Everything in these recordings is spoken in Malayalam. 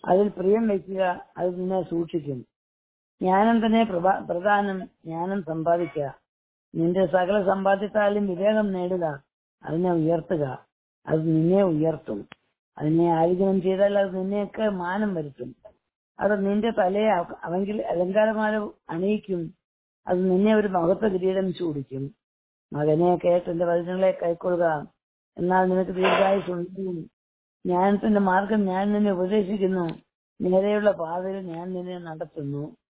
അതിൽ പ്രിയം വയ്ക്കുക അത് നിന്നെ സൂക്ഷിക്കും ജ്ഞാനം തന്നെ പ്രഭ- പ്രധാനം ജ്ഞാനം സമ്പാദിക്കുക നിന്റെ സകല സമ്പാദ്യത്താലും വിവേകം നേടുക അതിനെ ഉയർത്തുക അത് നിന്നെ ഉയർത്തും അതിനെ ആലിംഗനം ചെയ്താൽ അത് നിന്നെയൊക്കെ മാനം വരുത്തും അത് നിന്റെ തലയെ അവ- അവങ്കിൽ അലങ്കാരമാല അണിയിക്കും അത് നിന്നെ ഒരു മഹത്വ കിരീടം ചൂടിക്കും മകനെ കേട്ട് എന്റെ വചനങ്ങളെ കൈക്കൊള്ളുക എന്നാൽ നിനക്ക് ദീർഘായുസുണ്ടാകും ജ്ഞാനത്തിന്റെ മാർഗം ഞാൻ നിന്നെ ഉപദേശിക്കുന്നു നേരെയുള്ള പാതയിൽ ഞാൻ നിന്നെ നടത്തുന്നു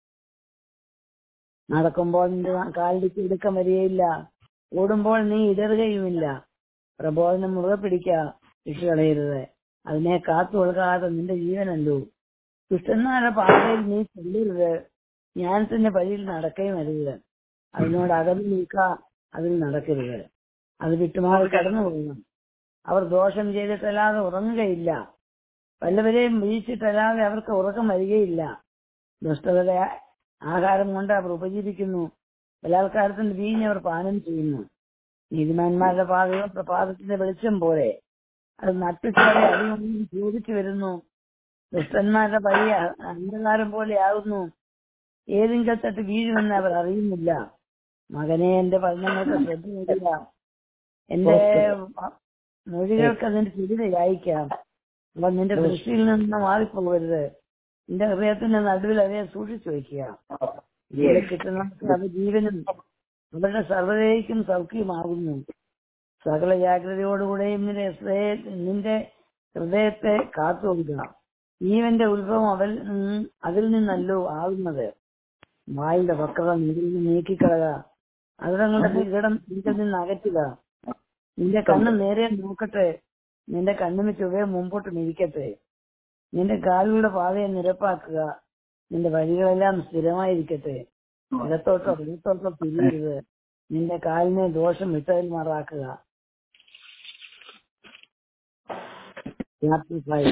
നടക്കുമ്പോൾ നിന്റെ കാലിലേക്ക് ഇടുക്കം വരികയില്ല ഓടുമ്പോൾ നീ ഇടറുകയുമില്ല പ്രബോധനം മുറുകെ പിടിക്ക വിട്ടുകളയരുത് അതിനെ കാത്തു കൊടുക്കാതെ നിന്റെ ജീവനല്ലോ ദുഷ്ടന്മാരുടെ പാതയിൽ നീ ചെല്ലരുത് ജ്ഞാനത്തിന്റെ വഴിയിൽ നടക്കുകയും അരുത് അതിനോട് അകന്നു നിൽക്ക അതിൽ നടക്കരുത് അത് വിട്ടുമാറി കടന്നു പോകണം അവർ ദോഷം ചെയ്തിട്ടല്ലാതെ ഉറങ്ങുകയില്ല വല്ലവരെയും വീഴ്ചിട്ടല്ലാതെ അവർക്ക് ഉറക്കം വരികയില്ല ദുഷ്ടതയുടെ ആഹാരം കൊണ്ട് അവർ ഉപജീവിക്കുന്നു ബലാത്കാരത്തിന്റെ വീഞ്ഞ് അവർ പാനം ചെയ്യുന്നു നീതിമാന്മാരുടെ പാതയോ പ്രഭാതത്തിന്റെ വെളിച്ചം പോലെ അത് നട്ടുച്ചോടെ അടിയൊന്നും ചോദിച്ചു വരുന്നു ദുഷ്ടന്മാരുടെ വഴി അ- അന്ധകാരം പോലെയാകുന്നു ഏതെങ്കിലും തട്ട് വീഴുമെന്ന് അവർ അറിയുന്നില്ല മകനെ എന്റെ പഠനങ്ങൾക്ക് ശ്രദ്ധ നേടുക എന്റെ മൊഴികൾക്ക് അതിന്റെ ചെവിത അയക്കാം അപ്പൊ നിന്റെ ദൃഷ്ടിയിൽ നിന്ന് മാറിപ്പോകരുത് നിന്റെ ഹൃദയത്തിന്റെ നടുവിൽ അവയെ സൂക്ഷിച്ചു വയ്ക്കുക ഇതിൽ കിട്ടുന്നവർക്ക് അത് ജീവനും അവരുടെ സർവ്വതയ്ക്കും സൗഖ്യമാകുന്നു സകല ജാഗ്രതയോടുകൂടെയും നിന്റെ ഹൃദയ- നിന്റെ ഹൃദയത്തെ കാത്തുകൊള്ളുക ജീവന്റെ ഉത്ഭവം അവൽ ഉം, അതിൽ നിന്നല്ലോ ആകുന്നത് വായുടെ വക്രത നിന്നിൽ നിന്ന് നീക്കിക്കളക അതിടങ്ങളുടെ വികടം നിന്നിൽ നിന്ന് അകറ്റുക നിന്റെ കണ്ണ് നേരെ നോക്കട്ടെ നിന്റെ കണ്ണിന് ചുവയെ മുമ്പോട്ട് മിരിക്കട്ടെ നിന്റെ കാലുകളുടെ പാതയെ നിരപ്പാക്കുക നിന്റെ വഴികളെല്ലാം സ്ഥിരമായിരിക്കട്ടെ ഇടത്തോട്ടോ ഇടത്തോട്ടോ തിരിയരുത് നിന്റെ കാലിനെ ദോഷം വിട്ടതിൽ മാറാക്കുക Chapter five.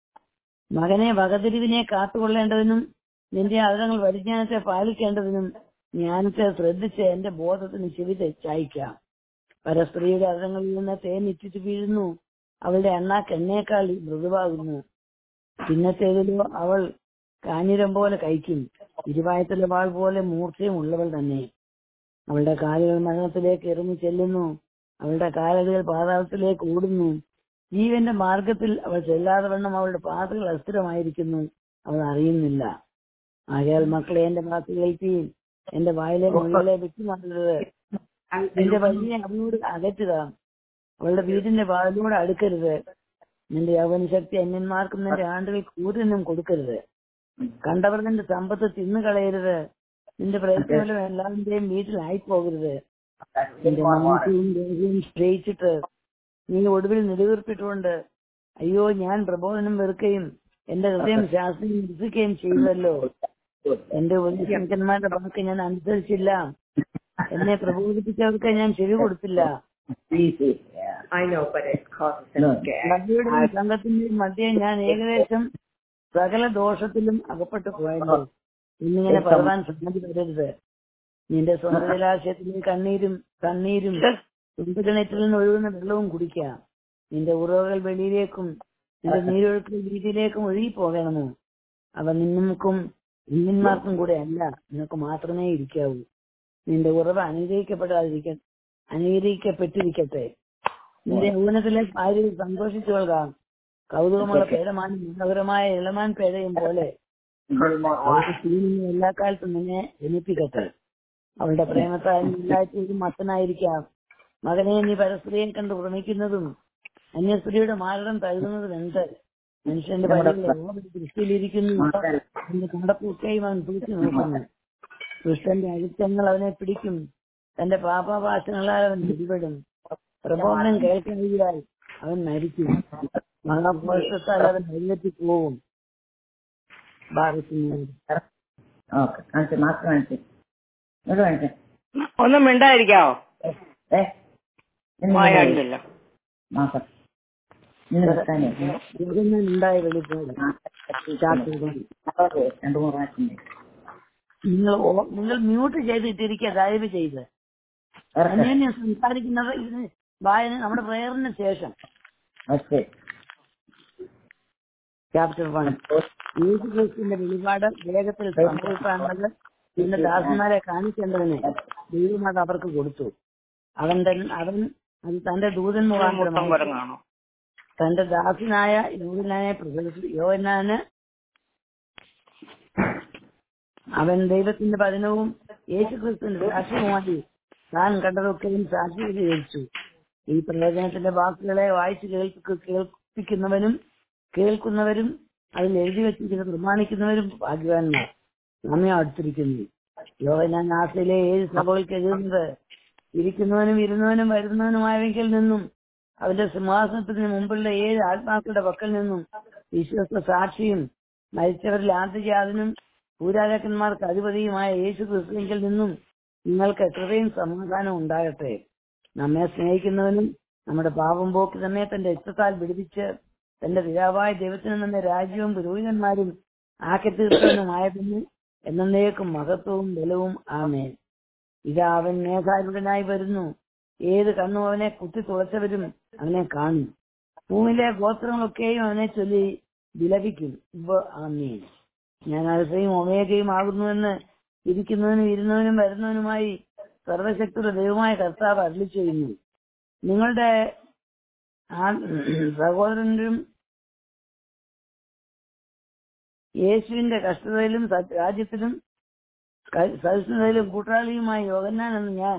മകനെ വകതിരിവിനെ കാത്തുകൊള്ളേണ്ടതിനും നിന്റെ അതിരങ്ങൾ പരിജ്ഞാനത്തെ പാലിക്കേണ്ടതിനും ജ്ഞാനത്തെ ശ്രദ്ധിച്ച് എന്റെ ബോധത്തിന് ചെവി ചായ്ക്കാം പരസ്ത്രീയുടെ അതിരങ്ങളിൽ നിന്ന് തേൻ ഇറ്റിച്ചു വീഴുന്നു അവളുടെ എണ്ണാക്ക് എണ്ണയേക്കാൾ മൃദുവാകുന്നു പിന്നത്തേതിലോ അവൾ കാഞ്ഞിരം പോലെ കഴിക്കും ഇരുവായത്തിലെ വാൾ പോലെ മൂർച്ചയും ഉള്ളവൾ തന്നെ അവളുടെ കാലുകൾ മരണത്തിലേക്ക് ഇറങ്ങി ചെല്ലുന്നു അവളുടെ കാലടികൾ പാതാളത്തിലേക്ക് ഓടുന്നു ജീവന്റെ മാർഗത്തിൽ അവൾ ചെല്ലാതെ വണ്ണം അവളുടെ പാതകൾ അസ്ഥിരമായിരിക്കുന്നു അവൾ അറിയുന്നില്ല ആകയാൽ മക്കളെ എന്റെ വാക്ക് കേൾക്കുകയും എന്റെ വായിലെ മൊഴികളെ വിട്ടുമാറരുത് നിന്റെ വഴിയെ അവളോട് അകറ്റുക അവളുടെ വീടിന്റെ വാതിലൂടെ അടുക്കരുത് നിന്റെ യൗവന ശക്തി അന്യന്മാർക്കും നിന്റെ ആണ്ടുകൾ കൂരിനും കൊടുക്കരുത് കണ്ടവർ നിന്റെ സമ്പത്ത് തിന്നു കളയരുത് നിന്റെ പ്രയത്നങ്ങളും എല്ലാവരുടെയും വീട്ടിലായി പോകരുത് നിന്റെ മനസ്സും ദേഹവും ശ്രയിച്ചിട്ട് നീ ഒടുവിൽ നിലവീർപ്പിട്ടുകൊണ്ട് അയ്യോ ഞാൻ പ്രബോധനം വെറുക്കുകയും എന്റെ ഹൃദയം ശാസ്ത്രം നിരസിക്കുകയും ചെയ്തല്ലോ എന്റെ ഉപദേശകന്മാരുടെ വാക്ക് ഞാൻ അനുസരിച്ചില്ല എന്നെ പ്രബോധിപ്പിച്ചവർക്ക് ഞാൻ ചെവി കൊടുത്തില്ല Easy. Yeah. I know, but it causes him No. to get. സഭയുടെയും സംഘത്തിന്റെയും മധ്യേ ഞാൻ ഏകദേശം സകല ദോഷത്തിലും അകപ്പെട്ടു പോയല്ലോ ഇന്നിങ്ങനെ പറയാൻ സംഗതി വരരുത് നിന്റെ സ്വന്തം ജലാശയത്തിലും കണ്ണീരും കണ്ണീരും തുമ്പകിണറ്റിൽ നിന്ന് ഒഴുകുന്ന വെള്ളവും കുടിക്കാം നിന്റെ ഉറവുകൾ വെളിയിലേക്കും നിന്റെ നീരൊഴുക്കുകൾ വീതിയിലേക്കും ഒഴുകി പോകണമോ അവ നിങ്ങൾക്കും ഇന്ത്യന്മാർക്കും കൂടെ അല്ല നിനക്ക് മാത്രമേ ഇരിക്കാവൂ നിന്റെ ഉറവ് അനുഗ്രഹിക്കപ്പെടാതിരിക്ക അനുഗ്രഹിക്കപ്പെട്ടിരിക്കട്ടെ നിന്റെ യൗവനത്തിലെ ഭാര്യയിൽ സന്തോഷിച്ചു കൊള്ളുക കൗതുകമുള്ള പേടമാനും മനോഹരമായ ഇളമാൻ പേടയും പോലെ അവളുടെ സീനിനെ എല്ലാ കാലത്തും നിന്നെ ജനിപ്പിക്കട്ടെ അവളുടെ പ്രേമത്താൽ നീ എല്ലായ്പ്പോഴും മത്തനായിരിക്കാം മകനെ നീ പരസ്ത്രീയെ കണ്ട് ഭ്രമിക്കുന്നതും അന്യസ്ത്രീയുടെ മാരടം തഴുകുന്നതും എന്ത് മനുഷ്യന്റെ പരിധിയിൽ ദൃഷ്ടിയിലിരിക്കുന്നു അവന്റെ കണ്ടപ്പൊക്കെയും അവൻ തൂക്കി നോക്കുന്നു ദുഷ്ടന്റെ അഴുത്തങ്ങൾ അവനെ പിടിക്കും തന്റെ പാപാഭാഷങ്ങളാൽ അവൻ പിടിപെടും പ്രബോധനം കേൾക്കുകയാൽ അവൻ മരിക്കും മഹാഘോഷത്താൽ അവൻ വെള്ളത്തി പോവും ഭാരത്തിന് ഓക്കെ കാണിച്ചു മാസ്ക് കാണിച്ചു ഇങ്ങോട്ട് കാണിച്ചു ഒന്നും മിണ്ടായിരിക്കാവോ ഏ വായാണ്ടില്ല മാസം ഇന്ന് വെക്കാനേ ഉണ്ടായ വെളിപ്പാട് ചാത്തുകൾ രണ്ടു മൂന്ന് പ്രാവശ്യം നിങ്ങൾ ഓ- നിങ്ങൾ മ്യൂട്ട് ചെയ്തിട്ടിരിക്കുക ദയവ് ചെയ്ത് അന്യോന്യം സംസാരിക്കുന്നത് ഇതിന് വായന നമ്മുടെ പ്രേയറിന് ശേഷം ഓക്കെ ചാപ്റ്റർ വൺ യേശു ക്രിസ്തുവിന്റെ വെളിപാട് വേഗത്തിൽ സംഭവിക്കാനുള്ളത് പിന്നെ ദാസന്മാരെ കാണിക്കേണ്ടതിന് ദൈവം അത് അവർക്ക് കൊടുത്തു അവൻ തൻ- അവൻ അത് തന്റെ ദൂതൻ മൊത്തം മുഖാന്തരം കുരങ്ങാണോ തന്റെ ദാസനായ യോഹനാനെ പ്രസവിച്ചു യോഹനാന് അവൻ ദൈവത്തിന്റെ പതനവും യേശുക്രിസ്തുവിന്റെ സാക്ഷ്യവുമായി താൻ കണ്ടതൊക്കെയും സാക്ഷീകരിച്ചു ഈ പ്രവചനത്തിന്റെ വാക്കുകളെ വായിച്ചു കേൾപ്പി കേൾപ്പിക്കുന്നവനും കേൾക്കുന്നവരും അതിൽ എഴുതി വെച്ചിരിക്കുന്നത് പ്രമാണിക്കുന്നവരും ഭാഗ്യവാന്മാർ നമ്മെ അടുത്തിരിക്കുന്നു യോഹനാൻ ആസിലെ ഏഴ് സഭകൾക്ക് എഴുതുന്നത് ഇരിക്കുന്നവനും ഇരുന്നവനും വരുന്നവനുമായവങ്കിൽ നിന്നും അവന്റെ സിംഹാസനത്തിന് മുമ്പുള്ള ഏഴ് ആത്മാക്കളുടെ പക്കൽ നിന്നും വിശ്വസ്ത സാക്ഷിയും മരിച്ചവരിൽ ആദ്യജാതനും ഭൂരാജാക്കന്മാർക്ക് അധിപതിയുമായ യേശു ക്രിസ്തുവിൽ നിന്നും നിങ്ങൾക്ക് കൃപയും സമാധാനം ഉണ്ടാകട്ടെ നമ്മെ സ്നേഹിക്കുന്നവനും നമ്മുടെ പാപം പോക്കി നമ്മെ തന്റെ രക്തത്താൽ പിടിപ്പിച്ച് തന്റെ പിതാവായ ദൈവത്തിന് തന്നെ രാജ്യവും പുരോഹിതന്മാരും ആക്കി തീർത്തവനുമായതിന് എന്നേക്കും മഹത്വവും ബലവും ആമേൻ ഇതാ അവൻ മേഘാരൂഢനായി വരുന്നു ഏത് കണ്ണും അവനെ കുത്തി തുളച്ചവരും അവനെ കാണും ഭൂമിയിലെ ഗോത്രങ്ങളൊക്കെയും അവനെ ചൊല്ലി വിലപിക്കും ഇവ ആമേൻ ഞാൻ അൽഫയും ഒമേഗയും ആകുന്നുവെന്ന് ഇരിക്കുന്നവനും ഇരുന്നവനും വരുന്നവനുമായി സർവശക്തിയുടെ ദൈവമായ കർത്താവ് അരളി ചെയ്യുന്നു നിങ്ങളുടെ ആ- സഹോദരനും യേശുവിന്റെ കഷ്ടതയിലും സ- രാജ്യത്തിലും ക- സഹിഷ്ണുതയിലും കൂട്ടാളിയുമായ യോഗന്നാൻ എന്ന് ഞാൻ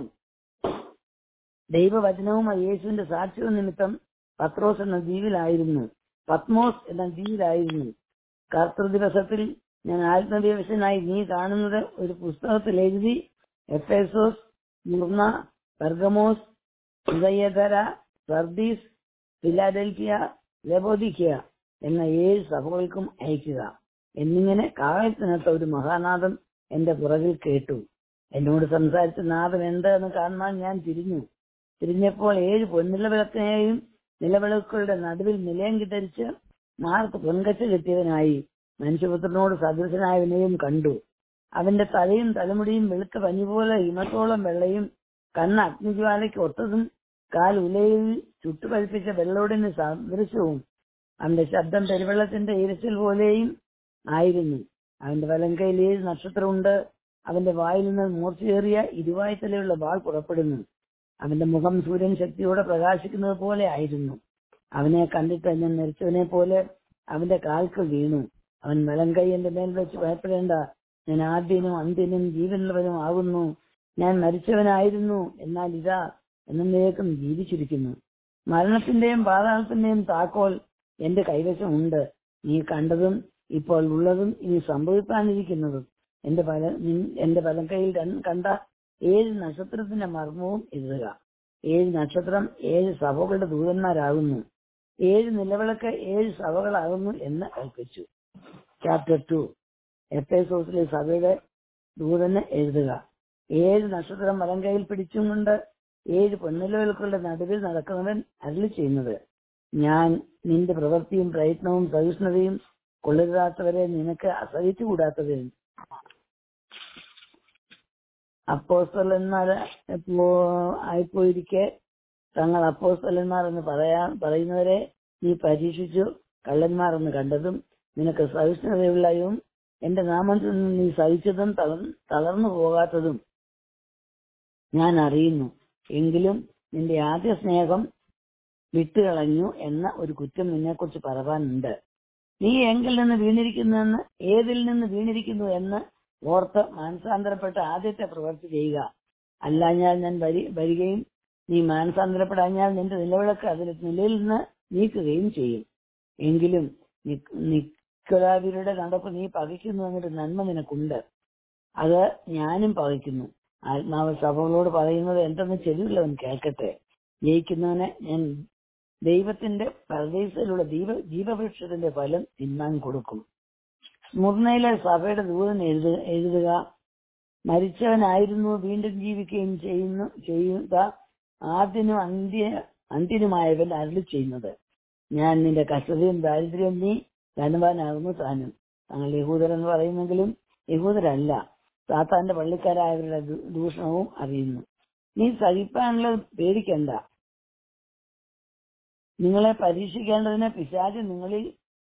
ദൈവവചനവും യേശുവിന്റെ സാക്ഷ്യവും നിമിത്തം പത്രോസ് എന്ന ദ്വീപിലായിരുന്നു പത്മോസ് എന്ന ദ്വീപിലായിരുന്നു കർത്തൃ ദിവസത്തിൽ ഞാൻ ആത്മവിവശനായി നീ കാണുന്നത് ഒരു പുസ്തകത്തിൽ എഴുതി എഫേസോസ് മുർണ പെർഗമോസ് ഉദയധര സർദീസ് ഫിലാഡൽഫിയ ലബോദിക്ക എന്ന ഏഴ് സഭകൾക്കും അയക്കുക എന്നിങ്ങനെ കാലത്തിനകത്ത് ഒരു മഹാനാഥം എന്റെ പുറകിൽ കേട്ടു എന്നോട് സംസാരിച്ച നാഥം എന്താന്ന് കാണാൻ ഞാൻ തിരിഞ്ഞു തിരിഞ്ഞപ്പോൾ ഏഴ് പൊന്നിലവിളക്കിനെയും നിലവിളക്കുകളുടെ നടുവിൽ നിലയം കിട്ടരിച്ച് മാർക്ക് പൊൻകച്ച കെട്ടിയവനായി മനുഷ്യപുത്രനോട് സദൃശനായവനെയും കണ്ടു അവന്റെ തലയും തലമുടിയും വെളുത്ത പനി പോലെ ഹിമത്തോളം വെള്ളയും കണ്ണ് അഗ്നിജ്വാലയ്ക്ക് ഒത്തതും കാൽ ഉലയിൽ ചുട്ടുപഴിപ്പിച്ച വെള്ളോടിന് സദൃശവും അവന്റെ ശബ്ദം പെരുവെള്ളത്തിന്റെ ഇരച്ചിൽ പോലെയും ആയിരുന്നു അവന്റെ വലങ്കയിൽ ഏഴ് നക്ഷത്രമുണ്ട് അവന്റെ വായിൽ നിന്ന് മൂർച്ചയേറിയ ഇരുവായ്ത്തലയുള്ള വാൾ പുറപ്പെടുന്നു അവന്റെ മുഖം സൂര്യൻ ശക്തിയോടെ പ്രകാശിക്കുന്നത് പോലെ ആയിരുന്നു അവനെ കണ്ടിട്ട് ഞാൻ മരിച്ചവനെ പോലെ അവന്റെ കാൽക്ക് വീണു അവൻ വലങ്കൈ എന്റെ മേൽ വെച്ച് ഭയപ്പെടേണ്ട ഞാൻ ആദ്യനും അന്ത്യനും ജീവനുള്ളവനും ആകുന്നു ഞാൻ മരിച്ചവനായിരുന്നു എന്നാൽ ഇതാ എന്നേക്കും ജീവിച്ചിരിക്കുന്നു മരണത്തിന്റെയും പാതാളത്തിന്റെയും താക്കോൽ എന്റെ കൈവശമുണ്ട് നീ കണ്ടതും ഇപ്പോൾ ഉള്ളതും ഇനി സംഭവിക്കാനിരിക്കുന്നതും എന്റെ പല നിൻ- എന്റെ വലങ്കയിൽ രൺ- കണ്ട ഏഴ് നക്ഷത്രത്തിന്റെ മർമ്മവും എഴുതുക ഏഴ് നക്ഷത്രം ഏഴ് സഭകളുടെ ദൂതന്മാരാകുന്നു ഏഴ് നിലവിളക്ക് ഏഴ് സഭകളാകുന്നു എന്ന് കൽപ്പിച്ചു ചാപ്റ്റർ ടു എഫേസോസിലെ സഭയുടെ ദൂതന് എഴുതുക ഏഴ് നക്ഷത്രം വലങ്കയിൽ പിടിച്ചും കൊണ്ട് ഏഴ് പൊന്നിലവിളക്കുകളുടെ നടുവിൽ നടക്കുന്നവൻ അരുളി ചെയ്യുന്നത് ഞാൻ നിന്റെ പ്രവൃത്തിയും പ്രയത്നവും സഹിഷ്ണുതയും കൊള്ളരുതാത്തവരെ നിനക്ക് അസഹിച്ചുകൂടാത്തവരും അപ്പോസ്തലന്മാർ എപ്പോ ആയിപ്പോയിരിക്കെ തങ്ങൾ അപ്പോസ്തലന്മാർ എന്ന് പറയാൻ പറയുന്നവരെ നീ പരീക്ഷിച്ചു കള്ളന്മാർ എന്ന് കണ്ടതും നിനക്ക് സഹിഷ്ണുതയുള്ളതും എന്റെ നാമത്തിൽ നിന്ന് നീ സഹിച്ചതും തളർ- തളർന്നു പോകാത്തതും ഞാൻ അറിയുന്നു എങ്കിലും നിന്റെ ആദ്യ സ്നേഹം വിട്ടുകളഞ്ഞു എന്ന ഒരു കുറ്റം നിന്നെക്കുറിച്ച് പറവാനുണ്ട് നീ എങ്കിൽ നിന്ന് വീണിരിക്കുന്നുവെന്ന് ഏതിൽ നിന്ന് വീണിരിക്കുന്നു എന്ന് ഓർത്ത് മാനസാന്തരപ്പെട്ട ആദ്യത്തെ പ്രവൃത്തി ചെയ്യുക അല്ലാഞ്ഞാൽ ഞാൻ വരി- വരികയും നീ മാനസാന്തരപ്പെടാഞ്ഞാൽ നിന്റെ നിലവിളക്ക് അതിൽ നിലയിൽ നിന്ന് നീക്കുകയും ചെയ്യും എങ്കിലും നിക്- നിക്കലാവിരുടെ നടപ്പ് നീ പകയ്ക്കുന്നു എന്നൊരു നന്മ നിനക്കുണ്ട് അത് ഞാനും പകയ്ക്കുന്നു ആത്മാവ് സഭകളോട് പറയുന്നത് എന്തെന്ന് ചെവിയുള്ളവൻ കേൾക്കട്ടെ ജയിക്കുന്നവന് ഞാൻ ദൈവത്തിന്റെ പരദേശയിലുള്ള ദീപ ജീവവൃക്ഷത്തിന്റെ ഫലം തിന്നാൻ കൊടുക്കും സ്മുർണയിലെ സഭയുടെ ദൂതൻ എഴുതു എഴുതുക മരിച്ചവനായിരുന്നു വീണ്ടും ജീവിക്കുകയും ചെയ്യുന്നു ചെയ്യുക ആദ്യനും അന്ത്യ അന്ത്യനുമായവൻ അരുളി ചെയ്യുന്നത് ഞാൻ നിന്റെ കഷ്ടതയും ദാരിദ്ര്യവും നീ ധനവാനാകുന്നു താനും തങ്ങൾ യഹൂദരെന്ന് പറയുന്നെങ്കിലും യഹൂദരല്ല സാത്താന്റെ പള്ളിക്കാരായവരുടെ ദൂ- ദൂഷണവും അറിയുന്നു നീ സഹിപ്പാനുള്ളത് പേടിക്കണ്ട നിങ്ങളെ പരീക്ഷിക്കേണ്ടതിന് പിശാച് നിങ്ങളിൽ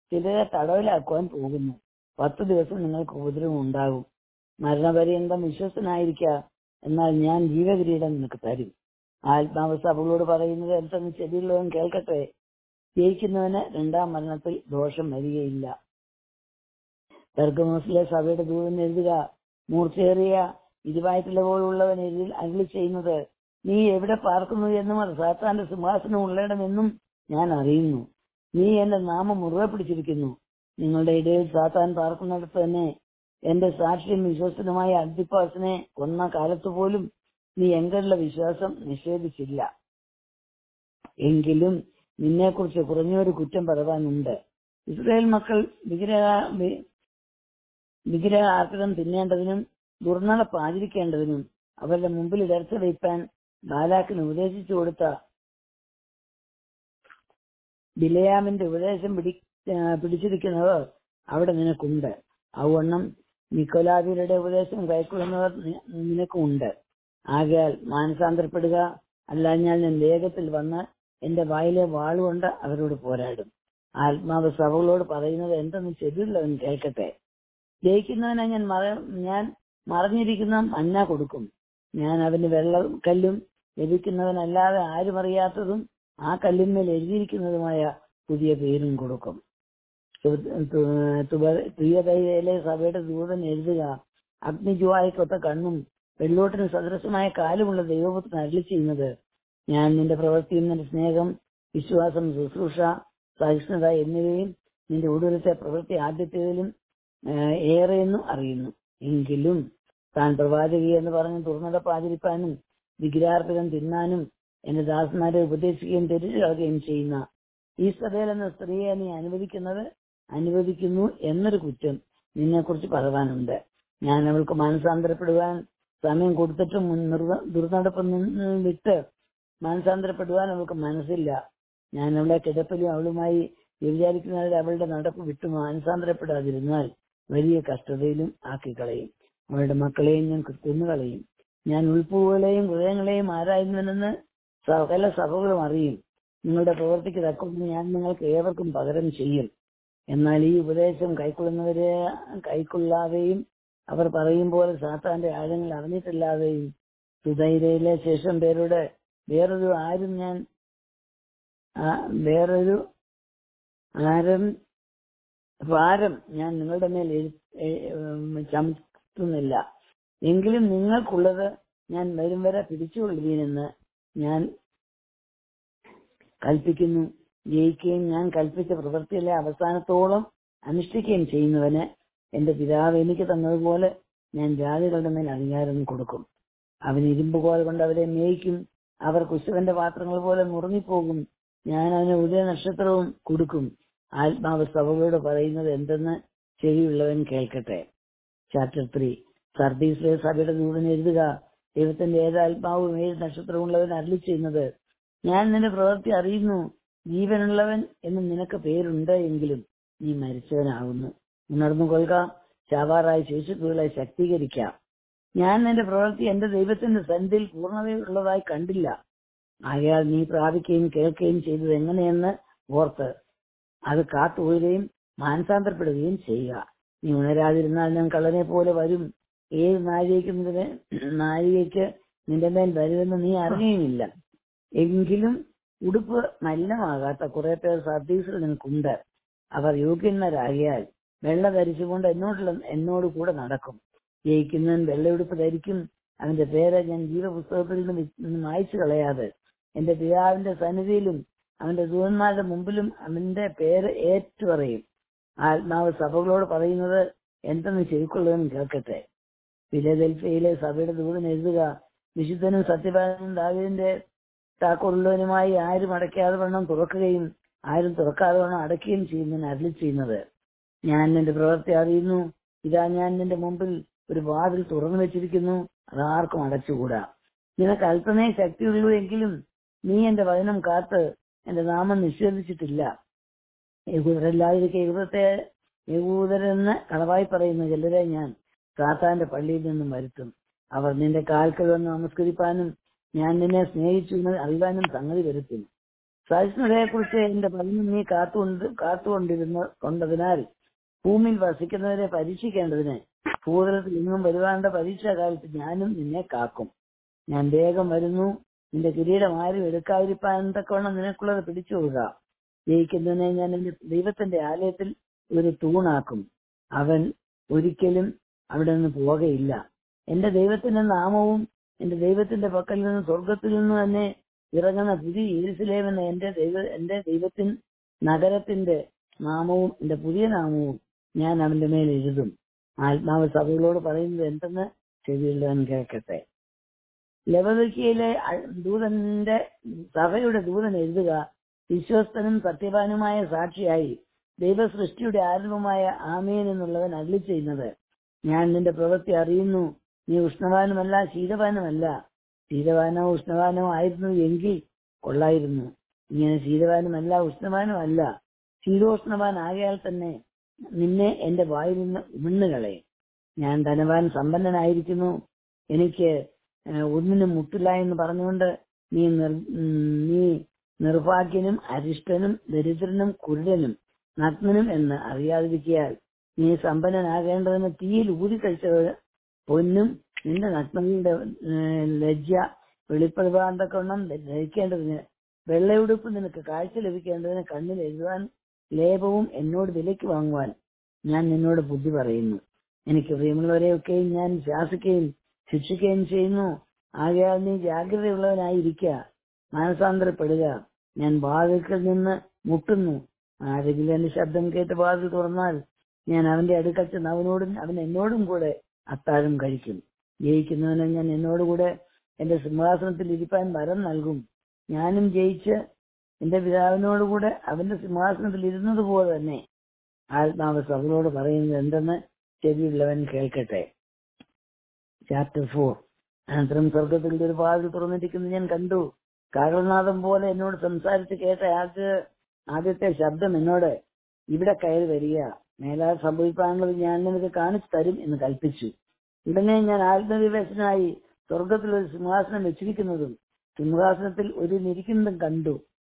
ചിലരെ തടവിലാക്കുവാൻ പോകുന്നു പത്ത് ദിവസം നിങ്ങൾക്ക് ഉപദ്രവം ഉണ്ടാകും മരണപര്യന്തം വിശ്വസനായിരിക്ക എന്നാൽ ഞാൻ ജീവകിരീടം നിനക്ക് തരും ആത്മാവ് സഭകളോട് പറയുന്നത് എന്തെന്ന് ചെവിയുള്ളവൻ കേൾക്കട്ടെ ജയിക്കുന്നവന് രണ്ടാം മരണത്തിൽ ദോഷം വരികയില്ല പെർഗമോസിലെ സഭയുടെ ദൂതൻ എഴുതുക മൂർച്ചയേറിയ ഇരുവായിട്ടുള്ള പോലുള്ളവൻ എഴുതി അരുളി ചെയ്യുന്നത് നീ എവിടെ പാർക്കുന്നു എന്നും അത് സാത്താന്റെ സിംഹാസനം ഉള്ളിടമെന്നും ഞാൻ അറിയുന്നു നീ എന്റെ നാമം മുറുകെ പിടിച്ചിരിക്കുന്നു നിങ്ങളുടെ ഇടയിൽ സാത്താൻ പാർക്കുന്നിടത്ത് തന്നെ എന്റെ സാക്ഷ്യം വിശ്വസനമായ അന്തിപ്പാസിനെ കൊന്ന കാലത്ത് പോലും നീ എങ്കിലുള്ള വിശ്വാസം നിഷേധിച്ചില്ല എങ്കിലും നിന്നെക്കുറിച്ച് കുറഞ്ഞൊരു കുറ്റം പറയാനുണ്ട് ഇസ്രായേൽ മക്കൾ വിഗ്രഹ വി- വിഗ്രഹാർപ്പിതം തിന്നേണ്ടതിനും ദുർനടപ്പ് ആചരിക്കേണ്ടതിനും അവരുടെ മുമ്പിൽ ഇടർച്ച വയ്പ്പാൻ ബാലാക്കിന് ഉപദേശിച്ചു കൊടുത്ത ബിലയാമിന്റെ ഉപദേശം പിടി ആ, പിടിച്ചിരിക്കുന്നവർ അവിടെ നിനക്കുണ്ട് അതുവണ്ണം നിക്കോലാദിയുടെ ഉപദേശം കൈക്കൊള്ളുന്നവർ നി- നിനക്കുമുണ്ട് ആകയാൽ മാനസാന്തരപ്പെടുക അല്ലാഞ്ഞാൽ ഞാൻ വേഗത്തിൽ വന്ന് എന്റെ വായിലെ വാളുകൊണ്ട് അവരോട് പോരാടും ആത്മാവ് സഭകളോട് പറയുന്നത് എന്തെന്ന് ചെവിയുള്ളവൻ കേൾക്കട്ടെ ജയിക്കുന്നവനെ ഞാൻ മറ ഞാൻ മറഞ്ഞിരിക്കുന്ന മഞ്ഞ കൊടുക്കും ഞാൻ അവന് വെള്ളം കല്ലും ലഭിക്കുന്നവനല്ലാതെ ആരും അറിയാത്തതും ആ കല്ലിന്മേൽ എഴുതിയിരിക്കുന്നതുമായ പുതിയ പേരും കൊടുക്കും തുയതയിലെ സഭയുടെ ദൂതൻ എഴുതുക അഗ്നിജുവായിക്കൊത്ത കണ്ണും വെള്ളോട്ടിന് സദൃശമായ കാലുമുള്ള ദൈവപുത്രൻ അരളി ചെയ്യുന്നത് ഞാൻ നിന്റെ പ്രവൃത്തിയും നിന്റെ സ്നേഹം വിശ്വാസം ശുശ്രൂഷ സഹിഷ്ണുത എന്നിവയും നിന്റെ ഒടുവിലത്തെ പ്രവൃത്തി ആദ്യത്തേതിലും ഏഹ്, ഏറെയെന്നും അറിയുന്നു എങ്കിലും താൻ പ്രവാചകി എന്ന് പറഞ്ഞ് തുറന്നടപ്പ് ആചരിപ്പാനും വിഗ്രഹാർപ്പിതം തിന്നാനും എന്റെ ദാസന്മാരെ ഉപദേശിക്കുകയും തെരിച്ചു കളയുകയും ചെയ്യുന്ന ഈ സഭയിൽ എന്ന സ്ത്രീയെ നീ അനുവദിക്കുന്നത് അനുവദിക്കുന്നു എന്നൊരു കുറ്റം നിന്നെക്കുറിച്ച് പറയാനുണ്ട് ഞാൻ അവൾക്ക് മാനസാന്തരപ്പെടുവാൻ സമയം കൊടുത്തിട്ടും മുൻ നിർവ- ദുർനടപ്പ് നിന്ന് വിട്ട് മാനസാന്തരപ്പെടുവാൻ അവൾക്ക് മനസ്സില്ല ഞാൻ അവളെ കിടപ്പിലും അവളുമായി വ്യഭിചാരിക്കുന്നവരെ അവളുടെ നടപ്പ് വിട്ടു മാനസാന്തരപ്പെടാതിരുന്നാൽ വലിയ കഷ്ടതയിലും ആക്കിക്കളയും അവളുടെ മക്കളെയും ഞാൻ തിന്നുകളയും ഞാൻ ഉൾപ്പൂവുകളെയും ഹൃദയങ്ങളെയും ആരായുന്നവനെന്ന് സകല സഭകളും അറിയും നിങ്ങളുടെ പ്രവൃത്തിക്ക് തക്കൊണ്ട് ഞാൻ നിങ്ങൾക്ക് ഏവർക്കും പകരം ചെയ്യും എന്നാൽ ഈ ഉപദേശം കൈക്കൊള്ളുന്നവരെ കൈക്കൊള്ളാതെയും അവർ പറയും പോലെ സാത്താന്റെ ആഴങ്ങൾ അറിഞ്ഞിട്ടില്ലാതെയും സുധൈരയിലെ ശേഷം പേരുടെ വേറൊരു ആരും ഞാൻ ആ, വേറൊരു ആരും ഭാരം ഞാൻ നിങ്ങളുടെ മേൽ എഴു- എ- ഉം, ചുമത്തുന്നില്ല എങ്കിലും നിങ്ങൾക്കുള്ളത് ഞാൻ വരും വരെ പിടിച്ചുകൊള്ളുവീനെന്ന് ഞാൻ കൽപ്പിക്കുന്നു ജയിക്കുകയും ഞാൻ കൽപ്പിച്ച പ്രവൃത്തിയിലെ അവസാനത്തോളം അനുഷ്ഠിക്കുകയും ചെയ്യുന്നവന് എന്റെ പിതാവ് എനിക്ക് തന്നതുപോലെ ഞാൻ ജാതികളുടെ മേൽ അധികാരം കൊടുക്കും അവൻ ഇരുമ്പ് കോൽ കൊണ്ട് അവരെ മേയ്ക്കും അവർ കുശവന്റെ പാത്രങ്ങൾ പോലെ മുറിഞ്ഞിപ്പോകും ഞാൻ അവന് ഉദയ നക്ഷത്രവും കൊടുക്കും ആത്മാവ് സഭകളോട് പറയുന്നത് എന്തെന്ന് ചെവിയുള്ളവൻ കേൾക്കട്ടെ ചാപ്റ്റർ ത്രീ സർദീസിലെ സഭയുടെ ദൂതൻ എഴുതുക ദൈവത്തിന്റെ ഏത് ആത്മാവും ഏത് നക്ഷത്രമുള്ളവൻ അരളി ചെയ്യുന്നത് ഞാൻ നിന്റെ പ്രവൃത്തി അറിയുന്നു ജീവനുള്ളവൻ എന്ന് നിനക്ക് പേരുണ്ട് എങ്കിലും നീ മരിച്ചവനാകുന്നു ഉണർന്നു കൊള്ളുക ചാവാറായി ശേഷിപ്പുകളെ ശക്തീകരിക്കാം ഞാൻ നിന്റെ പ്രവൃത്തി എന്റെ ദൈവത്തിന്റെ സന്ധിയിൽ പൂർണ്ണതയുള്ളതായി കണ്ടില്ല ആകയാൽ നീ പ്രാപിക്കുകയും കേൾക്കുകയും ചെയ്തത് എങ്ങനെയെന്ന് ഓർത്ത് അത് കാത്തുപോവുകയും മാനസാന്തരപ്പെടുകയും ചെയ്യുക നീ ഉണരാതിരുന്നാൽ ഞാൻ കള്ളനെ പോലെ വരും ഏത് നാഴികയ്ക്ക് നിന്റെ നാഴികയ്ക്ക് നിന്റെ മേൽ വരുമെന്ന് നീ അറിയുകയുമില്ല എങ്കിലും ഉടുപ്പ് മലിനമാകാത്ത കുറെ പേർ സർദീസിൽ നിനക്കുണ്ട് അവർ യോഗ്യന്മാരാകിയാൽ വെള്ള ധരിച്ചുകൊണ്ട് എന്നോടുള്ള എന്നോട് കൂടെ നടക്കും ജയിക്കുന്നവൻ വെള്ളയുടുപ്പ് ധരിക്കും അവന്റെ പേര് ഞാൻ ജീവപുസ്തകത്തിൽ നിന്ന് വി- നിന്ന് മായ്ച്ചു കളയാതെ എന്റെ പിതാവിന്റെ സന്നിധിയിലും അവന്റെ ദൂതന്മാരുടെ മുമ്പിലും അവന്റെ പേര് ഏറ്റുപറയും ആത്മാവ് സഭകളോട് പറയുന്നത് എന്തെന്ന് ചെവിക്കൊള്ളുവാനും കേൾക്കട്ടെ ഫിലദൽഫിയയിലെ സഭയുടെ ദൂതൻ എഴുതുക വിശുദ്ധനും സത്യപാലനും ദാവീദിന്റെ താക്കോലുള്ളവനുമായി ആരും അടയ്ക്കാതെ വണ്ണം തുറക്കുകയും ആരും തുറക്കാതെ വണ്ണം അടയ്ക്കുകയും ചെയ്യുന്നതിന് അരളി ചെയ്യുന്നത് ഞാൻ നിന്റെ പ്രവൃത്തി അറിയുന്നു ഇതാ ഞാൻ നിന്റെ മുമ്പിൽ ഒരു വാതിൽ തുറന്നു വെച്ചിരിക്കുന്നു അതാർക്കും അടച്ചുകൂടാ നിനക്ക് അല്പമേ ശക്തിയുള്ളൂ എങ്കിലും നീ എന്റെ വചനം കാത്ത് എന്റെ നാമം നിഷേധിച്ചിട്ടില്ല യഹൂദരല്ലാതിരിക്കെ യഹൂദത്തെ യഹൂദരെന്ന് കളവായി പറയുന്ന ചിലരെ ഞാൻ സാത്താന്റെ പള്ളിയിൽ നിന്നും വരുത്തും അവർ നിന്റെ കാൽക്കൽ വന്ന് നമസ്കരിപ്പാനും ഞാൻ നിന്നെ സ്നേഹിച്ചു എന്ന് അറിയാനും സംഗതി വരുത്തും സഹിഷ്ണുതയെ കുറിച്ച് എന്റെ പതിനും നീ കാത്തുകൊണ്ട് കാത്തുകൊണ്ടിരുന്ന കൊണ്ടതിനാൽ ഭൂമിയിൽ വസിക്കുന്നവരെ പരീക്ഷിക്കേണ്ടതിന് ഭൂതലത്തിൽ ഇന്നും വരുവാണ്ട പരീക്ഷാ കാലത്ത് ഞാനും നിന്നെ കാക്കും ഞാൻ വേഗം വരുന്നു നിന്റെ കിരീടം ആരും എടുക്കാതിരിപ്പാൻ തക്കവണ്ണം നിനക്കുള്ളത് പിടിച്ചു കൊള്ളുക ജയിക്കുന്നതിനെ ഞാൻ എന്റെ ദൈവത്തിന്റെ ആലയത്തിൽ ഒരു തൂണാക്കും അവൻ ഒരിക്കലും അവിടെ നിന്ന് പോകയില്ല എന്റെ ദൈവത്തിന്റെ നാമവും എന്റെ ദൈവത്തിന്റെ പക്കൽ നിന്ന് സ്വർഗത്തിൽ നിന്ന് തന്നെ ഇറങ്ങുന്ന പുതിയ യേരുസലേം എന്ന എന്റെ ദൈവ എന്റെ ദൈവത്തിൻ നഗരത്തിന്റെ നാമവും എന്റെ പുതിയ നാമവും ഞാൻ അവന്റെ മേൽ എഴുതും ആത്മാവ് സഭകളോട് പറയുന്നത് എന്തെന്ന് ചെവിയുള്ളവൻ കേൾക്കട്ടെ ലവദിക്കയിലെ ദൂതന്റെ സഭയുടെ ദൂതൻ എഴുതുക വിശ്വസ്തനും സത്യവാനുമായ സാക്ഷിയായി ദൈവസൃഷ്ടിയുടെ ആരംഭമായ ആമേൻ എന്നുള്ളവൻ അരുളി ചെയ്യുന്നത് ഞാൻ നിന്റെ പ്രവൃത്തി അറിയുന്നു നീ ഉഷ്ണവാനുമല്ല ശീതവാനുമല്ല ശീതവാനോ ഉഷ്ണവാനോ ആയിരുന്നു എങ്കിൽ കൊള്ളായിരുന്നു ഇങ്ങനെ ശീതവാനുമല്ല ഉഷ്ണവാനുമല്ല ശീതോഷ്ണവാൻ ആകയാൽ തന്നെ നിന്നെ എന്റെ വായിൽ നിന്ന് വിണ്ണുകളെ ഞാൻ ധനവാൻ സമ്പന്നനായിരിക്കുന്നു എനിക്ക് ഏഹ്, ഒന്നിനും മുട്ടില്ല എന്ന് പറഞ്ഞുകൊണ്ട് നീ നിർ ഉം, നീ നിർഭാഗ്യനും അരിഷ്ടനും ദരിദ്രനും കുരുടനും നഗ്നനും എന്ന് അറിയാതിരിക്കയാൽ നീ സമ്പന്നനാകേണ്ടതിന് തീയിൽ ഊതിക്കഴിച്ചത് പൊന്നും നിന്റെ നഗ്നതയുടെ ഏഹ്, ലജ്ജ വെളിപ്പെടുവാൻ തക്കവണ്ണം ധരിക്കേണ്ടതിന് വെള്ളയുടുപ്പ് നിനക്ക് കാഴ്ച ലഭിക്കേണ്ടതിന് കണ്ണിൽ എഴുതുവാൻ ലേപവും എന്നോട് വിലയ്ക്ക് വാങ്ങുവാൻ ഞാൻ നിന്നോട് ബുദ്ധി പറയുന്നു എനിക്ക് പ്രിയമുള്ളവരെയൊക്കെയും ഞാൻ ശാസിക്കുകയും ശിക്ഷിക്കുകയും ചെയ്യുന്നു ആകയാൽ നീ ജാഗ്രതയുള്ളവനായിരിക്കുക മാനസാന്തരപ്പെടുക ഞാൻ വാതിൽക്കൽ നിന്ന് മുട്ടുന്നു ആരെങ്കിലും എന്റെ ശബ്ദം കേട്ട് വാതിൽ തുറന്നാൽ ഞാൻ അവന്റെ അടുക്കൽ ചെന്ന് അവനോടും അവൻ എന്നോടും കൂടെ അത്താഴം കഴിക്കും ജയിക്കുന്നവന് ഞാൻ എന്നോടുകൂടെ എന്റെ സിംഹാസനത്തിൽ ഇരിപ്പാൻ വരം നൽകും ഞാനും ജയിച്ച് എന്റെ പിതാവിനോടുകൂടെ അവന്റെ സിംഹാസനത്തിൽ ഇരുന്നത് പോലെ തന്നെ ആത്മാവ് സഭകളോട് പറയുന്നത് എന്തെന്ന് ചെവിയുള്ളവൻ കേൾക്കട്ടെ ചാപ്റ്റർ ഫോർ അനന്തരം സ്വർഗത്തിൽ ഒരു വാതിൽ തുറന്നിരിക്കുന്നത് ഞാൻ കണ്ടു കാകൾനാഥം പോലെ എന്നോട് സംസാരിച്ച് കേട്ട ആദ്യ ആദ്യത്തെ ശബ്ദം എന്നോട് ഇവിടെ കയറി വരിക മേലാൽ സംഭവിക്കാനുള്ളത് ഞാൻ നിനക്ക് കാണിച്ചു തരും എന്ന് കൽപ്പിച്ചു ഉടനെ ഞാൻ ആത്മവിവേശനായി സ്വർഗത്തിൽ ഒരു സിംഹാസനം വെച്ചിരിക്കുന്നതും സിംഹാസനത്തിൽ ഒരു നിരിക്കുന്നതും കണ്ടു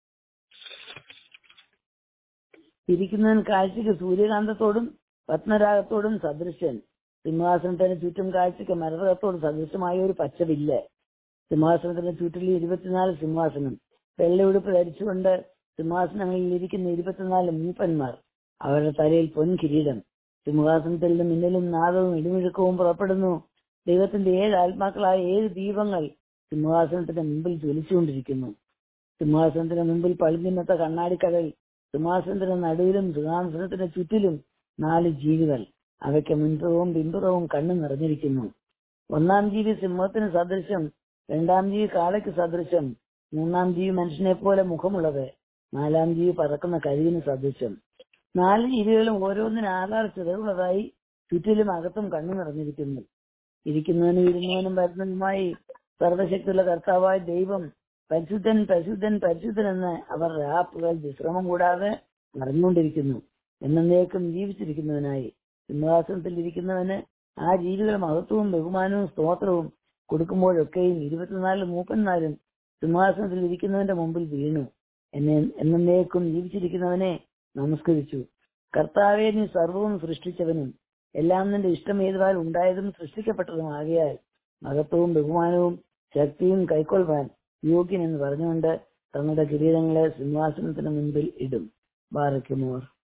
ഇരിക്കുന്നവൻ കാഴ്ചയ്ക്ക് സൂര്യകാന്തത്തോടും പത്മരാഗത്തോടും സദൃശൻ സിംഹാസനത്തിന് ചുറ്റും കാഴ്ചയ്ക്ക് മരതകത്തോട് സദൃശമായ ഒരു പച്ചവില്ല് സിംഹാസനത്തിന് ചുറ്റിൽ ഇരുപത്തിനാല് സിംഹാസനം വെള്ളയുടുപ്പ് ധരിച്ചുകൊണ്ട് സിംഹാസനങ്ങളിൽ ഇരിക്കുന്ന ഇരുപത്തിനാല് മൂപ്പന്മാർ അവരുടെ തലയിൽ പൊൻകിരീടം സിംഹാസനത്തിൽ നിന്ന് മിന്നലും നാദവും ഇടിമുഴക്കവും പുറപ്പെടുന്നു ദൈവത്തിന്റെ ഏഴ് ആത്മാക്കളായ ഏഴ് ദീപങ്ങൾ സിംഹാസനത്തിന്റെ മുമ്പിൽ ജ്വലിച്ചുകൊണ്ടിരിക്കുന്നു സിംഹാസനത്തിന് മുമ്പിൽ പളിഞ്ഞിന്നത്തെ കണ്ണാടിക്കടൽ സിംഹാസനത്തിന്റെ നടുവിലും സിംഹാസനത്തിന്റെ ചുറ്റിലും നാല് ജീവികൾ അവയ്ക്ക് മുൻപുറവും പിൻപുറവും കണ്ണു നിറഞ്ഞിരിക്കുന്നു ഒന്നാം ജീവി സിംഹത്തിന് സദൃശം രണ്ടാം ജീവി കാളയ്ക്ക് സദൃശം മൂന്നാം ജീവി മനുഷ്യനെ പോലെ മുഖമുള്ളത് നാലാം ജീവി പറക്കുന്ന കഴുകിന് സദൃശം നാല് ജീവികളും ഓരോന്നിനും ആധാർ ചിറകുള്ളതായി ചുറ്റിലും അകത്തും കണ്ണു നിറഞ്ഞിരിക്കുന്നു ഇരിക്കുന്നവനും ഇരുന്നവനും വരുന്നതുമായി സർവശക്തിയുള്ള കർത്താവായ ദൈവം പരിശുദ്ധൻ പരിശുദ്ധൻ പരിശുദ്ധൻ എന്ന് അവർ രാപ്പുകൾ വിശ്രമം കൂടാതെ അറിഞ്ഞുകൊണ്ടിരിക്കുന്നു എന്നേക്കും ജീവിച്ചിരിക്കുന്നവനായി സിംഹാസനത്തിൽ ഇരിക്കുന്നവന് ആ ജീവികൾ മഹത്വവും ബഹുമാനവും സ്തോത്രവും കൊടുക്കുമ്പോഴൊക്കെയും ഇരുപത്തിനാല് മൂപ്പന്മാരും സിംഹാസനത്തിൽ ഇരിക്കുന്നവന്റെ മുമ്പിൽ വീണു എന്നെ എന്നേക്കും ജീവിച്ചിരിക്കുന്നവനെ നമസ്കരിച്ചു കർത്താവെ നീ സർവവും സൃഷ്ടിച്ചവനും എല്ലാം നിന്റെ ഇഷ്ടം ഏതുവാൽ ഉണ്ടായതും സൃഷ്ടിക്കപ്പെട്ടതും ആകയാൽ മഹത്വവും ബഹുമാനവും ശക്തിയും കൈക്കൊള്ളുവാൻ യോഗ്യൻ എന്ന് പറഞ്ഞുകൊണ്ട് തങ്ങളുടെ കിരീടങ്ങളെ സിംഹാസനത്തിന് മുൻപിൽ ഇടും ബാറയ്ക്കുമോർ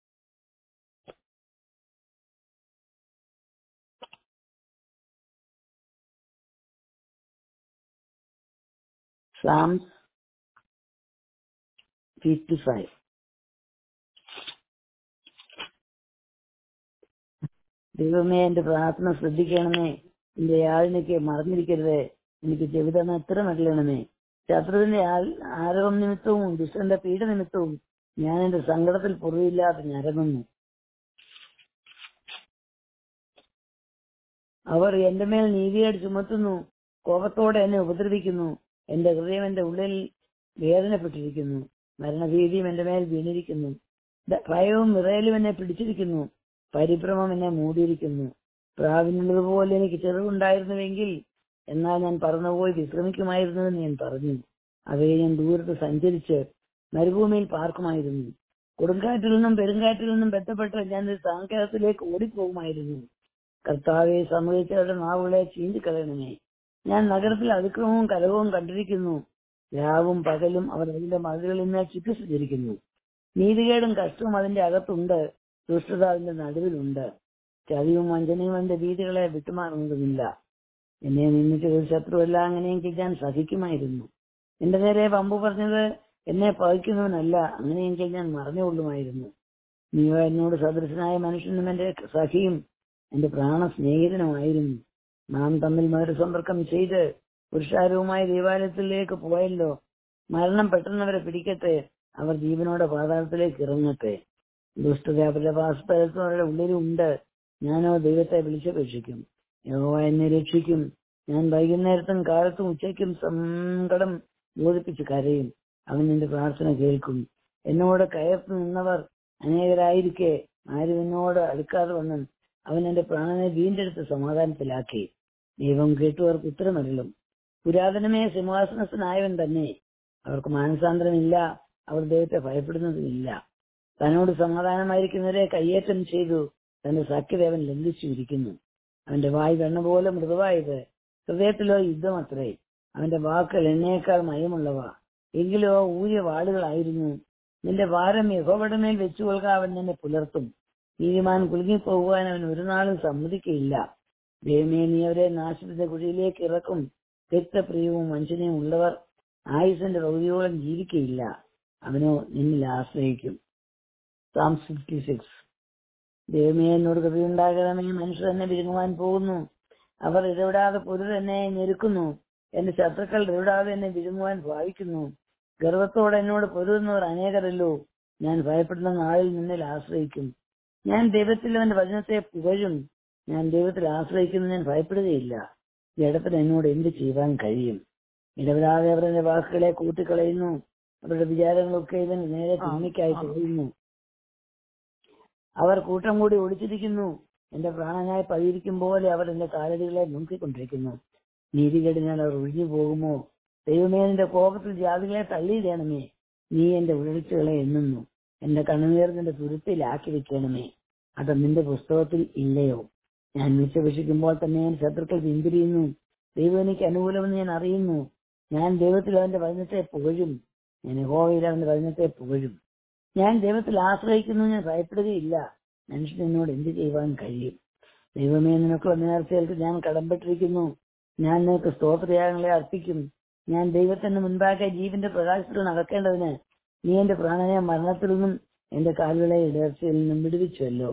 Psalms 55 ദൈവമേ എന്റെ പ്രാർത്ഥന ശ്രദ്ധിക്കണമേ എന്റെ യാഴിനയ്ക്ക് മറന്നിരിക്കരുതേ എനിക്ക് ചെവിതന്ന എത്ര നല്ലണമേ ശത്രുവിന്റെ ആൽ- ആരവം നിമിത്തവും ദുഷ്ടന്റെ പീഡ നിമിത്തവും ഞാൻ എന്റെ സങ്കടത്തിൽ പൊറുവില്ലാതെ ഞരങ്ങുന്നു അവർ എന്റെ മേൽ നീതിയായിട്ട് ചുമത്തുന്നു കോപത്തോടെ എന്നെ ഉപദ്രവിക്കുന്നു എന്റെ ഹൃദയം എന്റെ ഉള്ളിൽ വേദനപ്പെട്ടിരിക്കുന്നു മരണഭീതിയും എന്റെ മേൽ വീണിരിക്കുന്നു ദ- ഭയവും വിറയലും എന്നെ പിടിച്ചിരിക്കുന്നു പരിഭ്രമം എന്നെ മൂടിയിരിക്കുന്നു പ്രാവിനുള്ളതുപോലെ എനിക്ക് ചെറുവുണ്ടായിരുന്നുവെങ്കിൽ എന്നാൽ ഞാൻ പറന്നുപോയി വിശ്രമിക്കുമായിരുന്നുവെന്ന് ഞാൻ പറഞ്ഞു അവയെ ഞാൻ ദൂരത്ത് സഞ്ചരിച്ച് മരുഭൂമിയിൽ പാർക്കുമായിരുന്നു കൊടുങ്കാറ്റിൽ നിന്നും പെരുങ്കാറ്റിൽ നിന്നും ബന്ധപ്പെട്ട് ഞാൻ ഒരു സാങ്കേതത്തിലേക്ക് ഓടിപ്പോകുമായിരുന്നു കർത്താവെ സംഭവിച്ചവരുടെ നാവുകളെ ചീന്തിക്കളയണമേ ഞാൻ നഗരത്തിൽ അതിക്രമവും കലഹവും കണ്ടിരിക്കുന്നു രാവും പകലും അവർ അതിന്റെ മതിലുകളിൽ നിന്ന് ചുറ്റിസഞ്ചരിക്കുന്നു നീതികേടും കഷ്ടവും അതിന്റെ അകത്തുണ്ട് ദുഷ്ടത അതിന്റെ നടുവിലുണ്ട് ചതിയും വഞ്ചനയും അതിന്റെ വീതികളെ വിട്ടുമാറുന്നതുമില്ല എന്നെ നിന്നിട്ട് ശത്രുവല്ല അങ്ങനെയെങ്കിൽ ഞാൻ സഹിക്കുമായിരുന്നു എന്റെ നേരെ പമ്പ് പറഞ്ഞത് എന്നെ പകയ്ക്കുന്നവനല്ല അങ്ങനെയെങ്കിൽ ഞാൻ മറഞ്ഞുകൊള്ളുമായിരുന്നു നീയോ എന്നോട് സദൃശനായ മനുഷ്യനും എന്റെ സഖിയും എന്റെ പ്രാണ സ്നേഹിതനുമായിരുന്നു നാം തമ്മിൽ മധുരസമ്പർക്കം ചെയ്ത് പുരുഷാരവുമായ ദേവാലയത്തിലേക്ക് പോയല്ലോ മരണം പെട്ടെന്നവരെ പിടിക്കട്ടെ അവർ ജീവനോടെ പാതാളത്തിലേക്ക് ഇറങ്ങട്ടെ ദുഷ്ടത അവരുടെ വാസസ്ഥലത്തും അവരുടെ ഉള്ളിലുണ്ട് ഞാനോ ദൈവത്തെ വിളിച്ചപേക്ഷിക്കും യഹോവ എന്നെ രക്ഷിക്കും ഞാൻ വൈകുന്നേരത്തും കാലത്തും ഉച്ചയ്ക്കും സങ്കടം ബോധിപ്പിച്ച് കരയും അവൻ എന്റെ പ്രാർത്ഥന കേൾക്കും എന്നോട് കയർത്ത് നിന്നവർ അനേകരായിരിക്കെ ആരും എന്നോട് അടുക്കാതെ വന്നും അവൻ എന്റെ പ്രാണനെ വീണ്ടെടുത്ത് സമാധാനത്തിലാക്കി ദൈവം കേട്ടുവർക്ക് ഉത്തരമരുളും പുരാതനമേ സിംഹാസനസ്ഥനായവൻ തന്നെ അവർക്ക് മാനസാന്തരമില്ല അവർ ദൈവത്തെ ഭയപ്പെടുന്നതുമില്ല തന്നോട് സമാധാനമായിരിക്കുന്നവരെ കയ്യേറ്റം ചെയ്തു തന്റെ സഖ്യദേവൻ ലംഘിച്ചിരിക്കുന്നു അവന്റെ വായ് വെണ്ണ പോലെ മൃദുവായത് ഹൃദയത്തിലോ യുദ്ധമത്രേ അവന്റെ വാക്കുകൾ എണ്ണയേക്കാൾ മയമുള്ളവ എങ്കിലോ ഊരിയ വാളുകളായിരുന്നു നിന്റെ ഭാരം യഹോവയുടെ മേൽ വെച്ചു കൊള്ളുക അവൻ നിന്നെ പുലർത്തും നീതിമാൻ കുലുങ്ങിപ്പോകുവാൻ അവൻ ഒരു നാളും സമ്മതിക്കയില്ല ദൈവമേ നീ അവരെ നാശത്തിന്റെ കുഴിയിലേക്ക് ഇറക്കും രക്തപ്രിയവും വഞ്ചനയും ഉള്ളവർ ആയുസിന്റെ പകുതിയോളം ജീവിക്കയില്ല അവനോ നിന്നിൽ ആശ്രയിക്കും സാം ഫിഫ്റ്റി സിക്സ് ദൈവമേ എന്നോട് കൃപയുണ്ടാകണമേ മനുഷ്യർ എന്നെ വിരുങ്ങുവാൻ പോകുന്നു അവർ ഇടപെടാതെ പൊരുത് എന്നെ ഞെരുക്കുന്നു എന്റെ ശത്രുക്കൾ ഇടപെടാതെ എന്നെ വിരുങ്ങുവാൻ ഭാവിക്കുന്നു ഗർവത്തോടെ എന്നോട് പൊരുതുന്നവർ അനേകരല്ലോ ഞാൻ ഭയപ്പെടുന്ന നാളിൽ നിന്നിൽ ആശ്രയിക്കും ഞാൻ ദൈവത്തിൽ അവന്റെ വചനത്തെ പുകഴും ഞാൻ ദൈവത്തിൽ ആശ്രയിക്കുന്ന ഞാൻ ഭയപ്പെടുകയില്ല ജഡത്തിന് എന്നോട് എന്ത് ചെയ്യുവാൻ കഴിയും ഇടപെടാതെ അവർ എന്റെ വാക്കുകളെ കൂട്ടിക്കളയുന്നു അവരുടെ വിചാരങ്ങളൊക്കെ ഇവൻ നേരെ തിന്മയ്ക്കായി കഴിയുന്നു അവർ കൂട്ടം കൂടി ഒളിച്ചിരിക്കുന്നു എന്റെ പ്രാണനായി പതിയിരിക്കും പോലെ അവർ എന്റെ കാലടികളെ നോക്കിക്കൊണ്ടിരിക്കുന്നു നീതികേടിനാൽ അവർ ഒഴിഞ്ഞു പോകുമോ ദൈവമേ നിന്റെ കോപത്തിൽ ജാതികളെ തള്ളിയിടണമേ നീ എന്റെ ഉഴൽച്ചുകളെ എണ്ണുന്നു എന്റെ കണ്ണുനീർ നിന്റെ തുരുത്തിലാക്കി വെക്കണമേ അത് നിന്റെ പുസ്തകത്തിൽ ഇല്ലയോ ഞാൻ വിശ്വസിക്കുമ്പോൾ തന്നെ ഞാൻ ശത്രുക്കൾ പിന്തിരിയുന്നു ദൈവം എനിക്ക് അനുകൂലമെന്ന് ഞാൻ അറിയുന്നു ഞാൻ ദൈവത്തിൽ അവന്റെ വചനത്തെ പുകഴും ഞാൻ യഹോവയിൽ അവന്റെ വചനത്തെ പുകഴും ഞാൻ ദൈവത്തിൽ ആശ്രയിക്കുന്നു ഞാൻ ഭയപ്പെടുകയില്ല മനുഷ്യൻ എന്നോട് എന്ത് ചെയ്യുവാൻ കഴിയും ദൈവമേ നിനക്കുള്ള നേർച്ചകൾക്ക് ഞാൻ കടംപെട്ടിരിക്കുന്നു ഞാൻ നിനക്ക് സ്തോത്രയാഗങ്ങളെ അർപ്പിക്കും ഞാൻ ദൈവത്തിന് മുൻപാകെ ജീവന്റെ പ്രകാശത്തിൽ നടക്കേണ്ടതിന് നീ എന്റെ പ്രാണനെ മരണത്തിൽ നിന്നും എന്റെ കാലുകളെ ഇടർച്ചയിൽ നിന്നും വിടുവിച്ചുവല്ലോ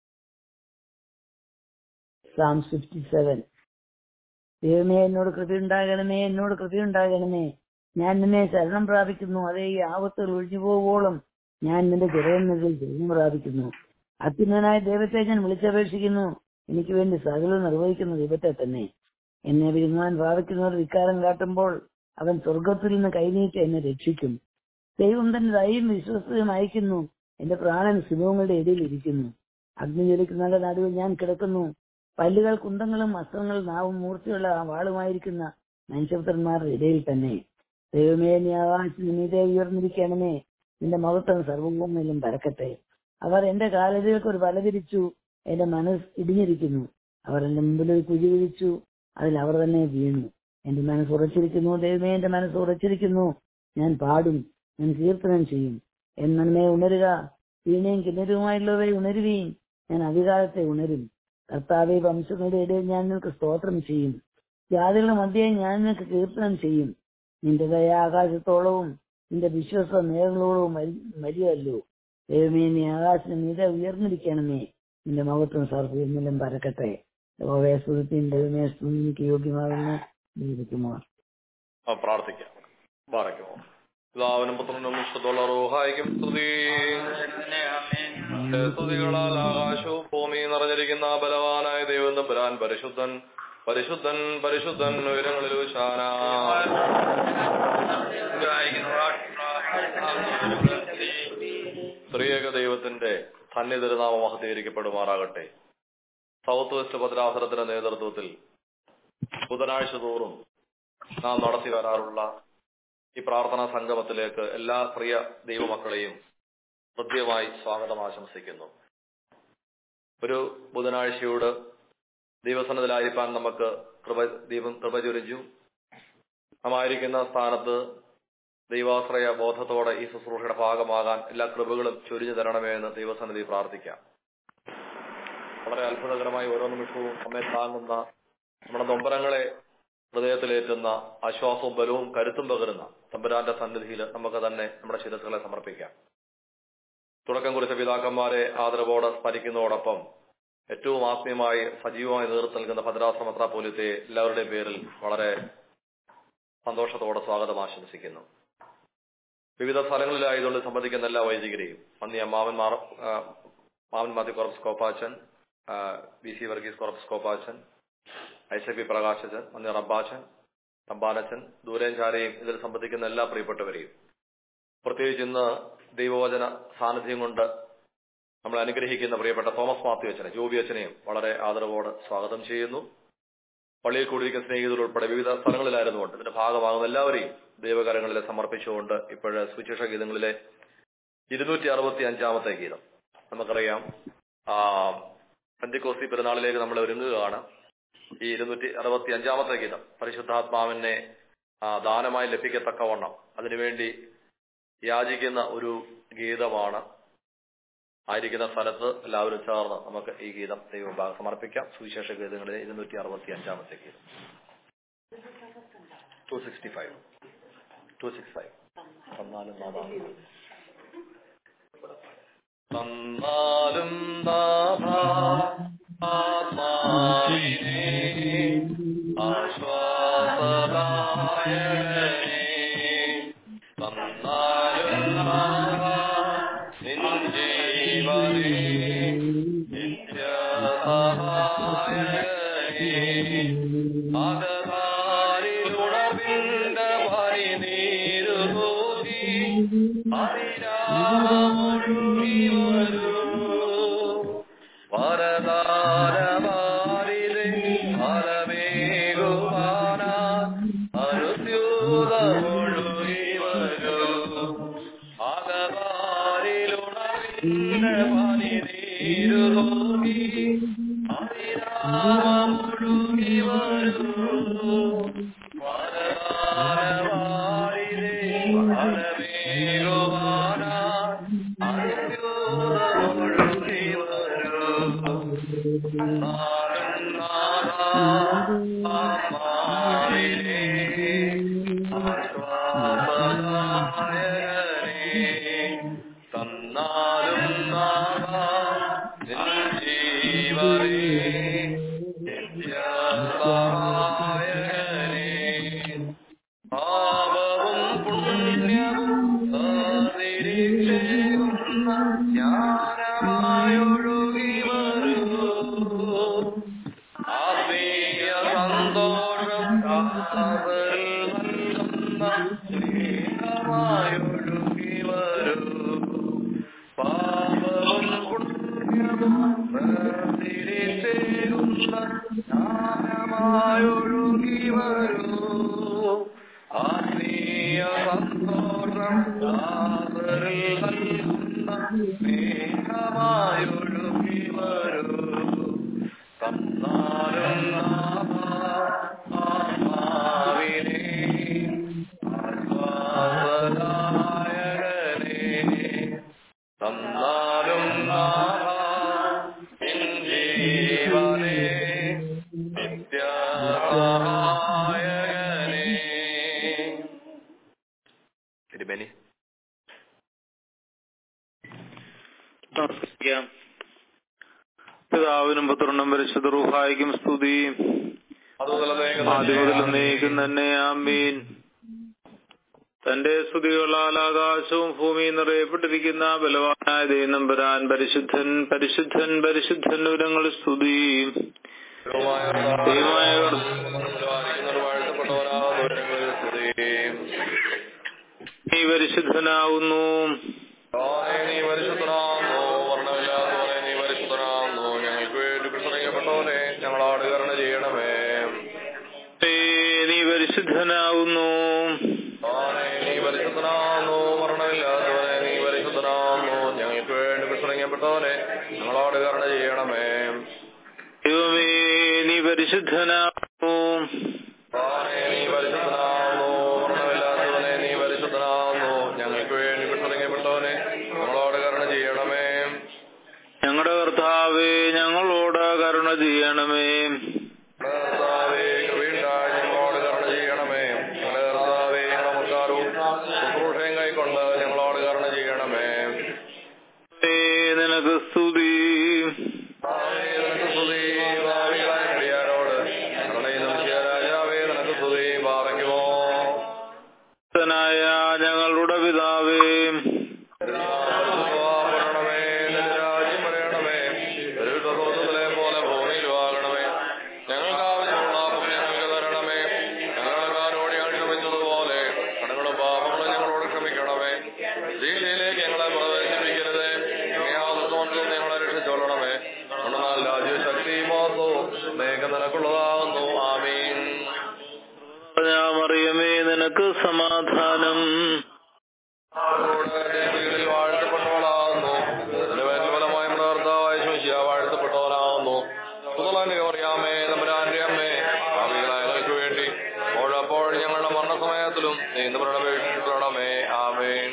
സാം ഫിഫ്റ്റി സെവൻ ദൈവമേ എന്നോട് കൃപയുണ്ടാകണമേ എന്നോട് കൃപയുണ്ടാകണമേ ഞാൻ നിന്നെ ശരണം പ്രാപിക്കുന്നു അതേ ഈ ആപത്തുകൾ ഒഴിഞ്ഞു പോവുകോളം ഞാൻ നിന്റെ ജലനിധിയിൽ ജയം പ്രാപിക്കുന്നു അത്യുന്നതനായ ദൈവത്തെ ഞാൻ വിളിച്ചപേക്ഷിക്കുന്നു എനിക്ക് വേണ്ടി സകലം നിർവഹിക്കുന്ന ദൈവത്തെ തന്നെ എന്നെ വിരുങ്ങാൻ ഭാവിക്കുന്നവർ വിക്കാരം കാട്ടുമ്പോൾ അവൻ സ്വർഗത്തിൽ നിന്ന് കൈനീട്ടി എന്നെ രക്ഷിക്കും ദൈവം തന്റെ ദൈവം വിശ്വസ്തയും അയക്കുന്നു എന്റെ പ്രാണൻ സിംഹങ്ങളുടെ ഇടയിൽ ഇരിക്കുന്നു അഗ്നി ജ്വലിക്കുന്ന നടുവിൽ ഞാൻ കിടക്കുന്നു പല്ലുകൾ കുന്തങ്ങളും വസ്ത്രങ്ങളും നാവും മൂർച്ചയുള്ള ആ വാളുമായിരിക്കുന്ന മനുഷ്യപുത്രന്മാരുടെ ഇടയിൽ തന്നെ ദൈവമേ നീ ആകാശത്തിന് മീതെ ഉയർന്നിരിക്കണമേ നിന്റെ മഹത്വം സർവഭൂമിയിലും പരക്കട്ടെ അവർ എന്റെ കാലടികൾക്ക് ഒരു വല തിരിച്ചു എന്റെ മനസ്സ് ഇടിഞ്ഞിരിക്കുന്നു അവർ എന്റെ മുമ്പിൽ ഒരു കുഴി വിരിച്ചു അതിൽ അവർ തന്നെ വീണു എന്റെ മനസ്സ് ഉറച്ചിരിക്കുന്നു ദൈവമേ എന്റെ മനസ്സ് ഉറച്ചിരിക്കുന്നു ഞാൻ പാടും ഞാൻ കീർത്തനം ചെയ്യും എന്നന്മേ ഉണരുക വീണയും കിണരുമായുള്ളവരെ ഉണരുകയും ഞാൻ അധികാരത്തെ ഉണരും കർത്താവെ വംശങ്ങളുടെ ഇടയിൽ ഞാൻ നിനക്ക് സ്തോത്രം ചെയ്യും ജാതികളുടെ മധ്യേ ഞാൻ നിനക്ക് കീർത്തനം ചെയ്യും നിന്റെ ദയ ആകാശത്തോളവും നിന്റെ വിശ്വാസ നേരങ്ങളോളവും മരിയല്ലോ ദൈവമേ നീ ആകാശത്തിന് മീതെ ഉയർന്നിരിക്കണമേ നിന്റെ മഹത്വം സർവ്വം പരക്കട്ടെ യഹോവയെ സ്തുതിപ്പിൻ ദൈവമേ സ്തുതിക്ക് യോഗ്യമാകുന്ന ദൈവക്കുമാർ ആ, പ്രാർത്ഥിക്കാം പാറയ്ക്കുമോ പിതാവിനും പുത്രനും വിശുദ്ധുള്ള റോഹായിക്കും സ്തുതി സ്തുതികളാൽ ആകാശവും ഭൂമിയും നിറഞ്ഞിരിക്കുന്ന ബലവാനായ ദൈവം തമ്പുരാൻ പരിശുദ്ധൻ പരിശുദ്ധൻ പരിശുദ്ധൻ ഉയരങ്ങളിൽ ശാന സ്ത്രീയക ദൈവത്തിന്റെ സന്നിധിരുനാമ മഹത്തീകരിക്കപ്പെടുമാറാകട്ടെ സൗത്ത് വെസ്റ്റ് ഭദ്രാസനത്തിന്റെ നേതൃത്വത്തിൽ ബുധനാഴ്ച തോറും നാം നടത്തി വരാറുള്ള ഈ പ്രാർത്ഥനാ സംഗമത്തിലേക്ക് എല്ലാ പ്രിയ ദൈവമക്കളെയും ഹൃദ്യമായി സ്വാഗതം ആശംസിക്കുന്നു ഒരു ബുധനാഴ്ചയോട് ദൈവസന്നതിലായിരിക്കാൻ നമുക്ക് കൃപ ദൈവം കൃപ ചൊരിഞ്ഞു നാം ആയിരിക്കുന്ന സ്ഥാനത്ത് ദൈവാശ്രയ ബോധത്തോടെ ഈ ശുശ്രൂഷയുടെ ഭാഗമാകാൻ എല്ലാ കൃപകളും ചൊരിഞ്ഞു തരണമേ എന്ന് ദൈവസന്നിധി പ്രാർത്ഥിക്കാം വളരെ അത്ഭുതകരമായി ഓരോ നിമിഷവും നമ്മെ താങ്ങുന്ന നമ്മുടെ നൊമ്പരങ്ങളെ ഹൃദയത്തിലേറ്റുന്ന ആശ്വാസവും ബലവും കരുത്തും പകരുന്ന തമ്പുരാന്റെ സന്നിധിയിൽ നമുക്ക് തന്നെ നമ്മുടെ ശിരസുകളെ സമർപ്പിക്കാം തുടക്കം കുറിച്ച പിതാക്കന്മാരെ ആദരവോടെ സ്മരിക്കുന്നതോടൊപ്പം ഏറ്റവും ആത്മീയമായി സജീവമായി നേതൃത്വം നൽകുന്ന ഭദ്രാശ്രമത്ര പോലത്തെ എല്ലാവരുടെയും പേരിൽ വളരെ സന്തോഷത്തോടെ സ്വാഗതം ആശംസിക്കുന്നു വിവിധ സ്ഥലങ്ങളിലായതുകൊണ്ട് സംബന്ധിക്കുന്ന എല്ലാ വൈദികരെയും അന്ന് മാവൻ മാർ ആ, മാവൻ മാത്യു കോർപ്സ് കോപ്പാച്ചൻ ബി സി വർഗീസ് കോർപ്സ് കോപ്പാച്ചൻ ഐസ പി പ്രകാശച്ചൻ അന്ന് റബ്ബാച്ചൻ തമ്പാനച്ചൻ ദൂരേഞ്ചാരെയും ഇതിൽ സംബന്ധിക്കുന്ന എല്ലാ പ്രിയപ്പെട്ടവരെയും പ്രത്യേകിച്ച് ഇന്ന് ദൈവവചന സാന്നിധ്യം കൊണ്ട് നമ്മൾ അനുഗ്രഹിക്കുന്ന പ്രിയപ്പെട്ട തോമസ് മാത്യു അച്ഛനെ ജോബി അച്ഛനെയും വളരെ ആദരവോടെ സ്വാഗതം ചെയ്യുന്നു പള്ളിയിൽ കൂടിയിരിക്കുന്ന സ്നേഹിതർ ഉൾപ്പെടെ വിവിധ സ്ഥലങ്ങളിലായിരുന്നുകൊണ്ട് ഇതിന്റെ ഭാഗമാകുന്ന എല്ലാവരെയും ദൈവകരങ്ങളിൽ സമർപ്പിച്ചുകൊണ്ട് ഇപ്പോഴ് സുവിശേഷ ഗീതങ്ങളിലെ ഇരുന്നൂറ്റി അറുപത്തി അഞ്ചാമത്തെ ഗീതം നമുക്കറിയാം ആ പെന്തിക്കോസ്തി പെരുന്നാളിലേക്ക് നമ്മൾ ഒരുങ്ങുകയാണ് ഈ ഇരുന്നൂറ്റി അറുപത്തി അഞ്ചാമത്തെ ഗീതം പരിശുദ്ധാത്മാവിനെ ആ, ദാനമായി ലഭിക്കത്തക്കവണ്ണം അതിനുവേണ്ടി യാചിക്കുന്ന ഒരു ഗീതമാണ് ആയിരിക്കുന്ന സ്ഥലത്ത് എല്ലാവരും ചേർന്ന് നമുക്ക് ഈ ഗീതം ദൈവഭാഗം സമർപ്പിക്കാം സുവിശേഷ ഗീതങ്ങളിലെ ഇരുന്നൂറ്റി അറുപത്തി അഞ്ചാമത്തെ ഗീതം two sixty five two six five തന്നാലും നാഥാ തന്നാലും നാഥാ ആത്മാവിനെ ആശ്വാസദായകനെ തന്നാലും നാഥാ നിൻ ജീവനെ നിത്യസഹായകനെ അകതാരിലുണർവിന്റെ പനിനീരു തൂകി അതിരാമൊഴുകി വരൂ വരദാനമാരിലെ ഫലമേകുവാന അനുസ്യൂതമൊഴുകി വരൂ അകതാരിലുണർവിന്റെ പനിനീരു തൂകി അതിരാമൊഴുകി വരൂ വരദാനമാരിലെ ഫലമേകുവാന അനുസ്യൂതമൊഴുകി വരൂ നാദം നാദാ ആത്മാവിനെ ആശ്വാസദായകനെ തന്നാലും നാദാ നിൻ ജീവനെ നിത്യസഹായകനെ പാപവും പുണ്യവും വേർതിരിച്ചേകുന്ന ജ്ഞാനമായൊഴുകി വരൂ ആത്മീയ സന്തോഷം കാതൽ നൽകുന്ന സ്നേഹമായൊഴുകി വരൂ പാപവും പുണ്യവും വേർതിരിച്ചേകുന്ന ജ്ഞാനമായൊഴുകി വരൂ ആത്മീയ സന്തോഷം കാതൽ നൽകുന്ന സ്നേഹമായൊഴുകി വരൂ തന്നാലും നാഥാ ആത്മാവിനെ ആശ്വാസദായകനെ തന്നാലും നാഥാ നിൻ ജീവനെ നിത്യസഹായകനെ തിരുമേനി നമസ്കരിക്കാം പിതാവിനും പുത്രനും പരിശുദ്ധ റൂഹായിക്കും സ്തുതി ആദ്യം മുതൽ നീക്കും തന്നെ ആമീൻ തന്റെ സ്തുതികളാൽ ആകാശവും ഭൂമിയും നിറയപ്പെട്ടിരിക്കുന്ന ബലവാനായ ദൈനംബരാൻ പരിശുദ്ധൻ പരിശുദ്ധൻ പരിശുദ്ധൻ വിവരങ്ങൾ സ്തുതി ദൈവമായ നീ പരിശുദ്ധനാവുന്നു നീ പരിശുദ്ധനാകുന്നു വർണ്ണമില്ലാത്തവനെ നീ പരിശുദ്ധനാകുന്നു ഞങ്ങൾക്ക് വേണ്ടി പ്രസംഗിക്കപ്പെട്ടവനെ ഞങ്ങളോട് കരുണ ചെയ്യണമേ നീ പരിശുദ്ധനാവുന്നു നീ വിട്ടുനീങ്ങപ്പെട്ടവനെ ഞങ്ങളോട് കരുണ ചെയ്യണമേ ദൈവമേ നീ പരിശുദ്ധനാകുന്നു ഭഗവാനേ, നീ പരിശുദ്ധനാകുന്നു മരണമില്ലാത്തവനെ നീ പരിശുദ്ധനാകുന്നു ഞങ്ങൾക്ക് വേണ്ടി വിട്ടുനീങ്ങപ്പെട്ടവനെ ഞങ്ങളോട് കരുണ ചെയ്യണമേ ഞങ്ങളുടെ കർത്താവേ ഞങ്ങളോട് കരുണ ചെയ്യണമേ കർത്താവേ, കൃപയുണ്ടായി ഞങ്ങളോട് കരുണ ചെയ്യണമേ ഞങ്ങളുടെ കർത്താവേ നമസ്കാരവും ശുശ്രൂഷയും കൈക്കൊണ്ട് ഞങ്ങളോട് കരുണ ചെയ്യണമേ ദൈവമേ, നിനക്ക് സ്തുതി കർത്താവേ, നിനക്ക് സ്തുതി ഭാവികളായ അടിയാരോട് കരുണയും നൽകിയ രാജാവേ നിനക്ക് സ്തുതി പാറയ്ക്കുമോ ായ ഞങ്ങളുടെ പിതാവേ വരണമേ നിന്റെ രാജ്യം വരണമേ ഒരു സ്വർഗ്ഗത്തിലെ പോലെ ഭൂമിയിലും ആകണമേ ഞങ്ങൾക്ക് ആവശ്യമുള്ള അപ്പം ഞങ്ങൾക്ക് തരണമേ ഞങ്ങളോട് ഞങ്ങൾ ക്ഷമിച്ചതുപോലെ കടങ്ങളും പാപങ്ങളും ഞങ്ങളോട് ക്ഷമിക്കണമേ ദീക്ഷയിലേക്ക് ഞങ്ങളെ പ്രവേശിപ്പിക്കരുത് യാതൊന്നും ഞങ്ങളെ രക്ഷിച്ചോളണമേ എന്നാൽ രാജ്യ ശക്തി മോസവും സ്നേഹം നിനക്കുള്ളതാകുന്നു ആമീൻ മറിയമേ നിനക്ക് സമാധാനം ിൽ വാഴ്ത്തപ്പെട്ടവളാകുന്നു അതിന്റെ പേരിൽ ഫലമായി നമ്മുടെ കർത്താവായ ശോശിയ വാഴ്ത്തപ്പെട്ടവനാകുന്നു സുതലാന്റെ അറിയാമേ നമ്മുടെ അമ്മേ ഭാവികളായ ഞങ്ങൾക്ക് വേണ്ടി ഓഴപ്പോൾ ഞങ്ങളുടെ മരണസമയത്തിലും നീന്തപ്പെടണമേ ആമേൻ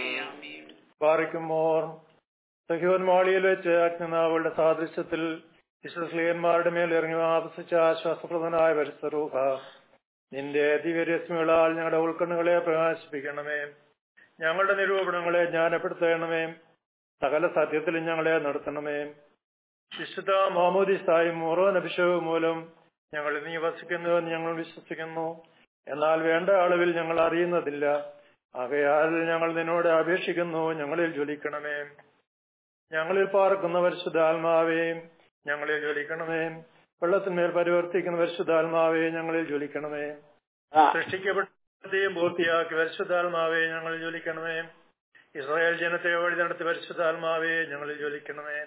പാറിക്കുമോർ സഹ്യോന്മാളിയിൽ വെച്ച് അഗ്നിനാവുകളുടെ സാദൃശ്യത്തിൽ വിശ്വസ്ലീയന്മാരുടെ മേൽ ഇറങ്ങി ആവസിച്ച ആശ്വാസപ്രദനായ പരിസരൂഹ നിന്റെ ദിവ്യരശ്മികളാൽ ഞങ്ങളുടെ ഉൾക്കണ്ണുകളെ പ്രകാശിപ്പിക്കണമേ ഞങ്ങളുടെ നിരൂപണങ്ങളെ ജ്ഞാനപ്പെടുത്തണമേ സകല സത്യത്തിലും ഞങ്ങളെ നടത്തണമേ വിശുദ്ധ മാമോദിസായും മോറോൻ അഭിഷേകവും മൂലം ഞങ്ങൾ നീ വസിക്കുന്നുവെന്ന് ഞങ്ങൾ വിശ്വസിക്കുന്നു എന്നാൽ വേണ്ട അളവിൽ ഞങ്ങൾ അറിയുന്നതില്ല ആകയാൽ ഞങ്ങൾ നിന്നോട് അപേക്ഷിക്കുന്നു ഞങ്ങളിൽ ജ്വലിക്കണമേ ഞങ്ങളിൽ പാർക്കുന്ന പരിശുദ്ധാത്മാവേ ഞങ്ങളിൽ ജ്വലിക്കണമേ വെള്ളത്തിന്മേൽ പരിവർത്തിക്കുന്ന പരിശുദ്ധാത്മാവേ ഞങ്ങളിൽ ജ്വലിക്കണമേ സൃഷ്ടിക്കപ്പെട്ടതെയും പൂർത്തിയാക്കി പരിശുദ്ധാത്മാവേ ഞങ്ങളിൽ ജ്വലിക്കണമേ ഇസ്രായേൽ ജനത്തെ വഴി നടത്തി പരിശുദ്ധാത്മാവേ ഞങ്ങളിൽ ജ്വലിക്കണമേ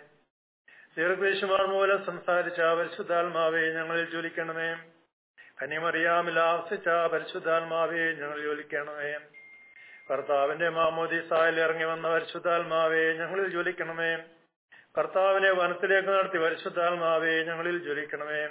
ദീർഘേശുമാർ മൂലം സംസാരിച്ച പരിശുദ്ധാത്മാവേ ഞങ്ങളിൽ ജ്വലിക്കണമേ കനിമറിയാമിൽ ആവസിച്ച പരിശുദ്ധാത്മാവേ ഞങ്ങൾ ജ്വലിക്കണമേ കർത്താവിന്റെ മാമോദിസായിൽ ഇറങ്ങി വന്ന പരിശുദ്ധാത്മാവേ ഞങ്ങളിൽ ജ്വലിക്കണമേ കർത്താവിനെ വനത്തിലേക്ക് നടത്തി പരിശുദ്ധാത്മാവേ ഞങ്ങളിൽ ജ്വലിക്കണമേ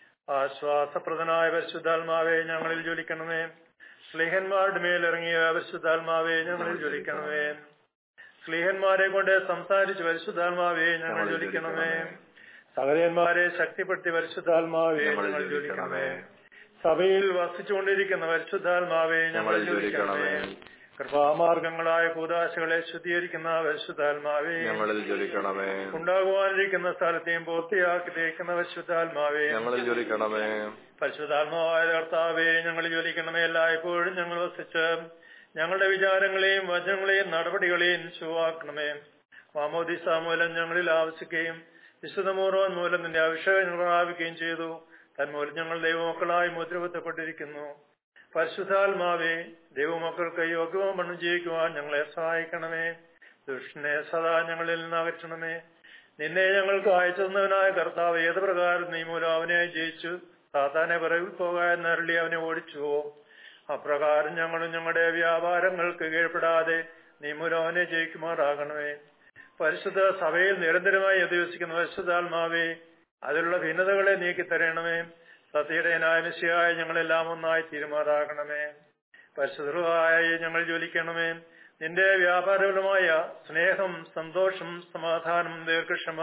ആശ്വാസപ്രദനായ പരിശുദ്ധാത്മാവേ ഞങ്ങളിൽ ജ്വലിക്കണമേ സ്ലീഹന്മാരുടെ മേലിറങ്ങിയ പരിശുദ്ധാത്മാവേ ഞങ്ങളിൽ ജ്വലിക്കണമേ സ്ലീഹന്മാരെ കൊണ്ട് സംസാരിച്ച് പരിശുദ്ധാത്മാവേ ഞങ്ങൾ ജ്വലിക്കണമേ സകലന്മാരെ ശക്തിപ്പെടുത്തി പരിശുദ്ധാത്മാവേ ഞങ്ങൾ ജ്വലിക്കണമേ സഭയിൽ വസിച്ചുകൊണ്ടിരിക്കുന്ന പരിശുദ്ധാത്മാവേ ഞങ്ങൾ ജ്വലിക്കണമേ കൃപാമാർഗങ്ങളായ കൂതാശകളെ ശുദ്ധീകരിക്കുന്ന പരിശുദ്ധാത്മാവേ ഞങ്ങളിൽ ജ്വലിക്കണമേ ഉണ്ടാകുവാനിരിക്കുന്ന സ്ഥലത്തെയും പൂർത്തിയാക്കി തേക്കുന്ന പരിശുദ്ധാത്മാവേ ഞങ്ങളിൽ ജ്വലിക്കണമേ പരിശുദ്ധാത്മാവായ കർത്താവേ ഞങ്ങൾ ജ്വലിക്കണമേ എല്ലായ്പ്പോഴും ഞങ്ങൾ വസിച്ച് ഞങ്ങളുടെ വിചാരങ്ങളെയും വചനങ്ങളെയും നടപടികളെയും ശുവാക്കണമേ മാമോദിസ മൂലം ഞങ്ങളിൽ ആവശ്യിക്കുകയും വിശുദ്ധമൂർവൻ മൂലം നിന്റെ അഭിഷേകം പ്രാപിക്കുകയും ചെയ്തു തന്മൂലം ഞങ്ങൾ ദൈവമക്കളായി മുദ്രകുത്തപ്പെട്ടിരിക്കുന്നു പരിശുദ്ധാത്മാവേ ദൈവമക്കൾക്ക് യോഗ്യവും മണ്ണു ജീവിക്കുവാൻ ഞങ്ങളെ സഹായിക്കണമേ ദുഷ്ടനെ സദാ ഞങ്ങളിൽ നിന്ന് അകറ്റണമേ നിന്നെ ഞങ്ങൾക്ക് അയച്ചെന്നവനായ കർത്താവ് ഏത് പ്രകാരം നീ മൂലം അവനെ ജയിച്ചു സാത്താനെ പിറകിൽ പോകാൻ നരളി അവനെ ഓടിച്ചുവോ അപ്രകാരം ഞങ്ങളും ഞങ്ങളുടെ വ്യാപാരങ്ങൾക്ക് കീഴ്പ്പെടാതെ നീ മൂലം അവനെ ജയിക്കുമാറാകണമേ പരിശുദ്ധ സഭയിൽ നിരന്തരമായി അധിവസിക്കുന്ന പരിശുദ്ധാത്മാവേ അതിലുള്ള ഭിന്നതകളെ നീക്കി തരണമേ സത്യയുടെ നായനശിയായ ഞങ്ങളെല്ലാം ഒന്നായി തീരുമാറാകണമേ പരിശുദ്ധമായി ഞങ്ങൾ ജ്വലിക്കണമേ നിന്റെ വ്യാപാരപരമായ സ്നേഹം സന്തോഷം സമാധാനം ദീർഘക്ഷമ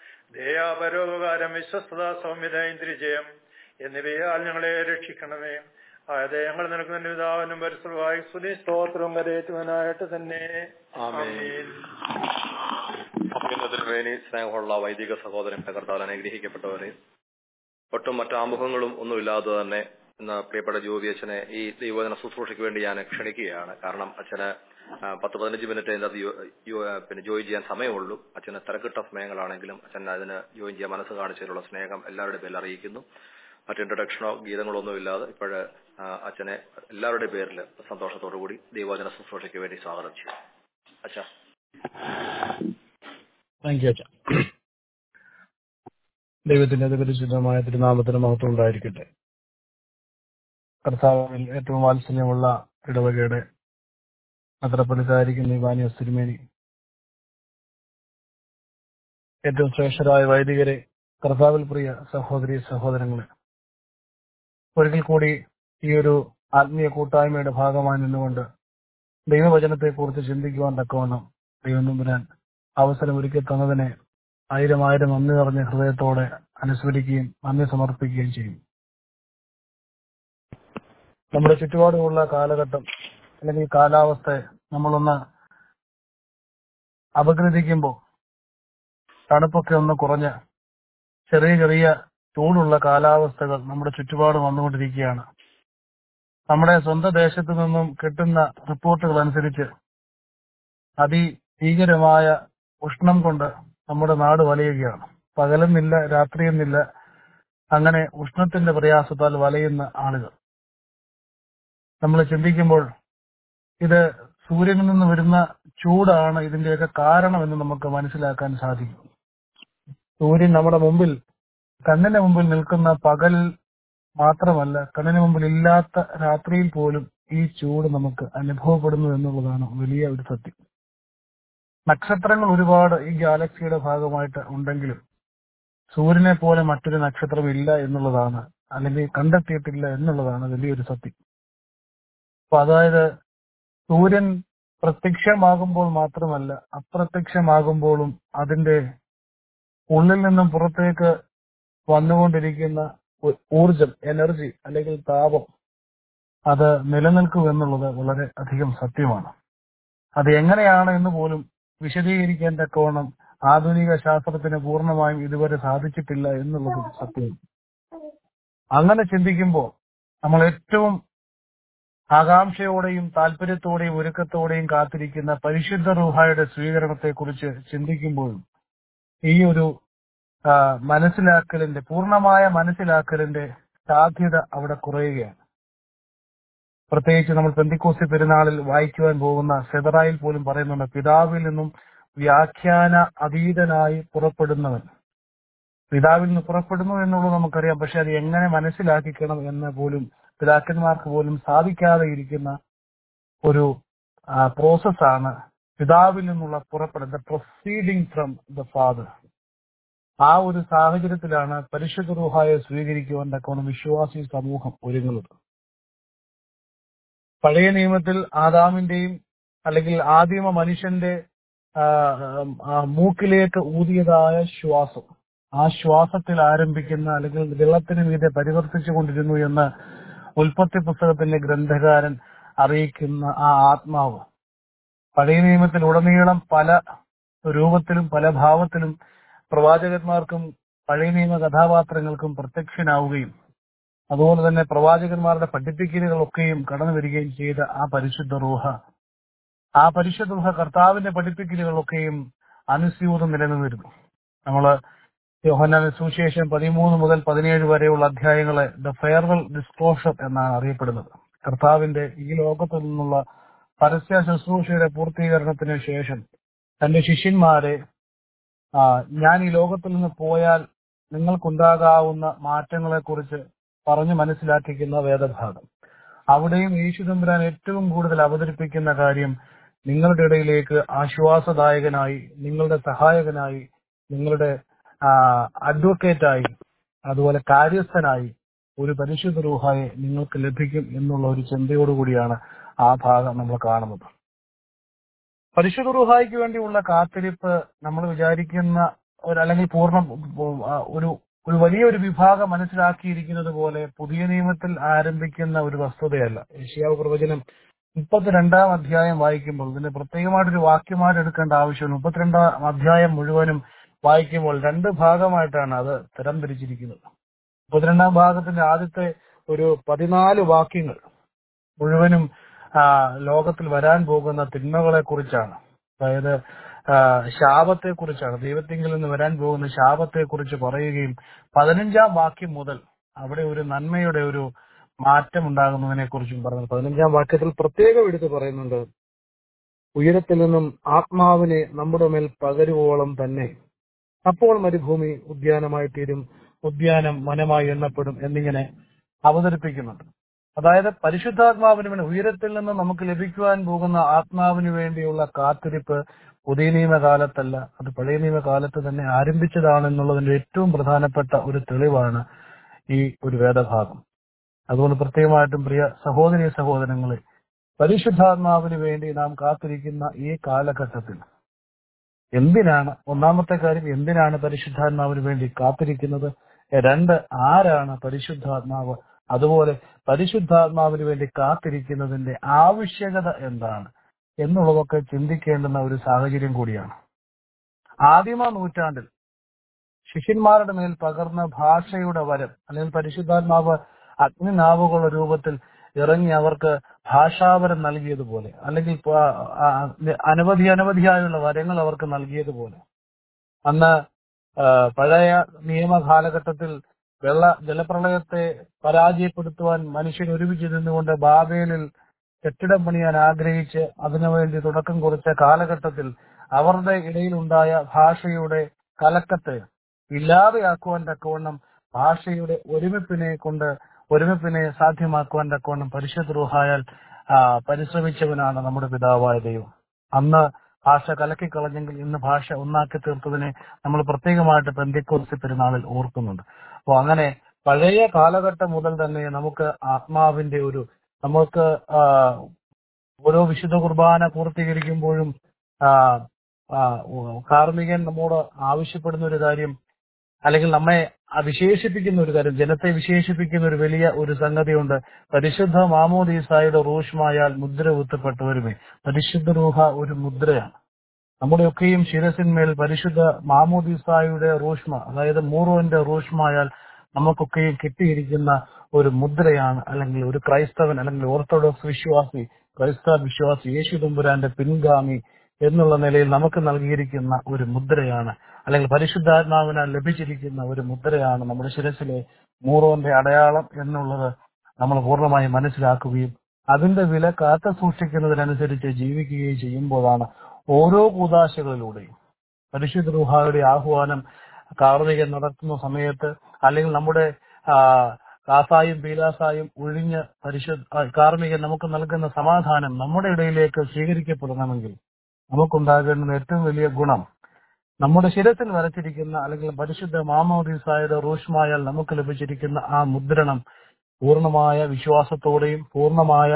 ദയാ പരോപകാരം വിശ്വസ്തത സൗമ്യത ഇന്ദ്രിജയം എന്നിവയാൽ ഞങ്ങളെ രക്ഷിക്കണമേ ആയത് ഞങ്ങൾ നിനക്ക് നിന്റെ പിതാവിനും പരിസരമായി സുനി സ്തോത്രവും കരയേറ്റുവാനായിട്ട് തന്നെ ആമേൻ. അഭ്യുന്നതിന് വേണ്ടി സ്നേഹമുള്ള വൈദിക സഹോദരന്റെ കർത്താവ് അനുഗ്രഹിക്കപ്പെട്ടവരെ ഒട്ടും മറ്റു ആമുഖങ്ങളും ഒന്നുമില്ലാതെ തന്നെ ഇന്ന് പ്രിയപ്പെട്ട ജോബി അച്ഛനെ ഈ ദൈവജന ശുശ്രൂഷയ്ക്ക് വേണ്ടി ഞാൻ ക്ഷണിക്കുകയാണ് കാരണം അച്ഛന് ആ, പത്ത് പതിനഞ്ച് മിനിറ്റ് അതിൻ്റെ അത് യോ- യോ- പിന്നെ ജോയിൻ ചെയ്യാൻ സമയമുള്ളൂ അച്ഛന് തിരക്കിട്ട സമയങ്ങളാണെങ്കിലും അച്ഛൻ അതിന് ജോയിൻ ചെയ്യാൻ മനസ്സ് കാണിച്ചതിലുള്ള സ്നേഹം എല്ലാവരുടെ പേരിൽ അറിയിക്കുന്നു മറ്റ് ഇൻട്രഡക്ഷനോ ഗീതങ്ങളോ ഒന്നും ഇല്ലാതെ ഇപ്പോഴ് അച്ഛനെ എല്ലാവരുടെ പേരിൽ സന്തോഷത്തോടു കൂടി ദൈവജന ശുശ്രൂഷയ്ക്ക് വേണ്ടി സ്വാഗതം ചെയ്യും അച്ഛാ താങ്ക് യു അച്ഛ ദൈവത്തിന്റെ അതിപരിശുദ്ധമായ തിരുനാമത്തിന് മഹത്വം ഉണ്ടായിരിക്കട്ടെ കർത്താവിൽ ഏറ്റവും വാത്സല്യമുള്ള ഇടവകയുടെ അത്രപ്പലിതായിരിക്കുന്ന ഇവാനിയ സിരിമേനി ഏറ്റവും ശ്രേഷ്ഠരായ വൈദികരെ കർത്താവിൽ പ്രിയ സഹോദരി സഹോദരങ്ങളെ ഒരിക്കൽ കൂടി ഈ ഒരു ആത്മീയ കൂട്ടായ്മയുടെ ഭാഗമായി നിന്നുകൊണ്ട് ദൈവവചനത്തെ കുറിച്ച് ചിന്തിക്കുവാൻ തക്കവണ്ണം ദൈവം തമ്പുരാൻ അവസരം ഒരുക്കി തന്നതിനെ ആയിരം ആയിരം നന്ദി നിറഞ്ഞ ഹൃദയത്തോടെ അനുസ്മരിക്കുകയും നന്ദി സമർപ്പിക്കുകയും ചെയ്യും നമ്മുടെ ചുറ്റുപാടുമുള്ള കാലഘട്ടം അല്ലെങ്കിൽ കാലാവസ്ഥയെ നമ്മളൊന്ന് അപഗ്രഥിക്കുമ്പോൾ തണുപ്പൊക്കെ ഒന്ന് കുറഞ്ഞ് ചെറിയ ചെറിയ ചൂടുള്ള കാലാവസ്ഥകൾ നമ്മുടെ ചുറ്റുപാട് വന്നുകൊണ്ടിരിക്കുകയാണ് നമ്മുടെ സ്വന്തം ദേശത്തു നിന്നും കിട്ടുന്ന റിപ്പോർട്ടുകൾ അനുസരിച്ച് അതിഭീകരമായ ഉഷ്ണം കൊണ്ട് നമ്മുടെ നാട് വലയുകയാണ് പകലെന്നില്ല രാത്രിയെന്നില്ല അങ്ങനെ ഉഷ്ണത്തിന്റെ പ്രയാസത്താൽ വലയുന്ന ആളുകൾ നമ്മൾ ചിന്തിക്കുമ്പോൾ ഇത് സൂര്യനിൽ നിന്ന് വരുന്ന ചൂടാണ് ഇതിന്റെയൊക്കെ കാരണമെന്ന് നമുക്ക് മനസ്സിലാക്കാൻ സാധിക്കും സൂര്യൻ നമ്മുടെ മുമ്പിൽ കണ്ണിന് മുമ്പിൽ നിൽക്കുന്ന പകൽ മാത്രമല്ല കണ്ണിന് മുമ്പിൽ ഇല്ലാത്ത രാത്രിയിൽ പോലും ഈ ചൂട് നമുക്ക് അനുഭവപ്പെടുന്നു എന്നുള്ളതാണ് വലിയ ഒരു സത്യം നക്ഷത്രങ്ങൾ ഒരുപാട് ഈ ഗാലക്സിയുടെ ഭാഗമായിട്ട് ഉണ്ടെങ്കിലും സൂര്യനെ പോലെ മറ്റൊരു നക്ഷത്രം ഇല്ല എന്നുള്ളതാണ് അല്ലെങ്കിൽ കണ്ടെത്തിയിട്ടില്ല എന്നുള്ളതാണ് വലിയൊരു സത്യം അപ്പൊ അതായത് സൂര്യൻ പ്രത്യക്ഷമാകുമ്പോൾ മാത്രമല്ല അപ്രത്യക്ഷമാകുമ്പോഴും അതിന്റെ ഉള്ളിൽ നിന്നും പുറത്തേക്ക് വന്നുകൊണ്ടിരിക്കുന്ന ഉ- ഊർജം എനർജി അല്ലെങ്കിൽ താപം അത് നിലനിൽക്കും എന്നുള്ളത് വളരെ അധികം സത്യമാണ് അത് എങ്ങനെയാണ് എന്ന് പോലും വിശദീകരിക്കാൻ തക്കവണ്ണം ആധുനിക ശാസ്ത്രത്തിന് പൂർണ്ണമായും ഇതുവരെ സാധിച്ചിട്ടില്ല എന്നുള്ളതും സത്യമാണ് അങ്ങനെ ചിന്തിക്കുമ്പോൾ നമ്മൾ ഏറ്റവും ആകാംക്ഷയോടെയും താല്പര്യത്തോടെയും ഒരുക്കത്തോടെയും കാത്തിരിക്കുന്ന പരിശുദ്ധ റുഹായുടെ സ്വീകരണത്തെ കുറിച്ച് ചിന്തിക്കുമ്പോഴും ഈ ഒരു ആ, മനസ്സിലാക്കലിന്റെ പൂർണ്ണമായ മനസ്സിലാക്കലിന്റെ സാധ്യത അവിടെ കുറയുകയാണ് പ്രത്യേകിച്ച് നമ്മൾ പെന്തിക്കോസി പെരുന്നാളിൽ വായിക്കുവാൻ പോകുന്ന സെതറായിൽ പോലും പറയുന്നുണ്ട് പിതാവിൽ നിന്നും വ്യാഖ്യാന അതീതനായി പുറപ്പെടുന്നവൻ പിതാവിൽ നിന്ന് പുറപ്പെടുന്നു എന്നുള്ളത് നമുക്കറിയാം പക്ഷെ അത് എങ്ങനെ മനസ്സിലാക്കിക്കണം എന്ന് പോലും പിതാക്കന്മാർക്ക് പോലും സാധിക്കാതെ ഇരിക്കുന്ന ഒരു പ്രോസസ്സാണ് പിതാവിൽ നിന്നുള്ള പുറപ്പെടൽ the proceeding from the father ആ ഒരു സാഹചര്യത്തിലാണ് പരിശുദ്ധ റൂഹായെ സ്വീകരിക്കുവാൻ തക്കവണ്ണം വിശ്വാസി സമൂഹം ഒരുങ്ങുന്നത് പഴയ നിയമത്തിൽ ആദാമിന്റെയും അല്ലെങ്കിൽ ആദിമ മനുഷ്യന്റെ ആ, ആ, മൂക്കിലേക്ക് ഊതിയതായ ശ്വാസം ആ ശ്വാസത്തിൽ ആരംഭിക്കുന്ന അല്ലെങ്കിൽ വെള്ളത്തിന് മീതെ പരിവർത്തിച്ചു കൊണ്ടിരുന്നു എന്ന് ഉൽപ്പത്തി പുസ്തകത്തിന്റെ ഗ്രന്ഥകാരൻ അറിയിക്കുന്ന ആ ആത്മാവ് പഴയ നിയമത്തിൽ ഉടനീളം പല രൂപത്തിലും പല ഭാവത്തിലും പ്രവാചകന്മാർക്കും പഴയ നിയമ കഥാപാത്രങ്ങൾക്കും പ്രത്യക്ഷനാവുകയും അതുപോലെ തന്നെ പ്രവാചകന്മാരുടെ പഠിപ്പിക്കലുകളൊക്കെയും കടന്നു വരികയും ചെയ്ത ആ പരിശുദ്ധ റൂഹ ആ പരിശുദ്ധ റൂഹ കർത്താവിന്റെ പഠിപ്പിക്കലുകളൊക്കെയും അനുസ്യൂതം നിലനിന്നിരുന്നു നമ്മള് യോഹന്നാൻ സുവിശേഷം പതിമൂന്ന് മുതൽ പതിനേഴ് വരെയുള്ള അധ്യായങ്ങളെ ദ ഫെയർവെൽ ഡിസ്ക്ലോഷർ എന്നാണ് അറിയപ്പെടുന്നത് കർത്താവിന്റെ ഈ ലോകത്തു നിന്നുള്ള പരസ്യ ശുശ്രൂഷയുടെ പൂർത്തീകരണത്തിന് ശേഷം തന്റെ ശിഷ്യന്മാരെ ആ, ഞാൻ ഈ ലോകത്തിൽ നിന്ന് പോയാൽ നിങ്ങൾക്കുണ്ടാകാവുന്ന മാറ്റങ്ങളെ കുറിച്ച് പറഞ്ഞു മനസ്സിലാക്കിക്കുന്ന വേദഭാഗം അവിടെയും യേശു തമ്പുരാൻ ഏറ്റവും കൂടുതൽ അവതരിപ്പിക്കുന്ന കാര്യം നിങ്ങളുടെ ഇടയിലേക്ക് ആശ്വാസദായകനായി നിങ്ങളുടെ സഹായകനായി നിങ്ങളുടെ അഡ്വക്കേറ്റായി അതുപോലെ കാര്യസ്ഥനായി ഒരു പരിശുദ്ധ റൂഹായെ നിങ്ങൾക്ക് ലഭിക്കും എന്നുള്ള ഒരു ചിന്തയോടുകൂടിയാണ് ആ ഭാഗം നമ്മൾ കാണുന്നത് പരിശുദ്ധ റുഹായിക്ക് വേണ്ടിയുള്ള കാത്തിരിപ്പ് നമ്മൾ വിചാരിക്കുന്ന ഒരു അല്ലെങ്കിൽ പൂർണ്ണ ആ, ഒരു ഒരു വലിയൊരു വിഭാഗം മനസ്സിലാക്കിയിരിക്കുന്നത് പോലെ പുതിയ നിയമത്തിൽ ആരംഭിക്കുന്ന ഒരു വസ്തുതയല്ല ഏഷ്യാവ് പ്രവചനം മുപ്പത്തിരണ്ടാം അധ്യായം വായിക്കുമ്പോൾ ഇതിന് പ്രത്യേകമായിട്ടൊരു വാക്യമായിട്ട് എടുക്കേണ്ട ആവശ്യമില്ല മുപ്പത്തിരണ്ടാം അധ്യായം മുഴുവനും വായിക്കുമ്പോൾ രണ്ട് ഭാഗമായിട്ടാണ് അത് തരംതിരിച്ചിരിക്കുന്നത് മുപ്പത്തിരണ്ടാം ഭാഗത്തിന്റെ ആദ്യത്തെ ഒരു പതിനാല് വാക്യങ്ങൾ മുഴുവനും ആ, ലോകത്തിൽ വരാൻ പോകുന്ന തിന്മകളെ കുറിച്ചാണ് അതായത് ശാപത്തെ കുറിച്ചാണ് ദൈവത്തിങ്കിൽ നിന്ന് വരാൻ പോകുന്ന ശാപത്തെ കുറിച്ച് പറയുകയും പതിനഞ്ചാം വാക്യം മുതൽ അവിടെ ഒരു നന്മയുടെ ഒരു മാറ്റം ഉണ്ടാകുന്നതിനെ കുറിച്ചും പറഞ്ഞു പതിനഞ്ചാം വാക്യത്തിൽ പ്രത്യേകം എടുത്ത് പറയുന്നുണ്ട് ഉയരത്തിൽ നിന്നും ആത്മാവിനെ നമ്മുടെ മേൽ പകരുവോളം തന്നെ അപ്പോൾ മരുഭൂമി ഉദ്യാനമായി തീരും ഉദ്യാനം വനമായി എണ്ണപ്പെടും എന്നിങ്ങനെ അവതരിപ്പിക്കുന്നുണ്ട് അതായത് പരിശുദ്ധാത്മാവിന് വേണ്ടി ഉയരത്തിൽ നിന്ന് നമുക്ക് ലഭിക്കുവാൻ പോകുന്ന ആത്മാവിന് വേണ്ടിയുള്ള കാത്തിരിപ്പ് പുതിയ നിയമകാലത്തല്ല അത് പഴയ നിയമകാലത്ത് തന്നെ ആരംഭിച്ചതാണെന്നുള്ളതിന്റെ ഏറ്റവും പ്രധാനപ്പെട്ട ഒരു തെളിവാണ് ഈ ഒരു വേദഭാഗം അതുകൊണ്ട് പ്രത്യേകമായിട്ടും പ്രിയ സഹോദരി സഹോദരങ്ങളെ പരിശുദ്ധാത്മാവിന് വേണ്ടി നാം കാത്തിരിക്കുന്ന ഈ കാലഘട്ടത്തിൽ എന്തിനാണ് ഒന്നാമത്തെ കാര്യം എന്തിനാണ് പരിശുദ്ധാത്മാവിന് വേണ്ടി കാത്തിരിക്കുന്നത് രണ്ട് ആരാണ് പരിശുദ്ധാത്മാവ് അതുപോലെ പരിശുദ്ധാത്മാവിന് വേണ്ടി കാത്തിരിക്കുന്നതിന്റെ ആവശ്യകത എന്താണ് എന്നുള്ളതൊക്കെ ചിന്തിക്കേണ്ടുന്ന ഒരു സാഹചര്യം കൂടിയാണ് ആദിമ നൂറ്റാണ്ടിൽ ശിഷ്യന്മാരുടെ മേൽ പകർന്ന ഭാഷയുടെ വരം അല്ലെങ്കിൽ പരിശുദ്ധാത്മാവ് അഗ്നിനാവുകളുടെ രൂപത്തിൽ ഇറങ്ങി അവർക്ക് ഭാഷാവരം നൽകിയതുപോലെ അല്ലെങ്കിൽ പ- ആ, അനവധി അനവധിയായുള്ള വരങ്ങൾ അവർക്ക് നൽകിയതുപോലെ അന്ന് ആ, പഴയ നിയമ കാലഘട്ടത്തിൽ വെള്ള ജലപ്രളയത്തെ പരാജയപ്പെടുത്തുവാൻ മനുഷ്യൻ ഒരുമിച്ച് നിന്നുകൊണ്ട് ബാബേലിൽ കെട്ടിടം പണിയാൻ ആഗ്രഹിച്ച് അതിനുവേണ്ടി തുടക്കം കുറിച്ച കാലഘട്ടത്തിൽ അവരുടെ ഇടയിലുണ്ടായ ഭാഷയുടെ കലക്കത്തെ ഇല്ലാതെയാക്കുവാൻ തക്കവണ്ണം ഭാഷയുടെ ഒരുമിപ്പിനെ കൊണ്ട് ഒരുമിപ്പിനെ സാധ്യമാക്കുവാൻ തക്കവണ്ണം പരിശുദ്ധ റൂഹായാൽ ആ, പരിശ്രമിച്ചവനാണ് നമ്മുടെ പിതാവായ ദൈവം അന്ന് ഭാഷ കലക്കിക്കളഞ്ഞെങ്കിൽ ഇന്ന് ഭാഷ ഒന്നാക്കി തീർത്തതിനെ നമ്മൾ പ്രത്യേകമായിട്ട് പെന്തിക്കോസ് പെരുന്നാളിൽ ഓർക്കുന്നുണ്ട് അപ്പോൾ അങ്ങനെ പഴയ കാലഘട്ടം മുതൽ തന്നെ നമുക്ക് ആത്മാവിന്റെ ഒരു നമുക്ക് ആ, ഓരോ വിശുദ്ധ കുർബാന പൂർത്തീകരിക്കുമ്പോഴും ആ, ആ, കാർമികൻ നമ്മോട് ആവശ്യപ്പെടുന്ന ഒരു കാര്യം അല്ലെങ്കിൽ നമ്മെ ആ വിശേഷിപ്പിക്കുന്ന ഒരു കാര്യം ജനത്തെ വിശേഷിപ്പിക്കുന്ന ഒരു വലിയ ഒരു സംഗതിയുണ്ട് പരിശുദ്ധ മാമോദീസായുടെ റൂഷ്മായാൽ മുദ്ര കുത്തപ്പെട്ടവരുമേ പരിശുദ്ധ റൂഹ ഒരു മുദ്രയാണ് നമ്മുടെയൊക്കെയും ശിരസിന്മേൽ പരിശുദ്ധ മാമോദീസായുടെ റൂഷ്മ അതായത് മൂറോന്റെ റൂഷ്മായാൽ നമുക്കൊക്കെയും കിട്ടിയിരിക്കുന്ന ഒരു മുദ്രയാണ് അല്ലെങ്കിൽ ഒരു ക്രൈസ്തവൻ അല്ലെങ്കിൽ ഓർത്തഡോക്സ് വിശ്വാസി ക്രൈസ്തവ വിശ്വാസി യേശു തമ്പുരാന്റെ പിൻഗാമി എന്നുള്ള നിലയിൽ നമുക്ക് നൽകിയിരിക്കുന്ന ഒരു മുദ്രയാണ് അല്ലെങ്കിൽ പരിശുദ്ധാത്മാവിനാൽ ലഭിച്ചിരിക്കുന്ന ഒരു മുദ്രയാണ് നമ്മുടെ ശിരസിലെ മൂറോന്റെ അടയാളം എന്നുള്ളത് നമ്മൾ പൂർണ്ണമായി മനസ്സിലാക്കുകയും അതിന്റെ വില കാത്തു സൂക്ഷിക്കുന്നതിനനുസരിച്ച് ജീവിക്കുകയും ചെയ്യുമ്പോഴാണ് ഓരോ കൂതാശകളിലൂടെയും പരിശുദ്ധ റുഹായുടെ ആഹ്വാനം കാർമികൻ നടത്തുന്ന സമയത്ത് അല്ലെങ്കിൽ നമ്മുടെ ആ, കാസായും പീലാസായും ഒഴിഞ്ഞ് പരിശുദ്ധ കാർമികൻ നമുക്ക് നൽകുന്ന സമാധാനം നമ്മുടെ ഇടയിലേക്ക് സ്വീകരിക്കപ്പെടണമെങ്കിൽ നമുക്കുണ്ടാകേണ്ടുന്ന ഏറ്റവും വലിയ ഗുണം നമ്മുടെ ശിരസിൽ വരച്ചിരിക്കുന്ന അല്ലെങ്കിൽ പരിശുദ്ധ മാമോദീസായുടെ റൂഷ്മായാൽ നമുക്ക് ലഭിച്ചിരിക്കുന്ന ആ മുദ്രണം പൂർണ്ണമായ വിശ്വാസത്തോടെയും പൂർണ്ണമായ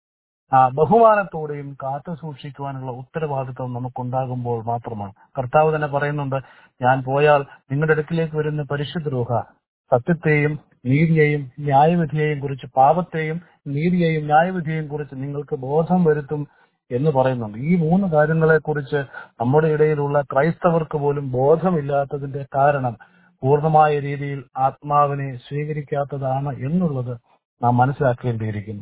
ആ ബഹുമാനത്തോടെയും കാത്തു സൂക്ഷിക്കുവാനുള്ള ഉത്തരവാദിത്വം നമുക്കുണ്ടാകുമ്പോൾ മാത്രമാണ് കർത്താവ് തന്നെ പറയുന്നുണ്ട് ഞാൻ പോയാൽ നിങ്ങളുടെ അടുക്കിലേക്ക് വരുന്ന പരിശുദ്ധ രൂഹ സത്യത്തെയും നീതിയെയും ന്യായവിധിയെയും കുറിച്ച് പാപത്തെയും നീതിയെയും ന്യായവിധിയെയും കുറിച്ച് നിങ്ങൾക്ക് ബോധം വരുത്തും എന്ന് പറയുന്നുണ്ട് ഈ മൂന്ന് കാര്യങ്ങളെ കുറിച്ച് നമ്മുടെ ഇടയിലുള്ള ക്രൈസ്തവർക്ക് പോലും ബോധമില്ലാത്തതിന്റെ കാരണം പൂർണ്ണമായ രീതിയിൽ ആത്മാവിനെ സ്വീകരിക്കാത്തതാണ് എന്നുള്ളത് നാം മനസ്സിലാക്കേണ്ടിയിരിക്കുന്നു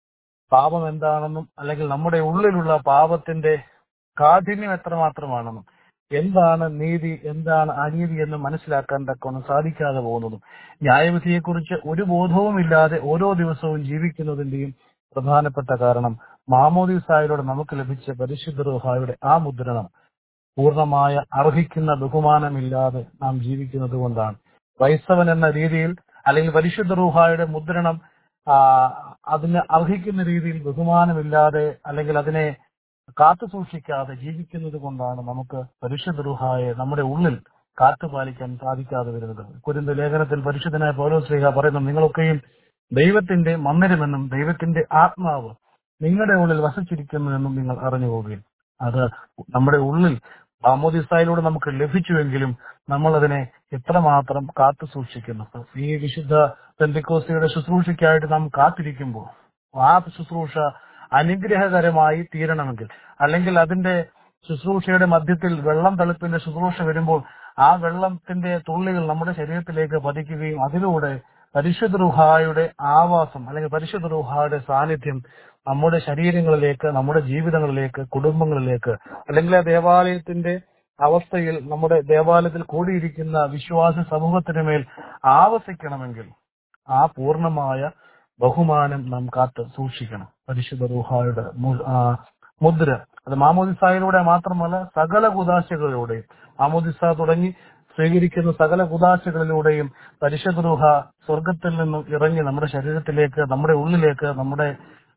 പാപം എന്താണെന്നും അല്ലെങ്കിൽ നമ്മുടെ ഉള്ളിലുള്ള പാപത്തിന്റെ കാഠിന്യം എത്രമാത്രമാണെന്നും എന്താണ് നീതി എന്താണ് അനീതി എന്ന് മനസ്സിലാക്കാൻ തക്കവണ്ണം സാധിക്കാതെ പോകുന്നതും ന്യായവിധിയെക്കുറിച്ച് ഒരു ബോധവുമില്ലാതെ ഓരോ ദിവസവും ജീവിക്കുന്നതിന്റെയും പ്രധാനപ്പെട്ട കാരണം മാമോദിസായിലൂടെ നമുക്ക് ലഭിച്ച പരിശുദ്ധ റുഹായുടെ ആ മുദ്രണം പൂർണ്ണമായ അർഹിക്കുന്ന ബഹുമാനമില്ലാതെ നാം ജീവിക്കുന്നത് കൊണ്ടാണ് ക്രൈസ്തവൻ എന്ന രീതിയിൽ അല്ലെങ്കിൽ പരിശുദ്ധ റൂഹായുടെ മുദ്രണം ആ, അതിന് അർഹിക്കുന്ന രീതിയിൽ ബഹുമാനമില്ലാതെ അല്ലെങ്കിൽ അതിനെ കാത്തു സൂക്ഷിക്കാതെ ജീവിക്കുന്നത് കൊണ്ടാണ് നമുക്ക് പരിശുദ്ധ റുഹായെ നമ്മുടെ ഉള്ളിൽ കാത്തുപാലിക്കാൻ സാധിക്കാതെ വരുന്നത് കുരുന്ത ലേഖനത്തിൽ പരിശുദ്ധനായ പൗരോ ശ്രീഹ പറയുന്നു നിങ്ങളൊക്കെയും ദൈവത്തിന്റെ മന്ദിരമെന്നും ദൈവത്തിന്റെ ആത്മാവ് നിങ്ങളുടെ ഉള്ളിൽ വസിച്ചിരിക്കുന്നുവെന്നും നിങ്ങൾ അറിഞ്ഞു പോവുകയും അത് നമ്മുടെ ഉള്ളിൽ ആമോദിസായിലൂടെ നമുക്ക് ലഭിച്ചുവെങ്കിലും നമ്മൾ അതിനെ എത്രമാത്രം കാത്തു സൂക്ഷിക്കുന്നു ഈ വിശുദ്ധ പെന്തിക്കോസിയുടെ ശുശ്രൂഷയ്ക്കായിട്ട് നാം കാത്തിരിക്കുമ്പോൾ ആ ശുശ്രൂഷ അനുഗ്രഹകരമായി തീരണമെങ്കിൽ അല്ലെങ്കിൽ അതിന്റെ ശുശ്രൂഷയുടെ മധ്യത്തിൽ വെള്ളം തളുപ്പിന്റെ ശുശ്രൂഷ വരുമ്പോൾ ആ വെള്ളത്തിന്റെ തുള്ളികൾ നമ്മുടെ ശരീരത്തിലേക്ക് പതിക്കുകയും അതിലൂടെ പരിശുദ്ധ റുഹായുടെ ആവാസം അല്ലെങ്കിൽ പരിശുദ്ധ റുഹായുടെ സാന്നിധ്യം നമ്മുടെ ശരീരങ്ങളിലേക്ക് നമ്മുടെ ജീവിതങ്ങളിലേക്ക് കുടുംബങ്ങളിലേക്ക് അല്ലെങ്കിൽ ആ ദേവാലയത്തിന്റെ അവസ്ഥയിൽ നമ്മുടെ ദേവാലയത്തിൽ കൂടിയിരിക്കുന്ന വിശ്വാസ സമൂഹത്തിന് മേൽ ആവസിക്കണമെങ്കിൽ ആ പൂർണ്ണമായ ബഹുമാനം നാം കാത്ത് സൂക്ഷിക്കണം പരിശുദ്ധ റൂഹായുടെ മു- ആ, മുദ്ര അത് മാമോദിസായിലൂടെ മാത്രമല്ല സകല കുദാശകളിലൂടെയും മാമോദിസ തുടങ്ങി സ്വീകരിക്കുന്ന സകല കുദാശകളിലൂടെയും പരിശുദ്ധ റൂഹ സ്വർഗത്തിൽ നിന്നും ഇറങ്ങി നമ്മുടെ ശരീരത്തിലേക്ക് നമ്മുടെ ഉള്ളിലേക്ക് നമ്മുടെ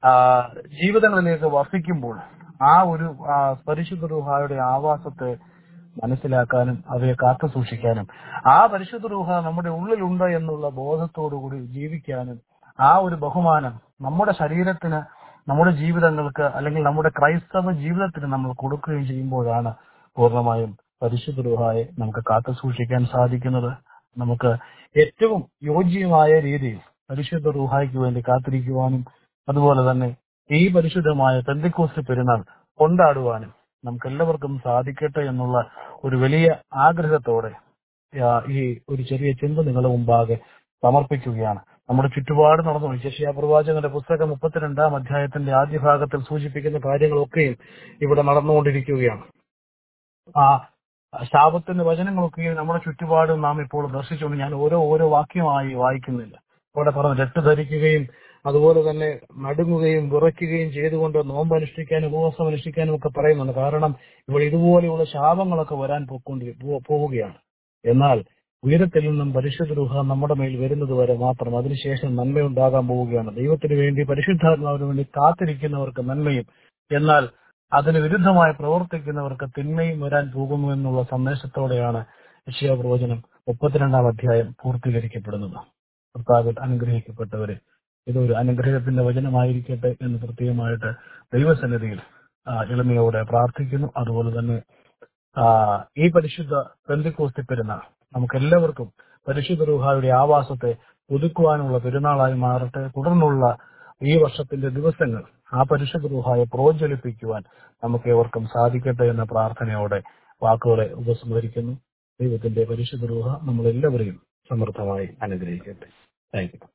ആ, ജീവിതങ്ങളിലേക്ക് വസിക്കുമ്പോൾ ആ ഒരു ആ, പരിശുദ്ധ റൂഹായുടെ ആവാസത്തെ മനസ്സിലാക്കാനും അവയെ കാത്തു സൂക്ഷിക്കാനും ആ പരിശുദ്ധ റൂഹ നമ്മുടെ ഉള്ളിലുണ്ട് എന്നുള്ള ബോധത്തോടുകൂടി ജീവിക്കാനും ആ ഒരു ബഹുമാനം നമ്മുടെ ശരീരത്തിന് നമ്മുടെ ജീവിതങ്ങൾക്ക് അല്ലെങ്കിൽ നമ്മുടെ ക്രൈസ്തവ ജീവിതത്തിന് നമ്മൾ കൊടുക്കുകയും ചെയ്യുമ്പോഴാണ് പൂർണ്ണമായും പരിശുദ്ധ റൂഹായെ നമുക്ക് കാത്തു സൂക്ഷിക്കാൻ സാധിക്കുന്നത് നമുക്ക് ഏറ്റവും യോജ്യമായ രീതിയിൽ പരിശുദ്ധ റൂഹായ്ക്ക് വേണ്ടി കാത്തിരിക്കുവാനും അതുപോലെ തന്നെ ഈ പരിശുദ്ധമായ പെന്തിക്കോസ്റ്റ് പെരുന്നാൾ കൊണ്ടാടുവാനും നമുക്ക് എല്ലാവർക്കും സാധിക്കട്ടെ എന്നുള്ള ഒരു വലിയ ആഗ്രഹത്തോടെ ആ, ഈ ഒരു ചെറിയ ചിന്ത നിങ്ങളുടെ മുമ്പാകെ സമർപ്പിക്കുകയാണ് നമ്മുടെ ചുറ്റുപാട് നടന്നു യശയാ പ്രവാചകന്റെ പുസ്തകം മുപ്പത്തിരണ്ടാം അധ്യായത്തിന്റെ ആദ്യ ഭാഗത്തിൽ സൂചിപ്പിക്കുന്ന കാര്യങ്ങളൊക്കെയും ഇവിടെ നടന്നുകൊണ്ടിരിക്കുകയാണ് ആ ശാപത്തിന്റെ വചനങ്ങളൊക്കെയും നമ്മുടെ ചുറ്റുപാടും നാം ഇപ്പോൾ ദർശിച്ചുകൊണ്ട് ഞാൻ ഓരോ ഓരോ വാക്യമായി വായിക്കുന്നില്ല അവിടെ പറഞ്ഞു രട്ട് ധരിക്കുകയും അതുപോലെ തന്നെ നടുങ്ങുകയും വിറയ്ക്കുകയും ചെയ്തുകൊണ്ട് നോമ്പ് അനുഷ്ഠിക്കാനും ഉപവാസം അനുഷ്ഠിക്കാനും ഒക്കെ പറയുന്നുണ്ട് കാരണം ഇവിടെ ഇതുപോലെയുള്ള ശാപങ്ങളൊക്കെ വരാൻ പോയിക്കൊണ്ടി പോ- പോവുകയാണ് എന്നാൽ ഉയരത്തിൽ നിന്നും പരിശുദ്ധ രൂഹ നമ്മുടെ മേൽ വരുന്നത് വരെ മാത്രം അതിനുശേഷം നന്മയുണ്ടാകാൻ പോവുകയാണ് ദൈവത്തിന് വേണ്ടി പരിശുദ്ധാത്മാവിന് വേണ്ടി കാത്തിരിക്കുന്നവർക്ക് നന്മയും എന്നാൽ അതിന് വിരുദ്ധമായി പ്രവർത്തിക്കുന്നവർക്ക് തിന്മയും വരാൻ പോകുന്നു എന്നുള്ള സന്ദേശത്തോടെയാണ് യശയാ പ്രവചനം മുപ്പത്തിരണ്ടാം അധ്യായം പൂർത്തീകരിക്കപ്പെടുന്നത് കർത്താവിൽ അനുഗ്രഹിക്കപ്പെട്ടവരെ ഇതൊരു അനുഗ്രഹത്തിന്റെ വചനമായിരിക്കട്ടെ എന്ന് പ്രത്യേകമായിട്ട് ദൈവസന്നിധിയിൽ ആ, എളിമയോടെ പ്രാർത്ഥിക്കുന്നു അതുപോലെ തന്നെ ആ, ഈ പരിശുദ്ധ പെന്തിക്കോസ്തി പെരുന്നാൾ നമുക്ക് എല്ലാവർക്കും പരിശുദ്ധ റൂഹായുടെ ആവാസത്തെ പുതുക്കുവാനുള്ള പെരുന്നാളായി മാറട്ടെ തുടർന്നുള്ള ഈ വർഷത്തിന്റെ ദിവസങ്ങൾ ആ പരിശുദ്ധ റൂഹായെ പ്രോജ്വലിപ്പിക്കുവാൻ നമുക്ക് ഏവർക്കും സാധിക്കട്ടെ എന്ന പ്രാർത്ഥനയോടെ വാക്കുകളെ ഉപസംഹരിക്കുന്നു ദൈവത്തിന്റെ പരിശുദ്ധ റൂഹ നമ്മളെല്ലാവരെയും സമൃദ്ധമായി അനുഗ്രഹിക്കട്ടെ താങ്ക് യു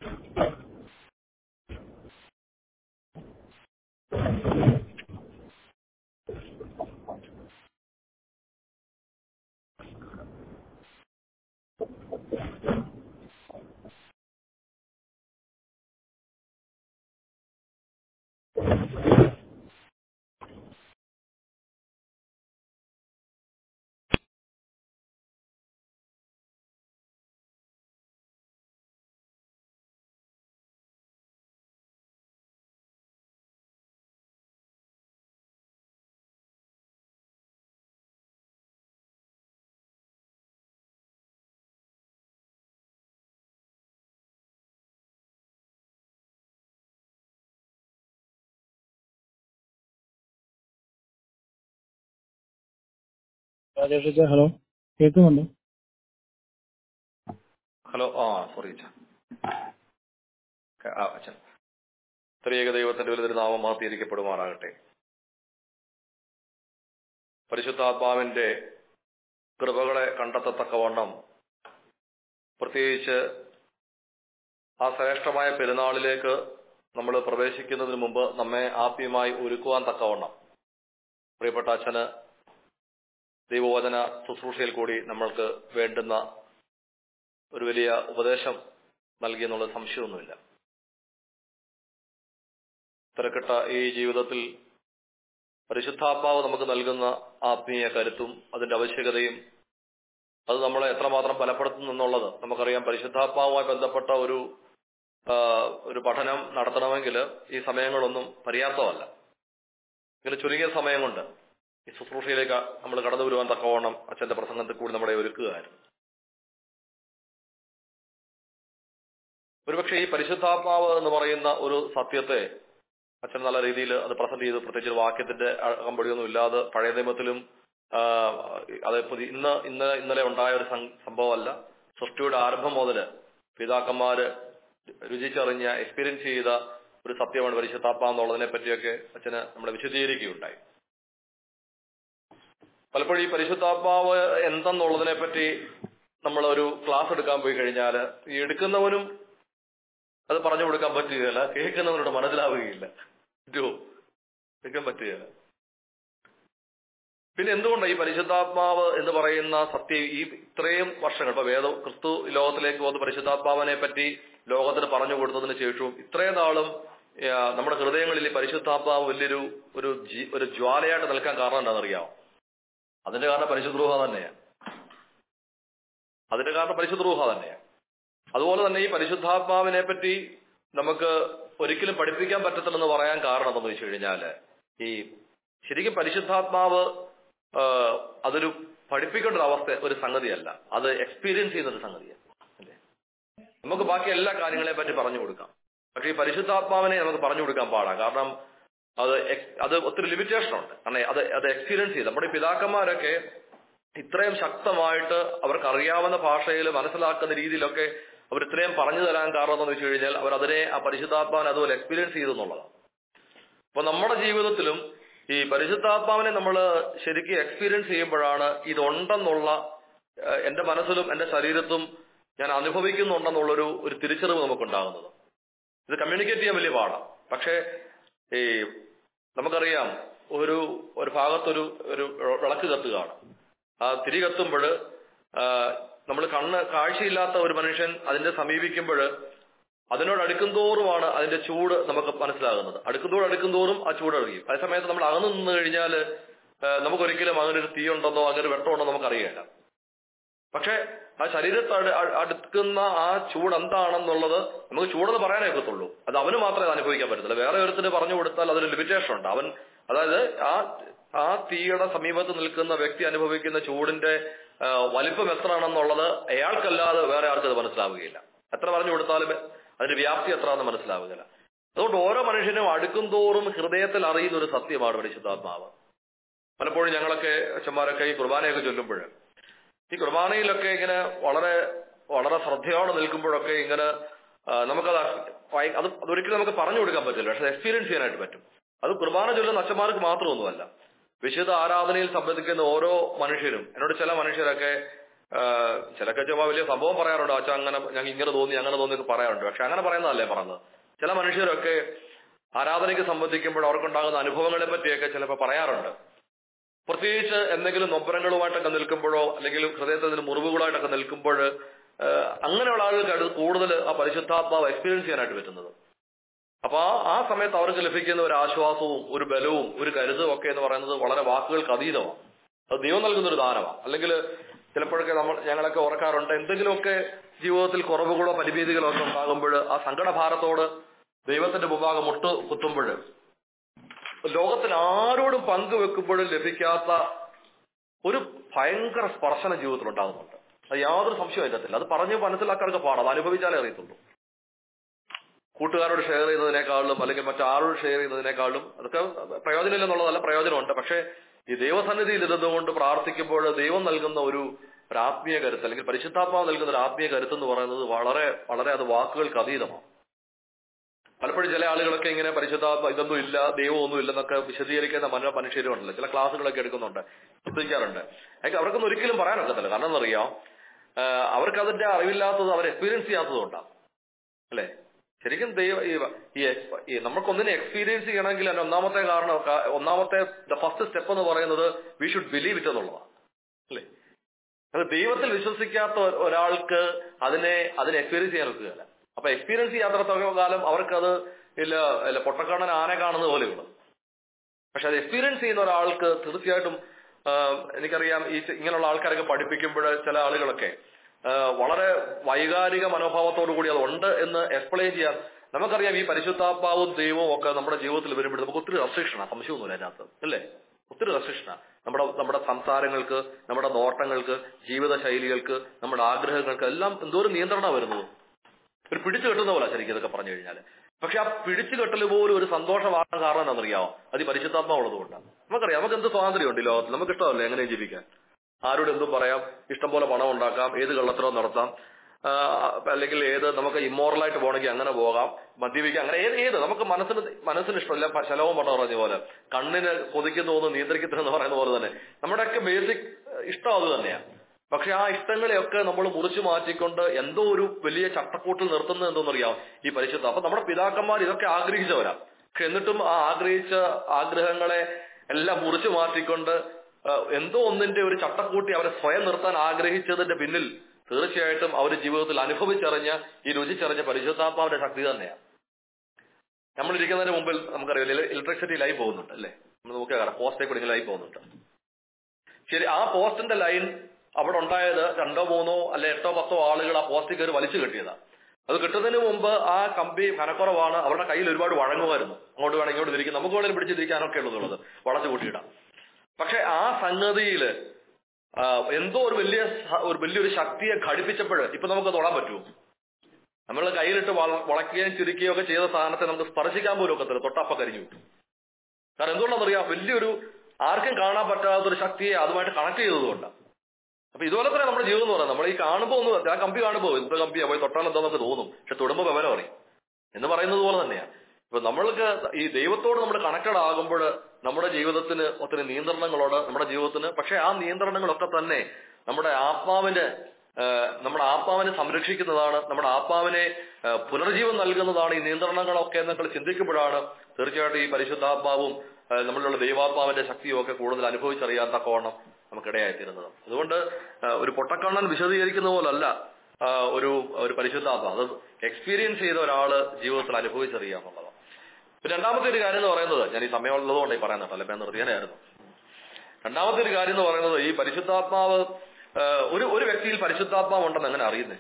രാജേഷ് ഹലോ കേൾക്കുന്നുണ്ടോ ഹലോ ആ സോറി അച്ഛൻ ആ അച്ഛൻ ത്രിയേക ദൈവത്തിന്റെ വലുതൊരു നാമം മാറ്റിയിരിക്കപ്പെടുമാറാകട്ടെ പരിശുദ്ധാത്മാവിന്റെ കൃപകളെ കണ്ടെത്തത്തക്കവണ്ണം പ്രത്യേകിച്ച് ആ ശ്രേഷ്ഠമായ പെരുന്നാളിലേക്ക് നമ്മൾ പ്രവേശിക്കുന്നതിന് മുമ്പ് നമ്മെ ആത്മീയമായി ഒരുക്കുവാൻ തക്കവണ്ണം പ്രിയപ്പെട്ട അച്ഛന് ദൈവവചന ശുശ്രൂഷയിൽ കൂടി നമ്മൾക്ക് വേണ്ടുന്ന ഒരു വലിയ ഉപദേശം നൽകി എന്നുള്ള സംശയമൊന്നുമില്ല തിരക്കിട്ട ഈ ജീവിതത്തിൽ പരിശുദ്ധാത്മാവ് നമുക്ക് നൽകുന്ന ആത്മീയ കരുത്തും അതിന്റെ ആവശ്യകതയും അത് നമ്മളെ എത്രമാത്രം ബലപ്പെടുത്തുന്നു എന്നുള്ളത് നമുക്കറിയാം പരിശുദ്ധാത്മാവുമായി ബന്ധപ്പെട്ട ഒരു ആ, ഒരു പഠനം നടത്തണമെങ്കിൽ ഈ സമയങ്ങളൊന്നും പര്യാപ്തമല്ല ഇങ്ങനെ ചുരുങ്ങിയ സമയം കൊണ്ട് ഈ ശുശ്രൂഷയിലേക്ക് നമ്മൾ കടന്നു വരുവാൻ തക്കവണ്ണം അച്ഛന്റെ പ്രസംഗത്തിൽ കൂടി നമ്മളെ ഒരുക്കുകയായിരുന്നു ഒരുപക്ഷെ ഈ പരിശുദ്ധാത്മാവ് എന്ന് പറയുന്ന ഒരു സത്യത്തെ അച്ഛൻ നല്ല രീതിയിൽ അത് പ്രസന്റ് ചെയ്തു പ്രത്യേകിച്ച് ഒരു വാക്യത്തിന്റെ അകമ്പടിയൊന്നും ഇല്ലാതെ പഴയ നിയമത്തിലും ആ, അത് പുതിയ ഇന്ന് ഇന്ന് ഇന്നലെ ഉണ്ടായ ഒരു സം- സംഭവമല്ല സൃഷ്ടിയുടെ ആരംഭം മുതല് പിതാക്കന്മാര് രുചിച്ചറിഞ്ഞ എക്സ്പീരിയൻസ് ചെയ്ത ഒരു സത്യമാണ് പരിശുദ്ധാത്മാവ് എന്നുള്ളതിനെ പറ്റിയൊക്കെ അച്ഛന് നമ്മളെ വിശദീകരിക്കുകയുണ്ടായി പലപ്പോഴും ഈ പരിശുദ്ധാത്മാവ് എന്തെന്നുള്ളതിനെ പറ്റി നമ്മൾ ഒരു ക്ലാസ് എടുക്കാൻ പോയി കഴിഞ്ഞാൽ ഈ എടുക്കുന്നവനും അത് പറഞ്ഞു കൊടുക്കാൻ പറ്റുകയില്ല കേൾക്കുന്നവനോട് മനസ്സിലാവുകയില്ല പറ്റുമോ കേൾക്കാൻ പറ്റുകയില്ല പിന്നെ എന്തുകൊണ്ടാണ് ഈ പരിശുദ്ധാത്മാവ് എന്ന് പറയുന്ന സത്യം ഈ ഇത്രയും വർഷങ്ങൾ ഇപ്പൊ വേദ ക്രിസ്തു ലോകത്തിലേക്ക് വന്ന് പരിശുദ്ധാത്മാവിനെ പറ്റി ലോകത്തിന് പറഞ്ഞു കൊടുത്തതിന് ശേഷവും ഇത്രയും നാളും ആ, നമ്മുടെ ഹൃദയങ്ങളിൽ ഈ പരിശുദ്ധാത്മാവ് വലിയൊരു ഒരു ജീ- ഒരു ജ്വാലയായിട്ട് നിൽക്കാൻ കാരണം എന്താണെന്നറിയാമോ അതിന്റെ കാരണം പരിശുദ്രൂഹ തന്നെയാണ് അതിന്റെ കാരണം പരിശുദ്രൂഹ തന്നെയാണ് അതുപോലെ തന്നെ ഈ പരിശുദ്ധാത്മാവിനെ പറ്റി നമുക്ക് ഒരിക്കലും പഠിപ്പിക്കാൻ പറ്റത്തില്ലെന്ന് പറയാൻ കാരണം എന്താണെന്ന് വെച്ച് കഴിഞ്ഞാല് ഈ ശരിക്കും പരിശുദ്ധാത്മാവ് ആ, അതൊരു പഠിപ്പിക്കേണ്ട ഒരു അവസ്ഥ ഒരു സംഗതിയല്ല അത് എക്സ്പീരിയൻസ് ചെയ്യുന്ന ഒരു സംഗതിയാണ് അല്ലേ നമുക്ക് ബാക്കി എല്ലാ കാര്യങ്ങളെ പറ്റി പറഞ്ഞു കൊടുക്കാം പക്ഷേ ഈ പരിശുദ്ധാത്മാവിനെ നമുക്ക് പറഞ്ഞു കൊടുക്കാൻ പാടാം കാരണം അത് ex- അത് ഒത്തിരി ലിമിറ്റേഷൻ ഉണ്ട് കാരണം അത് അത് എക്സ്പീരിയൻസ് ചെയ്ത് നമ്മുടെ ഈ പിതാക്കന്മാരൊക്കെ ഇത്രയും ശക്തമായിട്ട് അവർക്ക് അറിയാവുന്ന ഭാഷയിൽ മനസ്സിലാക്കുന്ന രീതിയിലൊക്കെ അവർ ഇത്രയും പറഞ്ഞു തരാൻ കാരണം എന്താണെന്ന് വെച്ച് കഴിഞ്ഞാൽ അവർ അതിനെ ആ പരിശുദ്ധാത്മാവിനെ അതുപോലെ എക്സ്പീരിയൻസ് ചെയ്തു എന്നുള്ളതാണ് അപ്പൊ നമ്മുടെ ജീവിതത്തിലും ഈ പരിശുദ്ധാത്മാവിനെ നമ്മൾ ശരിക്കും എക്സ്പീരിയൻസ് ചെയ്യുമ്പോഴാണ് ഇതുണ്ടെന്നുള്ള ഏഹ്, എന്റെ മനസ്സിലും എന്റെ ശരീരത്തും ഞാൻ അനുഭവിക്കുന്നുണ്ടെന്നുള്ളൊരു ഒരു തിരിച്ചറിവ് നമുക്കുണ്ടാകുന്നത് ഇത് കമ്മ്യൂണിക്കേറ്റ് ചെയ്യാൻ വലിയ പാടാണ് പക്ഷേ ഈ നമുക്കറിയാം ഒരു ഒരു ഭാഗത്തൊരു ഒരു വിളക്ക് കത്തുകയാണ് ആ തിരി കത്തുമ്പോൾ നമ്മൾ കണ്ണ് കാഴ്ചയില്ലാത്ത ഒരു മനുഷ്യൻ അതിന്റെ സമീപിക്കുമ്പോൾ അതിനോട് അടുക്കുംതോറുമാണ് അതിന്റെ ചൂട് നമുക്ക് മനസ്സിലാകുന്നത് അടുക്കുന്തോറും അടുക്കുംതോറും ആ ചൂട് അറിയും അതേസമയത്ത് നമ്മൾ അകന്നു നിന്ന് കഴിഞ്ഞാൽ നമുക്കൊരിക്കലും അങ്ങനെ ഒരു തീ ഉണ്ടെന്നോ അങ്ങനെ ഒരു വെട്ടമുണ്ടെന്നോ നമുക്കറിയില്ല പക്ഷെ ആ ശരീരത്ത് അട്- അ- അടുക്കുന്ന ആ ചൂട് എന്താണെന്നുള്ളത് നമുക്ക് ചൂടെന്ന് പറയാനേ ഒക്കത്തുള്ളൂ അത് അവന് മാത്രമേ അത് അനുഭവിക്കാൻ പറ്റത്തില്ല വേറെ ഒരുത്തിന് പറഞ്ഞു കൊടുത്താൽ അതൊരു ലിമിറ്റേഷൻ ഉണ്ട് അവൻ അതായത് ആ ആ തീയുടെ സമീപത്ത് നിൽക്കുന്ന വ്യക്തി അനുഭവിക്കുന്ന ചൂടിന്റെ ആ, വലിപ്പം എത്രയാണെന്നുള്ളത് അയാൾക്കല്ലാതെ വേറെ ആർക്കും അത് മനസ്സിലാവുകയില്ല എത്ര പറഞ്ഞു കൊടുത്താലും അതിന്റെ വ്യാപ്തി എത്രയാണെന്ന് മനസ്സിലാവുകയില്ല അതുകൊണ്ട് ഓരോ മനുഷ്യനും അടുക്കും തോറും ഹൃദയത്തിൽ അറിയുന്ന ഒരു സത്യമാണ് പരിശുദ്ധാത്മാവ് പലപ്പോഴും ഞങ്ങളൊക്കെ അച്ഛന്മാരൊക്കെ ഈ കുർബാനയൊക്കെ ചൊല്ലുമ്പോൾ ഈ കുർബാനയിലൊക്കെ ഇങ്ങനെ വളരെ വളരെ ശ്രദ്ധയോടെ നിൽക്കുമ്പോഴൊക്കെ ഇങ്ങനെ ആ, നമുക്കത് ഭയ- അത് അതൊരിക്കലും നമുക്ക് പറഞ്ഞു കൊടുക്കാൻ പറ്റില്ല പക്ഷെ എക്സ്പീരിയൻസ് ചെയ്യാനായിട്ട് പറ്റും അത് കുർബാന ചൊല്ലുന്ന അച്ഛന്മാർക്ക് മാത്രമൊന്നുമല്ല വിശുദ്ധ ആരാധനയിൽ സംബന്ധിക്കുന്ന ഓരോ മനുഷ്യരും എന്നോട് ചില മനുഷ്യരൊക്കെ ആ, ചിലൊക്കെ ചുമ്മാ വലിയ സംഭവം പറയാറുണ്ട് അച്ഛൻ അങ്ങനെ ഞങ്ങൾ ഇങ്ങനെ തോന്നി അങ്ങനെ തോന്നി എന്ന് പറയാറുണ്ട് പക്ഷെ അങ്ങനെ പറയുന്നതല്ലേ പറഞ്ഞത് ചില മനുഷ്യരൊക്കെ ആരാധനയ്ക്ക് സംബന്ധിക്കുമ്പോൾ അവർക്കുണ്ടാകുന്ന അനുഭവങ്ങളെ പറ്റിയൊക്കെ ചിലപ്പോൾ പറയാറുണ്ട് പ്രത്യേകിച്ച് എന്തെങ്കിലും നൊമ്പരങ്ങളുമായിട്ടൊക്കെ നിൽക്കുമ്പോഴോ അല്ലെങ്കിൽ ഹൃദയത്തിൽ മുറിവുകളായിട്ടൊക്കെ നിൽക്കുമ്പോൾ അങ്ങനെയുള്ള ആളുകൾക്ക് അത് കൂടുതൽ ആ പരിശുദ്ധാത്മാവ് എക്സ്പീരിയൻസ് ചെയ്യാനായിട്ട് പറ്റുന്നത് അപ്പൊ ആ ആ സമയത്ത് അവർക്ക് ലഭിക്കുന്ന ഒരു ആശ്വാസവും ഒരു ബലവും ഒരു കരുതും ഒക്കെ എന്ന് പറയുന്നത് വളരെ വാക്കുകൾക്ക് അതീതമാണ് അത് ദൈവം നൽകുന്ന ഒരു ദാനമാണ് അല്ലെങ്കിൽ ചിലപ്പോഴൊക്കെ നമ്മൾ ഞങ്ങളൊക്കെ ഓർക്കാറുണ്ട് എന്തെങ്കിലുമൊക്കെ ജീവിതത്തിൽ കുറവുകളോ പരിമിതികളോ ഒക്കെ ഉണ്ടാകുമ്പോൾ ആ സങ്കടഭാരത്തോട് ദൈവത്തിന്റെ മുമ്പാകെ മുട്ട് കുത്തുമ്പോൾ ലോകത്തിൽ ആരോടും പങ്കുവെക്കുമ്പോഴും ലഭിക്കാത്ത ഒരു ഭയങ്കര സ്പർശന ജീവിതത്തിൽ ഉണ്ടാകുന്നുണ്ട് അത് യാതൊരു സംശയവും അതിനകത്തില്ല അത് പറഞ്ഞ് മനസ്സിലാക്കാനൊക്കെ പാടാം അത് അനുഭവിച്ചാലേ അറിയത്തുള്ളൂ കൂട്ടുകാരോട് ഷെയർ ചെയ്യുന്നതിനേക്കാളും അല്ലെങ്കിൽ മറ്റാരോട് ഷെയർ ചെയ്യുന്നതിനേക്കാളും അതൊക്കെ പ്രയോജനമില്ലെന്നുള്ളതല്ല പ്രയോജനമുണ്ട് പക്ഷേ ഈ ദൈവസന്നിധിയിൽ ഇരുന്നുകൊണ്ട് പ്രാർത്ഥിക്കുമ്പോൾ ദൈവം നൽകുന്ന ഒരു ഒരു ആത്മീയ കരുത്ത് അല്ലെങ്കിൽ പരിശുദ്ധാത്മാവ് നൽകുന്ന ഒരു ആത്മീയ കരുത്ത് എന്ന് പറയുന്നത് വളരെ വളരെ അത് വാക്കുകൾക്ക് അതീതമാണ് പലപ്പോഴും ചില ആളുകളൊക്കെ ഇങ്ങനെ പരിശുദ്ധാത്മ ഇതൊന്നും ഇല്ല ദൈവമൊന്നും ഇല്ലെന്നൊക്കെ വിശദീകരിക്കുന്ന മന മനുഷ്യരും ഉണ്ടല്ലോ ചില ക്ലാസ്സുകളൊക്കെ എടുക്കുന്നുണ്ട് ചിന്തിക്കാറുണ്ട് അതൊക്കെ അവർക്കൊന്നും ഒരിക്കലും പറയാനൊക്കത്തില്ല കാരണം എന്നറിയാം ആഹ് അവർക്ക് അതിന്റെ അറിവില്ലാത്തത് അവർ എക്സ്പീരിയൻസ് ചെയ്യാത്തതുകൊണ്ടാണ് അല്ലേ ശരിക്കും ദൈവ ഈ ഈ എക്സ്- ഈ നമുക്കൊന്നിനെ എക്സ്പീരിയൻസ് ചെയ്യണമെങ്കിൽ അതിന്റെ ഒന്നാമത്തെ കാരണം ക- ഒന്നാമത്തെ ഫസ്റ്റ് സ്റ്റെപ്പ് എന്ന് പറയുന്നത് വി ഷുഡ് ബിലീവ് ഇറ്റ് എന്നുള്ളതാണ് അല്ലേ അത് ദൈവത്തിൽ വിശ്വസിക്കാത്ത ഒ- ഒരാൾക്ക് അതിനെ അതിനെ എക്സ്പീരിയൻസ് ചെയ്യാൻ ഒക്കുകയില്ല അപ്പൊ എക്സ്പീരിയൻസ് ചെയ്യാത്തടത്തോളം കാലം അവർക്കത് ഇല്ല ഇല്ല പൊട്ടക്കാണൻ ആനെ കാണുന്നത് പോലെയുള്ളത് പക്ഷെ അത് എക്സ്പീരിയൻസ് ചെയ്യുന്ന ഒരാൾക്ക് തീർച്ചയായിട്ടും ആ, എനിക്കറിയാം ഈ ചെ- ഇങ്ങനെയുള്ള ആൾക്കാരൊക്കെ പഠിപ്പിക്കുമ്പോൾ ചില ആളുകളൊക്കെ ആ, വളരെ വൈകാരിക മനോഭാവത്തോടു കൂടി അത് ഉണ്ട് എന്ന് എക്സ്പ്ലെയിൻ ചെയ്യാൻ നമുക്കറിയാം ഈ പരിശുദ്ധാത്മാവും ദൈവവും ഒക്കെ നമ്മുടെ ജീവിതത്തിൽ വരുമ്പോൾ നമുക്ക് ഒത്തിരി റെസ്ട്രിക്ഷനാണ് സംശയമൊന്നുമില്ല അതിനകത്ത് അല്ലേ ഒത്തിരി റെസ്ട്രിക്ഷനാണ് നമ്മുടെ നമ്മുടെ സംസാരങ്ങൾക്ക് നമ്മുടെ നോട്ടങ്ങൾക്ക് ജീവിത ശൈലികൾക്ക് നമ്മുടെ ആഗ്രഹങ്ങൾക്ക് എല്ലാം എന്തോരം നിയന്ത്രണം വരുന്നത് ഒരു പിടിച്ചു കെട്ടുന്ന പോലെ ശരിക്കും ഇതൊക്കെ പറഞ്ഞു കഴിഞ്ഞാൽ പക്ഷെ ആ പിടിച്ചു കെട്ടൽ പോലും ഒരു സന്തോഷമാകാൻ കാരണം എന്താണെന്നറിയാമോ അത് ഈ പരിശുദ്ധാത്മാവുള്ളത് കൊണ്ടാണ് നമുക്കറിയാം നമുക്ക് എന്ത് സ്വാതന്ത്ര്യമുണ്ട് ഈ ലോകത്തിൽ നമുക്ക് ഇഷ്ടമല്ലേ എങ്ങനെയും ജീവിക്കാൻ ആരോട് എന്തും പറയാം ഇഷ്ടം പോലെ പണം ഉണ്ടാക്കാം ഏത് കള്ളത്തരവും നടത്താം ആ, അല്ലെങ്കിൽ ഏത് നമുക്ക് ഇമ്മോറലായിട്ട് പോകണമെങ്കിൽ അങ്ങനെ പോകാം മദ്യപിക്കാം അങ്ങനെ ഏത് ഏത് നമുക്ക് മനസ്സിന് മനസ്സിന് ഇഷ്ടമില്ല പ- ശലവും പണം പറഞ്ഞ പോലെ കണ്ണിന് കൊതിക്കുന്ന തോന്നുന്നു നിയന്ത്രിക്കത്തില്ലെന്ന് പറയുന്ന പോലെ തന്നെ നമ്മുടെയൊക്കെ ബേസിക് ഇഷ്ടം അത് തന്നെയാണ് പക്ഷെ ആ ഇഷ്ടങ്ങളെയൊക്കെ നമ്മൾ മുറിച്ചു മാറ്റിക്കൊണ്ട് എന്തോ ഒരു വലിയ ചട്ടക്കൂട്ടിൽ നിർത്തുന്നത് എന്തോന്നറിയാം ഈ പരിശുദ്ധ അപ്പൊ നമ്മുടെ പിതാക്കന്മാർ ഇതൊക്കെ ആഗ്രഹിച്ചവരാ പക്ഷെ എന്നിട്ടും ആ ആഗ്രഹിച്ച ആഗ്രഹങ്ങളെ എല്ലാം മുറിച്ചു മാറ്റിക്കൊണ്ട് ആ, എന്തോ ഒന്നിന്റെ ഒരു ചട്ടക്കൂട്ടി അവരെ സ്വയം നിർത്താൻ ആഗ്രഹിച്ചതിന്റെ പിന്നിൽ തീർച്ചയായിട്ടും അവർ ജീവിതത്തിൽ അനുഭവിച്ചറിഞ്ഞ ഈ രുചിച്ചറിഞ്ഞ പരിശുദ്ധാത്മാവിന്റെ ശക്തി തന്നെയാണ് നമ്മൾ ഇരിക്കുന്നതിന് മുമ്പിൽ നമുക്കറിയാം ഇലക്ട്രിസിറ്റി ലൈൻ പോകുന്നുണ്ട് അല്ലേ നമ്മൾ നോക്കിയാൽ പോസ്റ്റേ കൂടി ലൈൻ പോകുന്നുണ്ട് ശരി ആ പോസ്റ്റിന്റെ ലൈൻ അവിടെ ഉണ്ടായത് രണ്ടോ മൂന്നോ അല്ലെ എട്ടോ പത്തോ ആളുകൾ ആ പോസ്റ്റിൽ കയറി വലിച്ചു കെട്ടിയതാ അത് കിട്ടുന്നതിന് മുമ്പ് ആ കമ്പി കനക്കുറവാണ് അവരുടെ കയ്യിൽ ഒരുപാട് വഴങ്ങുമായിരുന്നു അങ്ങോട്ട് വേണം ഇങ്ങോട്ട് തിരിക്കും നമുക്ക് വേണമെങ്കിൽ പിടിച്ച് തിരിക്കാനൊക്കെ ഉള്ളതുള്ളത് വളച്ചു കൂട്ടിയിടാം പക്ഷെ ആ സംഗതിയില് ആ, എന്തോ ഒരു വലിയ സ- ഒരു വലിയൊരു ശക്തിയെ ഘടിപ്പിച്ചപ്പോൾ ഇപ്പൊ നമുക്ക് തൊടാൻ പറ്റുമോ നമ്മൾ കയ്യിലിട്ട് വള- വളയ്ക്കുകയും ചുരുക്കുകയും ഒക്കെ ചെയ്ത സാധനത്തെ നമുക്ക് സ്പർശിക്കാൻ പോലും ഒക്കത്തില്ല തൊട്ടപ്പ കരിഞ്ഞു കിട്ടും കാരണം എന്തുകൊണ്ടാണെന്നറിയാം വലിയൊരു ആർക്കും കാണാൻ പറ്റാത്തൊരു ശക്തിയെ അതുമായിട്ട് കണക്ട് ചെയ്തതുകൊണ്ടാണ് അപ്പൊ ഇതുപോലെ തന്നെ നമ്മുടെ ജീവിതം എന്ന് പറയുന്നത് നമ്മൾ ഈ കാണുമ്പോൾ ഒന്ന് ആ കമ്പി കാണുമ്പോൾ എന്ത് കമ്പിയാ പോയി തൊട്ടാൽ എന്താ നമുക്ക് തോന്നും പക്ഷെ തൊടുമ്പോൾ വിവരം അറിയും എന്ന് പറയുന്നത് പോലെ തന്നെയാണ് ഇപ്പൊ നമ്മൾക്ക് ഈ ദൈവത്തോട് നമ്മൾ കണക്റ്റഡ് ആകുമ്പോൾ നമ്മുടെ ജീവിതത്തിന് ഒത്തിരി നിയന്ത്രണങ്ങളോട് നമ്മുടെ ജീവിതത്തിന് പക്ഷെ ആ നിയന്ത്രണങ്ങളൊക്കെ തന്നെ നമ്മുടെ ആത്മാവിന് ആ, നമ്മുടെ ആത്മാവിനെ സംരക്ഷിക്കുന്നതാണ് നമ്മുടെ ആത്മാവിനെ ആ, പുനർജീവൻ നൽകുന്നതാണ് ഈ നിയന്ത്രണങ്ങളൊക്കെ എന്നൊക്കെ ചിന്തിക്കുമ്പോഴാണ് തീർച്ചയായിട്ടും ഈ പരിശുദ്ധാത്മാവും ആ, നമ്മളിലുള്ള ദൈവാത്മാവിന്റെ ശക്തിയും ഒക്കെ കൂടുതൽ അനുഭവിച്ചറിയാൻ തക്കവണ്ണം നമുക്കിടയായിത്തീരുന്നത് അതുകൊണ്ട് ആ, ഒരു പൊട്ടക്കണ്ണൻ വിശദീകരിക്കുന്ന പോലല്ല ആ, ഒരു ഒരു പരിശുദ്ധാത്മ അത് എക്സ്പീരിയൻസ് ചെയ്ത ഒരാള് ജീവിതത്തിൽ അനുഭവിച്ചറിയുക എന്നുള്ളതാണ് പിന്നെ രണ്ടാമത്തെ ഒരു കാര്യം എന്ന് പറയുന്നത് ഞാൻ ഈ സമയമുള്ളതുകൊണ്ട് ഈ പറയുന്നത് അല്ലെ ഞാൻ നിർത്തിയാനായിരുന്നു രണ്ടാമത്തെ ഒരു കാര്യം എന്ന് പറയുന്നത് ഈ പരിശുദ്ധാത്മാവ് ആ, ഒരു ഒരു വ്യക്തിയിൽ പരിശുദ്ധാത്മാവ് ഉണ്ടെന്ന് എങ്ങനെ അറിയുന്നത്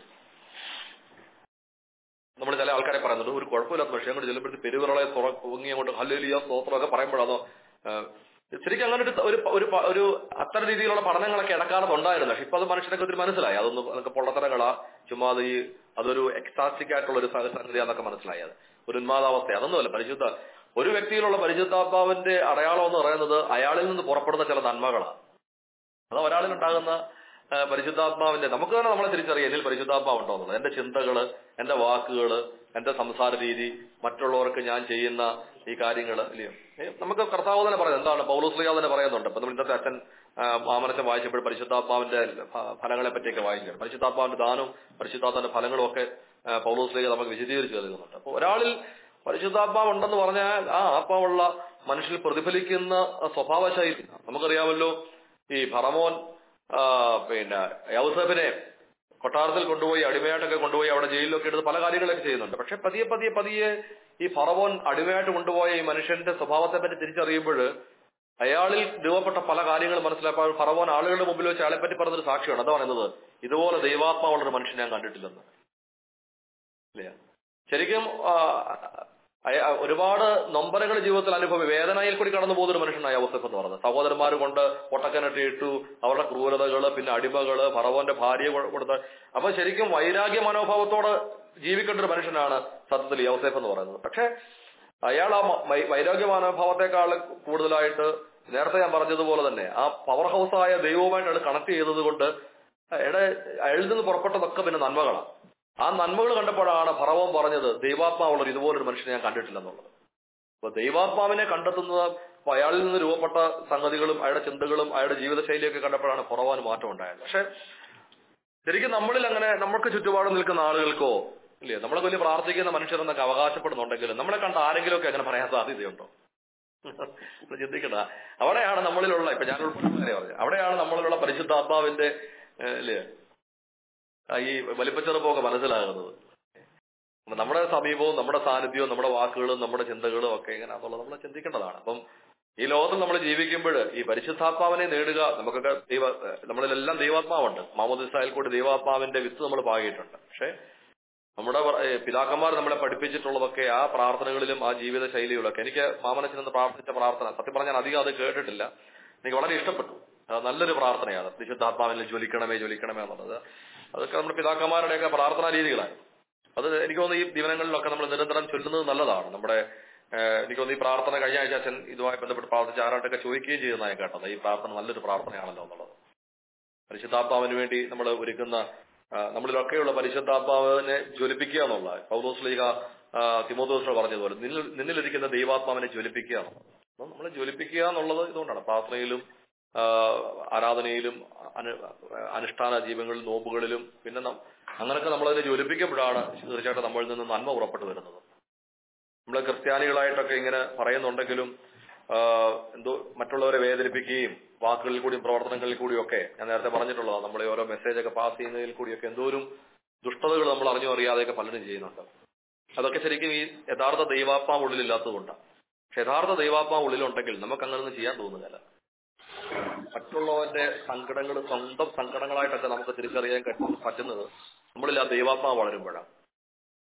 നമ്മൾ ചില ആൾക്കാരെ പറയുന്നുണ്ട് ഒരു കുഴപ്പമില്ലാത്ത പക്ഷേ അങ്ങോട്ട് ചെല്ലുമ്പോഴത്തെ പെരുവിറളെ തുറങ്ങി അങ്ങോട്ട് ഹല്ലേലിയ സ്തോത്രമൊക്കെ പറയുമ്പോഴാണോ ശരിക്കും അങ്ങനെ ഒരു ഒരു ഒരു പ- ഒരു അത്തരം രീതിയിലുള്ള പഠനങ്ങളൊക്കെ ഇടക്കാലത്ത് ഉണ്ടായിരുന്നു പക്ഷെ ഇപ്പൊ അത് മനുഷ്യനൊക്കെ ഒത്തിരി മനസ്സിലായി അതൊന്നും അതൊക്കെ പൊള്ളത്തരങ്ങളാ ചുമ്മാ അത് ഈ അതൊരു എക്സാസ്റ്റിക് ആയിട്ടുള്ള ഒരു സ- സംഗതിയാന്നൊക്കെ മനസ്സിലായി അത് ഒരു ഉന്മാദാവസ്ഥ അതൊന്നുമല്ല പരിശുദ്ധ ഒരു വ്യക്തിയിലുള്ള പരിശുദ്ധാത്മാവിന്റെ അടയാളം എന്ന് പറയുന്നത് അയാളിൽ നിന്ന് പുറപ്പെടുന്ന ചില നന്മകളാണ് അത് ഒരാളിൽ ഉണ്ടാകുന്ന ആ, പരിശുദ്ധാത്മാവിന്റെ നമുക്ക് തന്നെ നമ്മളെ തിരിച്ചറിയാം എന്നിൽ പരിശുദ്ധാത്മാവ് ഉണ്ടോ എന്നുള്ളത് എന്റെ ചിന്തകള് എന്റെ വാക്കുകള് എന്റെ സംസാര രീതി മറ്റുള്ളവർക്ക് ഞാൻ ചെയ്യുന്ന ഈ കാര്യങ്ങൾ ഇല്ലയോ ഏ, നമുക്ക് കർത്താവ് തന്നെ പറയുന്നത് എന്താണ് പൗലോസ്ലിയ തന്നെ പറയുന്നുണ്ട് ഇപ്പൊ നമ്മൾ ഇന്നത്തെ അച്ഛൻ ആ, മാമനച്ചൻ വായിച്ചപ്പോൾ പരിശുദ്ധാത്മാവിന്റെ ഫ- ഫലങ്ങളെ പറ്റിയൊക്കെ വായിക്കുകയാണ് പരിശുദ്ധാത്മാവിന്റെ ദാനവും പരിശുദ്ധാത്മാവിന്റെ ഫലങ്ങളും ഒക്കെ ആ, പൗലോസ്ലിയ നമുക്ക് വിശദീകരിച്ച് നൽകുന്നുണ്ട് അപ്പൊ ഒരാളിൽ പരിശുദ്ധാത്മാവ് ഉണ്ടെന്ന് പറഞ്ഞാൽ ആ ആത്മാവുള്ള മനുഷ്യൽ പ്രതിഫലിക്കുന്ന സ്വഭാവ ശൈലി നമുക്കറിയാമല്ലോ ഈ ഫറമോൻ ആ, പിന്നെ യൗസഫിനെ കൊട്ടാരത്തിൽ കൊണ്ടുപോയി അടിമയായിട്ടൊക്കെ കൊണ്ടുപോയി അവിടെ ജയിലിലൊക്കെ എടുത്ത് പല കാര്യങ്ങളൊക്കെ ചെയ്യുന്നുണ്ട് പക്ഷെ പതിയെ പതിയെ പതിയെ ഈ ഫറവോൻ അടിമയായിട്ട് കൊണ്ടുപോയ ഈ മനുഷ്യന്റെ സ്വഭാവത്തെ പറ്റി തിരിച്ചറിയുമ്പോൾ അയാളിൽ രൂപപ്പെട്ട പല കാര്യങ്ങളും മനസ്സിലാക്കാൻ ഫറവോൻ ആളുകളുടെ മുമ്പിൽ വെച്ച് അയാളെ പറ്റി പറഞ്ഞൊരു സാക്ഷിയാണ് അതാ പറയുന്നത് ഇതുപോലെ ദൈവാത്മാവുള്ള ഒരു മനുഷ്യനെ ഞാൻ കണ്ടിട്ടില്ലെന്ന് ഇല്ലേ ശരിക്കും ആ, അയ- ഒരുപാട് നൊമ്പരങ്ങൾ ജീവിതത്തിൽ അനുഭവം വേദനയിൽ കൂടി കടന്നു പോകുന്ന ഒരു മനുഷ്യനായ ഔസഫ് എന്ന് പറയുന്നത് സഹോദരന്മാർ കൊണ്ട് പൊട്ടക്കനട്ടി ഇട്ടു അവരുടെ ക്രൂരതകള് പിന്നെ അടിമകള് ഫറവോന്റെ ഭാര്യയെ കൊ- കൊടുത്ത് അപ്പൊ ശരിക്കും വൈരാഗ്യ മനോഭാവത്തോടെ ജീവിക്കേണ്ട ഒരു മനുഷ്യനാണ് സത്യത്തിൽ യൗസേഫ് എന്ന് പറയുന്നത് പക്ഷെ അയാൾ ആ മ- വൈ- വൈരാഗ്യ മനോഭാവത്തെക്കാൾ കൂടുതലായിട്ട് നേരത്തെ ഞാൻ പറഞ്ഞതുപോലെ തന്നെ ആ പവർ ഹൗസായ ദൈവവുമായിട്ട് അയാൾ കണക്ട് ചെയ്തത് കൊണ്ട് അയാളുടെ അയാളിൽ നിന്ന് പുറപ്പെട്ടതൊക്കെ പിന്നെ നന്മകളാണ് ആ നന്മകൾ കണ്ടപ്പോഴാണ് ഭറവം പറഞ്ഞത് ദൈവാത്മാവുള്ള ഇതുപോലൊരു മനുഷ്യനെ ഞാൻ കണ്ടിട്ടില്ലെന്നുള്ളത് അപ്പൊ ദൈവാത്മാവിനെ കണ്ടെത്തുന്നത് അപ്പൊ അയാളിൽ നിന്ന് രൂപപ്പെട്ട സംഗതികളും അയാളുടെ ചിന്തകളും അയാളുടെ ജീവിതശൈലിയൊക്കെ കണ്ടപ്പോഴാണ് പുറവാൻ മാറ്റം ഉണ്ടായത് പക്ഷെ ശരിക്കും നമ്മളിൽ അങ്ങനെ നമ്മൾക്ക് ചുറ്റുപാടും നിൽക്കുന്ന ആളുകൾക്കോ ഇല്ലേ നമ്മളൊക്കെ വലിയ പ്രാർത്ഥിക്കുന്ന മനുഷ്യരെന്നൊക്കെ അവകാശപ്പെടുന്നുണ്ടെങ്കിലും നമ്മളെ കണ്ട ആരെങ്കിലും ഒക്കെ അങ്ങനെ പറയാൻ സാധ്യതയുണ്ടോ ഒന്ന് ചിന്തിക്കണ്ട അവിടെയാണ് നമ്മളിലുള്ള ഇപ്പൊ ഞാൻ ഉൾപ്പെടെ പറഞ്ഞു അവിടെയാണ് നമ്മളിലുള്ള പരിശുദ്ധാത്മാവിന്റെ ഏഹ്, ഇല്ലേ ആ ഈ വലിപ്പച്ചെറുപ്പമൊക്കെ മനസ്സിലാകുന്നത് അപ്പൊ നമ്മുടെ സമീപവും നമ്മുടെ സാന്നിധ്യവും നമ്മുടെ വാക്കുകളും നമ്മുടെ ചിന്തകളും ഒക്കെ എങ്ങനെയാണെന്നുള്ളത് നമ്മൾ ചിന്തിക്കേണ്ടതാണ് അപ്പം ഈ ലോകത്തിൽ നമ്മൾ ജീവിക്കുമ്പോൾ ഈ പരിശുദ്ധാത്മാവിനെ നേടുക നമുക്കൊക്കെ ദൈവ നമ്മളിലെല്ലാം ദൈവാത്മാവുണ്ട് മാമോദിസായിൽ കൂടി ദൈവാത്മാവിന്റെ വിത്ത് നമ്മൾ പാകിയിട്ടുണ്ട് പക്ഷെ നമ്മുടെ പ്ര- ഏ, പിതാക്കന്മാർ നമ്മളെ പഠിപ്പിച്ചിട്ടുള്ളതൊക്കെ ആ പ്രാർത്ഥനകളിലും ആ ജീവിത ശൈലികളൊക്കെ എനിക്ക് മാമനച്ചൻ എന്ന് പ്രാർത്ഥിച്ച പ്രാർത്ഥന സത്യം പറഞ്ഞാൽ അധികം അത് കേട്ടിട്ടില്ല എനിക്ക് വളരെ ഇഷ്ടപ്പെട്ടു അത് നല്ലൊരു പ്രാർത്ഥനയാണ് വിശുദ്ധാത്മാവിൽ ജ്വലിക്കണമേ ജ്വലിക്കണമേ എന്നുള്ളത് അതൊക്കെ നമ്മുടെ പിതാക്കന്മാരുടെയൊക്കെ പ്രാർത്ഥനാ രീതികളാണ് അത് എനിക്ക് തോന്നുന്നു ഈ ദിവനങ്ങളിലൊക്കെ നമ്മൾ നിരന്തരം ചൊല്ലുന്നത് നല്ലതാണ് നമ്മുടെ ഏഹ്, എനിക്ക് തോന്നുന്നു ഈ പ്രാർത്ഥന കഴിഞ്ഞ ആഴ്ച അച്ഛൻ ഇതുമായി ബന്ധപ്പെട്ട് പ്രാർത്ഥിച്ച ആരാട്ടൊക്കെ ചോദിക്കുകയും ചെയ്യുന്നതായി കേട്ടത് ഈ പ്രാർത്ഥന നല്ലൊരു പ്രാർത്ഥനയാണല്ലോ എന്നുള്ളത് പരിശുദ്ധാത്മാവിന് വേണ്ടി നമ്മൾ ഒരുക്കുന്ന ആ, നമ്മളിലൊക്കെയുള്ള പരിശുദ്ധാത്മാവിനെ ജ്വലിപ്പിക്കുക എന്നുള്ള പൗലോസ്ലീഹ തിമോദോസ് പറഞ്ഞതുപോലെ നിന്നിൽ നിന്നിലിരിക്കുന്ന ദൈവാത്മാവിനെ ജ്വലിപ്പിക്കുക എന്നുള്ളത് അപ്പം നമ്മളെ ജ്വലിപ്പിക്കുക എന്നുള്ളത് ഇതുകൊണ്ടാണ് പ്രാർത്ഥനയിലും ആ, ആരാധനയിലും അനു- അനുഷ്ഠാന ജീവങ്ങളിലും നോമ്പുകളിലും പിന്നെ നം- അങ്ങനെയൊക്കെ നമ്മളതിനെ ജ്വലിപ്പിക്കുമ്പോഴാണ് തീർച്ചയായിട്ടും നമ്മളിൽ നിന്ന് നന്മ പുറപ്പെട്ടു വരുന്നത് നമ്മൾ ക്രിസ്ത്യാനികളായിട്ടൊക്കെ ഇങ്ങനെ പറയുന്നുണ്ടെങ്കിലും ആ, എന്തോ മറ്റുള്ളവരെ വേദനിപ്പിക്കുകയും വാക്കുകളിൽ കൂടിയും പ്രവർത്തനങ്ങളിൽ കൂടിയും ഒക്കെ ഞാൻ നേരത്തെ പറഞ്ഞിട്ടുള്ളതാണ് നമ്മളെ ഓരോ മെസ്സേജ് ഒക്കെ പാസ് ചെയ്യുന്നതിൽ കൂടിയൊക്കെ എന്തോരും ദുഷ്ടതകൾ നമ്മൾ അറിഞ്ഞോ അറിയാതെയൊക്കെ പലരും ചെയ്യുന്നുണ്ട് അതൊക്കെ ശരിക്കും ഈ യഥാർത്ഥ ദൈവാത്മാവ് ഉള്ളിലില്ലാത്തതുകൊണ്ടാണ് പക്ഷെ യഥാർത്ഥ ദൈവാത്മാവ് ഉള്ളിലുണ്ടെങ്കിൽ നമുക്ക് അങ്ങനൊന്നും ചെയ്യാൻ തോന്നുന്നില്ല മറ്റുള്ളവന്റെ സങ്കടങ്ങൾ സ്വന്തം സങ്കടങ്ങളായിട്ടൊക്കെ നമുക്ക് തിരിച്ചറിയാൻ പറ്റും- പറ്റുന്നത് നമ്മളിൽ ആ ദൈവാത്മാവ് വളരുമ്പോഴാണ്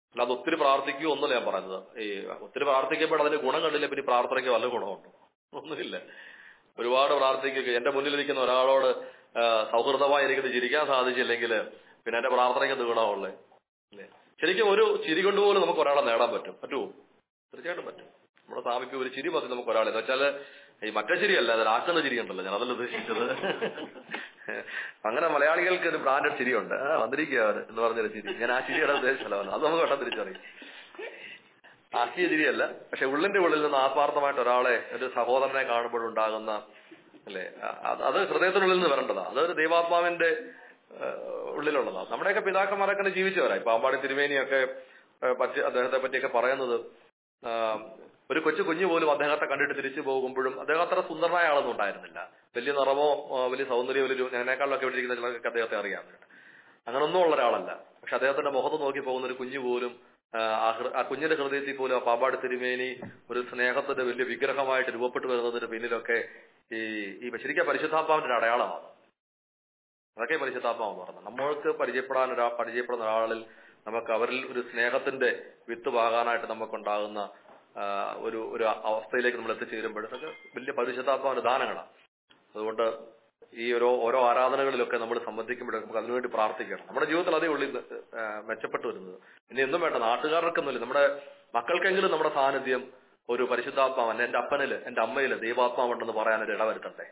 അല്ലാതെ ഒത്തിരി പ്രാർത്ഥിക്കുകയോ ഒന്നുമില്ല ഞാൻ പറയുന്നത് ഈ ഒത്തിരി പ്രാർത്ഥിക്കുമ്പോൾ അതിന്റെ ഗുണം കണ്ടില്ല പിന്നെ ഈ പ്രാർത്ഥനയ്ക്ക് വല്ല ഗുണമുണ്ടോ ഒന്നുമില്ല ഒരുപാട് പ്രാർത്ഥിക്കുക എന്റെ മുന്നിലിരിക്കുന്ന ഒരാളോട് ആ, സൗഹൃദമായി എനിക്കത് ചിരിക്കാൻ സാധിച്ചില്ലെങ്കിൽ പിന്നെ എന്റെ പ്രാർത്ഥനയ്ക്ക് എന്ത് ഗുണമുള്ളേ അല്ലേ ശരിക്കും ഒരു ചിരി കൊണ്ടുപോലും നമുക്ക് ഒരാളെ നേടാൻ പറ്റും പറ്റുമോ തീർച്ചയായിട്ടും പറ്റും നമ്മുടെ സ്വാമിക്ക് ഒരു ചിരി മതി നമുക്ക് ഒരാളെ എന്ന് വെച്ചാല് ഈ മറ്റേ ചിരിയല്ല അത് ആക്കുന്ന ചിരി ഉണ്ടല്ലോ ഞാൻ അതല്ല ഉദ്ദേശിച്ചത് അങ്ങനെ മലയാളികൾക്ക് ഒരു ബ്രാൻഡഡ് ചിരിയുണ്ട് ആ, വന്നിരിക്കുക അവര് എന്ന് പറഞ്ഞൊരു ചിരി ഞാൻ ആ ചിരിയുടെ ഉദ്ദേശിച്ചല്ലോ അത് നമുക്ക് പെട്ടെന്ന് തിരിച്ചറിയും ആക്കിയ ചിരിയല്ല പക്ഷെ ഉള്ളിന്റെ ഉള്ളിൽ നിന്ന് ആത്മാർത്ഥമായിട്ട് ഒരാളെ ഒരു സഹോദരനെ കാണുമ്പോഴുണ്ടാകുന്ന അല്ലെ അത് അത് ഹൃദയത്തിനുള്ളിൽ നിന്ന് വരേണ്ടതാ അതൊരു ദൈവാത്മാവിന്റെ ആ, ഉള്ളിലുള്ളതാ നമ്മുടെയൊക്കെ പിതാക്കന്മാരൊക്കെ അങ്ങനെ ജീവിച്ചവരാ ഇപ്പൊ അമ്പാടി തിരുമേനിയൊക്കെ ആ, പറ്റി അദ്ദേഹത്തെ പറ്റിയൊക്കെ പറയുന്നത് ആ, ഒരു കൊച്ചു കുഞ്ഞു പോലും അദ്ദേഹത്തെ കണ്ടിട്ട് തിരിച്ചു പോകുമ്പോഴും അദ്ദേഹം അത്ര സുന്ദരനായ ആളൊന്നും ഉണ്ടായിരുന്നില്ല വലിയ നിറമോ ആ, വലിയ സൗന്ദര്യമോ വലിയ ഞാനേക്കാളൊക്കെ ഇവിടെ ഇരിക്കുന്ന ചിലർക്ക് അദ്ദേഹത്തെ അറിയാം അങ്ങനൊന്നും ഉള്ള ഒരാളല്ല പക്ഷെ അദ്ദേഹത്തിന്റെ മുഖത്ത് നോക്കി പോകുന്ന ഒരു കുഞ്ഞു പോലും ആ, ആ ഹൃ- ആ കുഞ്ഞിന്റെ ഹൃദയത്തിൽ പോലും ആ പാമ്പാട് തിരുമേനി ഒരു സ്നേഹത്തിന്റെ വലിയ വിഗ്രഹമായിട്ട് രൂപപ്പെട്ടു വരുന്നതിന് പിന്നിലൊക്കെ ഈ ഈ ശരിക്കും പരിശുദ്ധാത്മാവിന്റെ ഒരു അടയാളമാണ് അതൊക്കെ പരിശുദ്ധാത്മാവെന്ന് പറയുന്നത് നമ്മൾക്ക് പരിചയപ്പെടാൻ ഒരാ പരിചയപ്പെടുന്ന ഒരാളിൽ നമുക്ക് അവരിൽ ഒരു സ്നേഹത്തിന്റെ വിത്ത് പാകാനായിട്ട് നമുക്കുണ്ടാകുന്ന ആ, ഒരു ഒരു അവസ്ഥയിലേക്ക് നമ്മൾ എത്തിച്ചേരുമ്പോൾ അതൊക്കെ വലിയ പരിശുദ്ധാത്മാവിന്റെ ദാനങ്ങളാണ് അതുകൊണ്ട് ഈ ഓരോ ഓരോ ആരാധനകളിലൊക്കെ നമ്മൾ സംബന്ധിക്കുമ്പോൾ നമുക്ക് അതിനുവേണ്ടി പ്രാർത്ഥിക്കണം നമ്മുടെ ജീവിതത്തിൽ അതേ ഉള്ളിൽ ആ, മെച്ചപ്പെട്ടു വരുന്നത് ഇനി ഒന്നും വേണ്ട നാട്ടുകാർക്കൊന്നുമില്ല നമ്മുടെ മക്കൾക്കെങ്കിലും നമ്മുടെ സാന്നിധ്യം ഒരു പരിശുദ്ധാത്മാവൻ എന്റെ അപ്പനില് എന്റെ അമ്മയില് ദൈവാത്മാവുണ്ടെന്ന് പറയാനൊരു ഇടവരുത്തണ്ടേ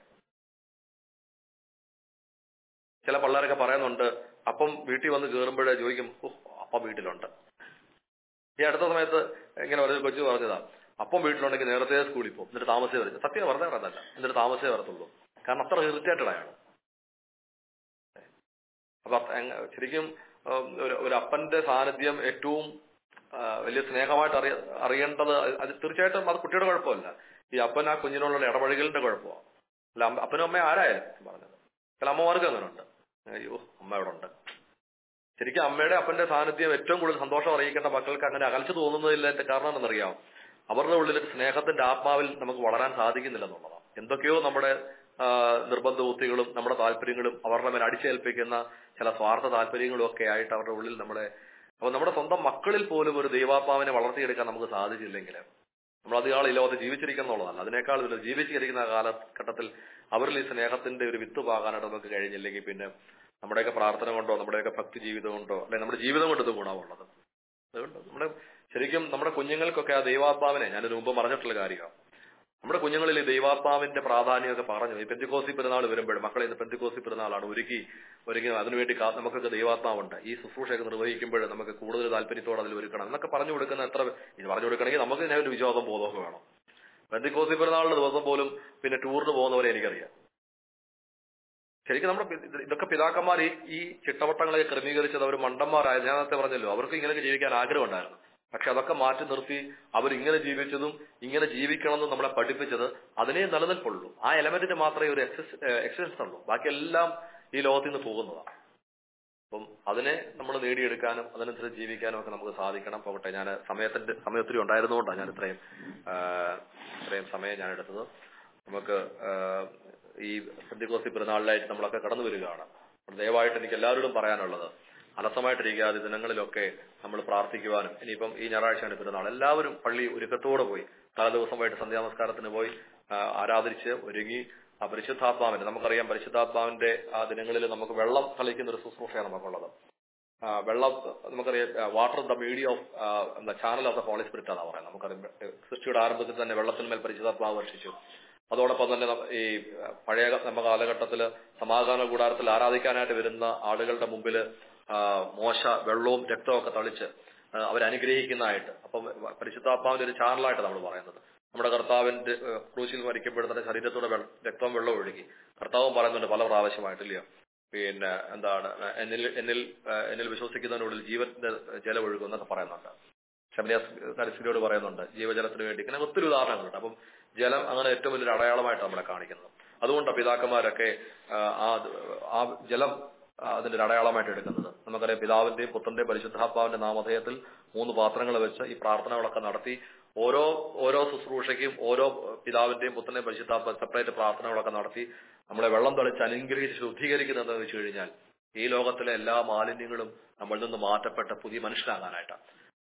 ചില പിള്ളേരൊക്കെ പറയുന്നുണ്ട് അപ്പം വീട്ടിൽ വന്ന് കയറുമ്പോഴേ ചോദിക്കും "ഓ, അപ്പം വീട്ടിലുണ്ട് ഈ അടുത്ത സമയത്ത് ഇങ്ങനെ ഒരു കൊച്ചു പറഞ്ഞതാ അപ്പം വീട്ടിലുണ്ടെങ്കിൽ നേരത്തെ സ്കൂളിൽ പോകും എന്നിട്ട് താമസേ വരും സത്യം വെറുതെ പറയുന്നതല്ല എന്നിട്ട് താമസേ വരത്തുള്ളൂ കാരണം അത്ര ഇറിറ്റേറ്റഡ് ആണ് അപ്പൊ അപ്പ- എങ്ങ- ശരിക്കും ഉം, ഒരു ഒരു അപ്പന്റെ സാന്നിധ്യം ഏറ്റവും ആ, വലിയ സ്നേഹമായിട്ട് അറിയ അറിയേണ്ടത് അത് തീർച്ചയായിട്ടും അത് കുട്ടിയുടെ കുഴപ്പമല്ല ഈ അപ്പൻ ആ കുഞ്ഞിനോടുള്ള ഇടപഴകലിന്റെ കുഴപ്പമാണ് അല്ല അമ്മ- അപ്പനും അമ്മയും ആരായാലും പറഞ്ഞത് ചില അമ്മമാർക്ക് അങ്ങനെ ഉണ്ട് അയ്യോ അമ്മ ഇവിടെ ഉണ്ട് ശരിക്കും അമ്മയുടെ അപ്പന്റെ സാന്നിധ്യം ഏറ്റവും കൂടുതൽ സന്തോഷം അറിയിക്കേണ്ട മക്കൾക്ക് അങ്ങനെ അകൽച്ച തോന്നുന്നതിന്റെ കാരണം എന്തെന്നറിയാം അവരുടെ ഉള്ളിൽ ഒരു സ്നേഹത്തിന്റെ ആത്മാവിൽ നമുക്ക് വളരാൻ സാധിക്കുന്നില്ല എന്നുള്ളതാണ് എന്തൊക്കെയോ നമ്മുടെ ആ, നിർബന്ധ ബുദ്ധികളും നമ്മുടെ താല്പര്യങ്ങളും അവരുടെ മേൽ അടിച്ചേൽപ്പിക്കുന്ന ചില സ്വാർത്ഥ താല്പര്യങ്ങളും ഒക്കെ ആയിട്ട് അവരുടെ ഉള്ളിൽ നമ്മളെ അപ്പൊ നമ്മുടെ സ്വന്തം മക്കളിൽ പോലും ഒരു ദൈവാത്മാവിനെ വളർത്തിയെടുക്കാൻ നമുക്ക് സാധിച്ചില്ലെങ്കിൽ നമ്മൾ അധികം ഈ ലോകത്ത് ജീവിച്ചിരിക്കണം എന്നുള്ളതല്ല അതിനേക്കാൾ വലുത് ജീവിച്ചിരിക്കുന്ന കാലഘട്ടത്തിൽ അവരിൽ ഈ സ്നേഹത്തിന്റെ ഒരു വിത്ത് പാകാനായിട്ട് നമുക്ക് കഴിഞ്ഞില്ലെങ്കിൽ പിന്നെ നമ്മുടെയൊക്കെ പ്രാർത്ഥന കൊണ്ടോ നമ്മുടെയൊക്കെ ഭക്തി ജീവിതം കൊണ്ടോ അല്ലെങ്കിൽ നമ്മുടെ ജീവിതം കൊണ്ട് ഇത് ഗുണമുള്ളത് അതുകൊണ്ട് നമ്മുടെ ശരിക്കും നമ്മുടെ കുഞ്ഞുങ്ങൾക്കൊക്കെ ആ ദൈവാത്മാവിനെ ഞാനൊരു മുമ്പ് പറഞ്ഞിട്ടുള്ള കാര്യമാണ് നമ്മുടെ കുഞ്ഞുങ്ങളിൽ ഈ ദൈവാത്മാവിന്റെ പ്രാധാന്യമൊക്കെ പറഞ്ഞു ഈ പെന്തിക്കോസി പെരുന്നാൾ വരുമ്പോഴും മക്കളെ ഇന്ന് പെന്തിക്കോസി പെരുന്നാളാണ് ഒരുക്കി ഒരുക്കി അതിനുവേണ്ടി കാ- നമുക്കൊക്കെ ദൈവാത്മാവുണ്ട് ഈ ശുശ്രൂഷയൊക്കെ നിർവഹിക്കുമ്പോൾ നമുക്ക് കൂടുതൽ താല്പര്യത്തോടെ അതിൽ ഒരുക്കണം എന്നൊക്കെ പറഞ്ഞു കൊടുക്കുന്ന എത്ര ഇത് പറഞ്ഞു കൊടുക്കണമെങ്കിൽ നമുക്ക് ഇതിനെ ഒരു വിശ്വാസം ബോധമൊക്കെ വേണം പെന്തിക്കോസി പെരുന്നാളിന്റെ ദിവസം പോലും പിന്നെ ടൂറിന് പോകുന്നവരെ എനിക്കറിയാം ശരിക്കും നമ്മുടെ പി- ഇത് ഇതൊക്കെ പിതാക്കന്മാർ ഈ ഈ ചിട്ടവട്ടങ്ങളെ ക്രമീകരിച്ചത് അവർ മണ്ടന്മാരായ ഞാൻ നേരത്തെ പറഞ്ഞല്ലോ അവർക്ക് ഇങ്ങനെയൊക്കെ ജീവിക്കാൻ ആഗ്രഹം ഉണ്ടായിരുന്നു പക്ഷെ അതൊക്കെ മാറ്റി നിർത്തി അവർ ഇങ്ങനെ ജീവിച്ചതും ഇങ്ങനെ ജീവിക്കണമെന്നും നമ്മളെ പഠിപ്പിച്ചത് അതിനെ നിലനിൽപ്പുള്ളൂ ആ എലമെന്റിന് മാത്രമേ ഒരു എക്സസൻസ് ഉള്ളൂ ബാക്കിയെല്ലാം ഈ ലോകത്തിൽ നിന്ന് പോകുന്നതാണ് അപ്പം അതിനെ നമ്മൾ നേടിയെടുക്കാനും അതിനനുസരിച്ച് ജീവിക്കാനും ഒക്കെ നമുക്ക് സാധിക്കണം പോകട്ടെ ഞാൻ സമയത്തിന്റെ സമയത്തിരി ഉണ്ടായിരുന്നുകൊണ്ടാണ് ഞാൻ ഇത്രയും ആ, ഇത്രയും സമയം ഞാൻ എടുത്തത് നമുക്ക് ആ, ഈ പെന്തിക്കോസി പെരുന്നാളിലായിട്ട് നമ്മളൊക്കെ കടന്നു വരികയാണ് അപ്പോൾ ദയവായിട്ട് എനിക്ക് എല്ലാവരോടും പറയാനുള്ളത് അലസമായിട്ടിരിക്കാതെ ദിനങ്ങളിലൊക്കെ നമ്മൾ പ്രാർത്ഥിക്കുവാനും ഇനിയിപ്പം ഈ ഞായറാഴ്ചയാണ് പെരുന്നാൾ എല്ലാവരും പള്ളി ഒരുക്കത്തോടെ പോയി തലേ ദിവസമായിട്ട് സന്ധ്യാനമസ്കാരത്തിന് പോയി ആ, ആരാധിച്ച് ഒരുങ്ങി ആ പരിശുദ്ധാത്മാവിന്റെ നമുക്കറിയാം പരിശുദ്ധാത്മാവിന്റെ ആ ദിനങ്ങളിൽ നമുക്ക് വെള്ളം കളിക്കുന്ന ഒരു ശുശ്രൂഷയാണ് നമുക്കുള്ളത് ആ, വെള്ളം നമുക്കറിയാം വാട്ടർ ദ മീഡിയ ഓഫ് എന്താ channel of the holy spirit എന്നാണ് പറയുന്നത് നമുക്കറിയാം ഏഹ്, സൃഷ്ടിയുടെ ആരംഭത്തിൽ തന്നെ വെള്ളത്തിന്മേൽ പരിശുദ്ധാത്മാവ് വർഷിച്ചു അതോടൊപ്പം തന്നെ ന- ഈ അഹ്, പഴയ നമ്മ കാലഘട്ടത്തിൽ സമാധാന കൂടാരത്തിൽ ആരാധിക്കാനായിട്ട് വരുന്ന ആളുകളുടെ മുമ്പിൽ മോശ വെള്ളവും രക്തവും ഒക്കെ തളിച്ച് ആ, അവരെ അനുഗ്രഹിക്കുന്നതായിട്ട് അപ്പം പരിശുദ്ധാത്മാവിന്റെ ഒരു ചാനലായിട്ട് നമ്മൾ പറയുന്നത് നമ്മുടെ കർത്താവിന്റെ ഏഹ്, ക്രൂശിൽ മരിക്കപ്പെടുന്ന ശരീരത്തോടെ വെള്ള- രക്തവും വെള്ളം ഒഴുകി കർത്താവും പറയുന്നുണ്ട് പല പ്രാവശ്യമായിട്ടില്ലയോ പിന്നെ എന്താണ് എന്നിൽ എന്നിൽ ആ, എന്നിൽ വിശ്വസിക്കുന്നതിനുള്ളിൽ ജീവന്റെ ജലം ഒഴുകും എന്നൊക്കെ പറയുന്നുണ്ട് ശബരിയാസ് കരസിനോട് പറയുന്നുണ്ട് ജീവജലത്തിന് വേണ്ടി ഇങ്ങനെ ഒത്തിരി ഉദാഹരണങ്ങളുണ്ട് അപ്പം ജലം അങ്ങനെ ഏറ്റവും വലിയൊരു അടയാളമായിട്ട് നമ്മളെ കാണിക്കുന്നത് അതുകൊണ്ടാണ് പിതാക്കന്മാരൊക്കെ ആ, ആ ആ ജലം ആ, അതിന്റെ ഒരു അടയാളമായിട്ട് എടുക്കുന്നത് നമുക്കറിയാം പിതാവിന്റെയും പുത്രന്റെയും പരിശുദ്ധാത്മാവിന്റെ നാമധേയത്തിൽ മൂന്ന് പാത്രങ്ങൾ വെച്ച് ഈ പ്രാർത്ഥനകളൊക്കെ നടത്തി ഓരോ ഓരോ ശുശ്രൂഷയ്ക്കും ഓരോ പിതാവിന്റെയും പുത്രന്റെയും പരിശുദ്ധാത്മ സെപ്പറേറ്റ് പ്രാർത്ഥനകളൊക്കെ നടത്തി നമ്മളെ വെള്ളം തളിച്ച് അനുഗ്രഹിച്ച് ശുദ്ധീകരിക്കുന്നത് എന്ന് വെച്ച് കഴിഞ്ഞാൽ ഈ ലോകത്തിലെ എല്ലാ മാലിന്യങ്ങളും നമ്മളിൽ നിന്ന് മാറ്റപ്പെട്ട പുതിയ മനുഷ്യനാകാനായിട്ടാണ്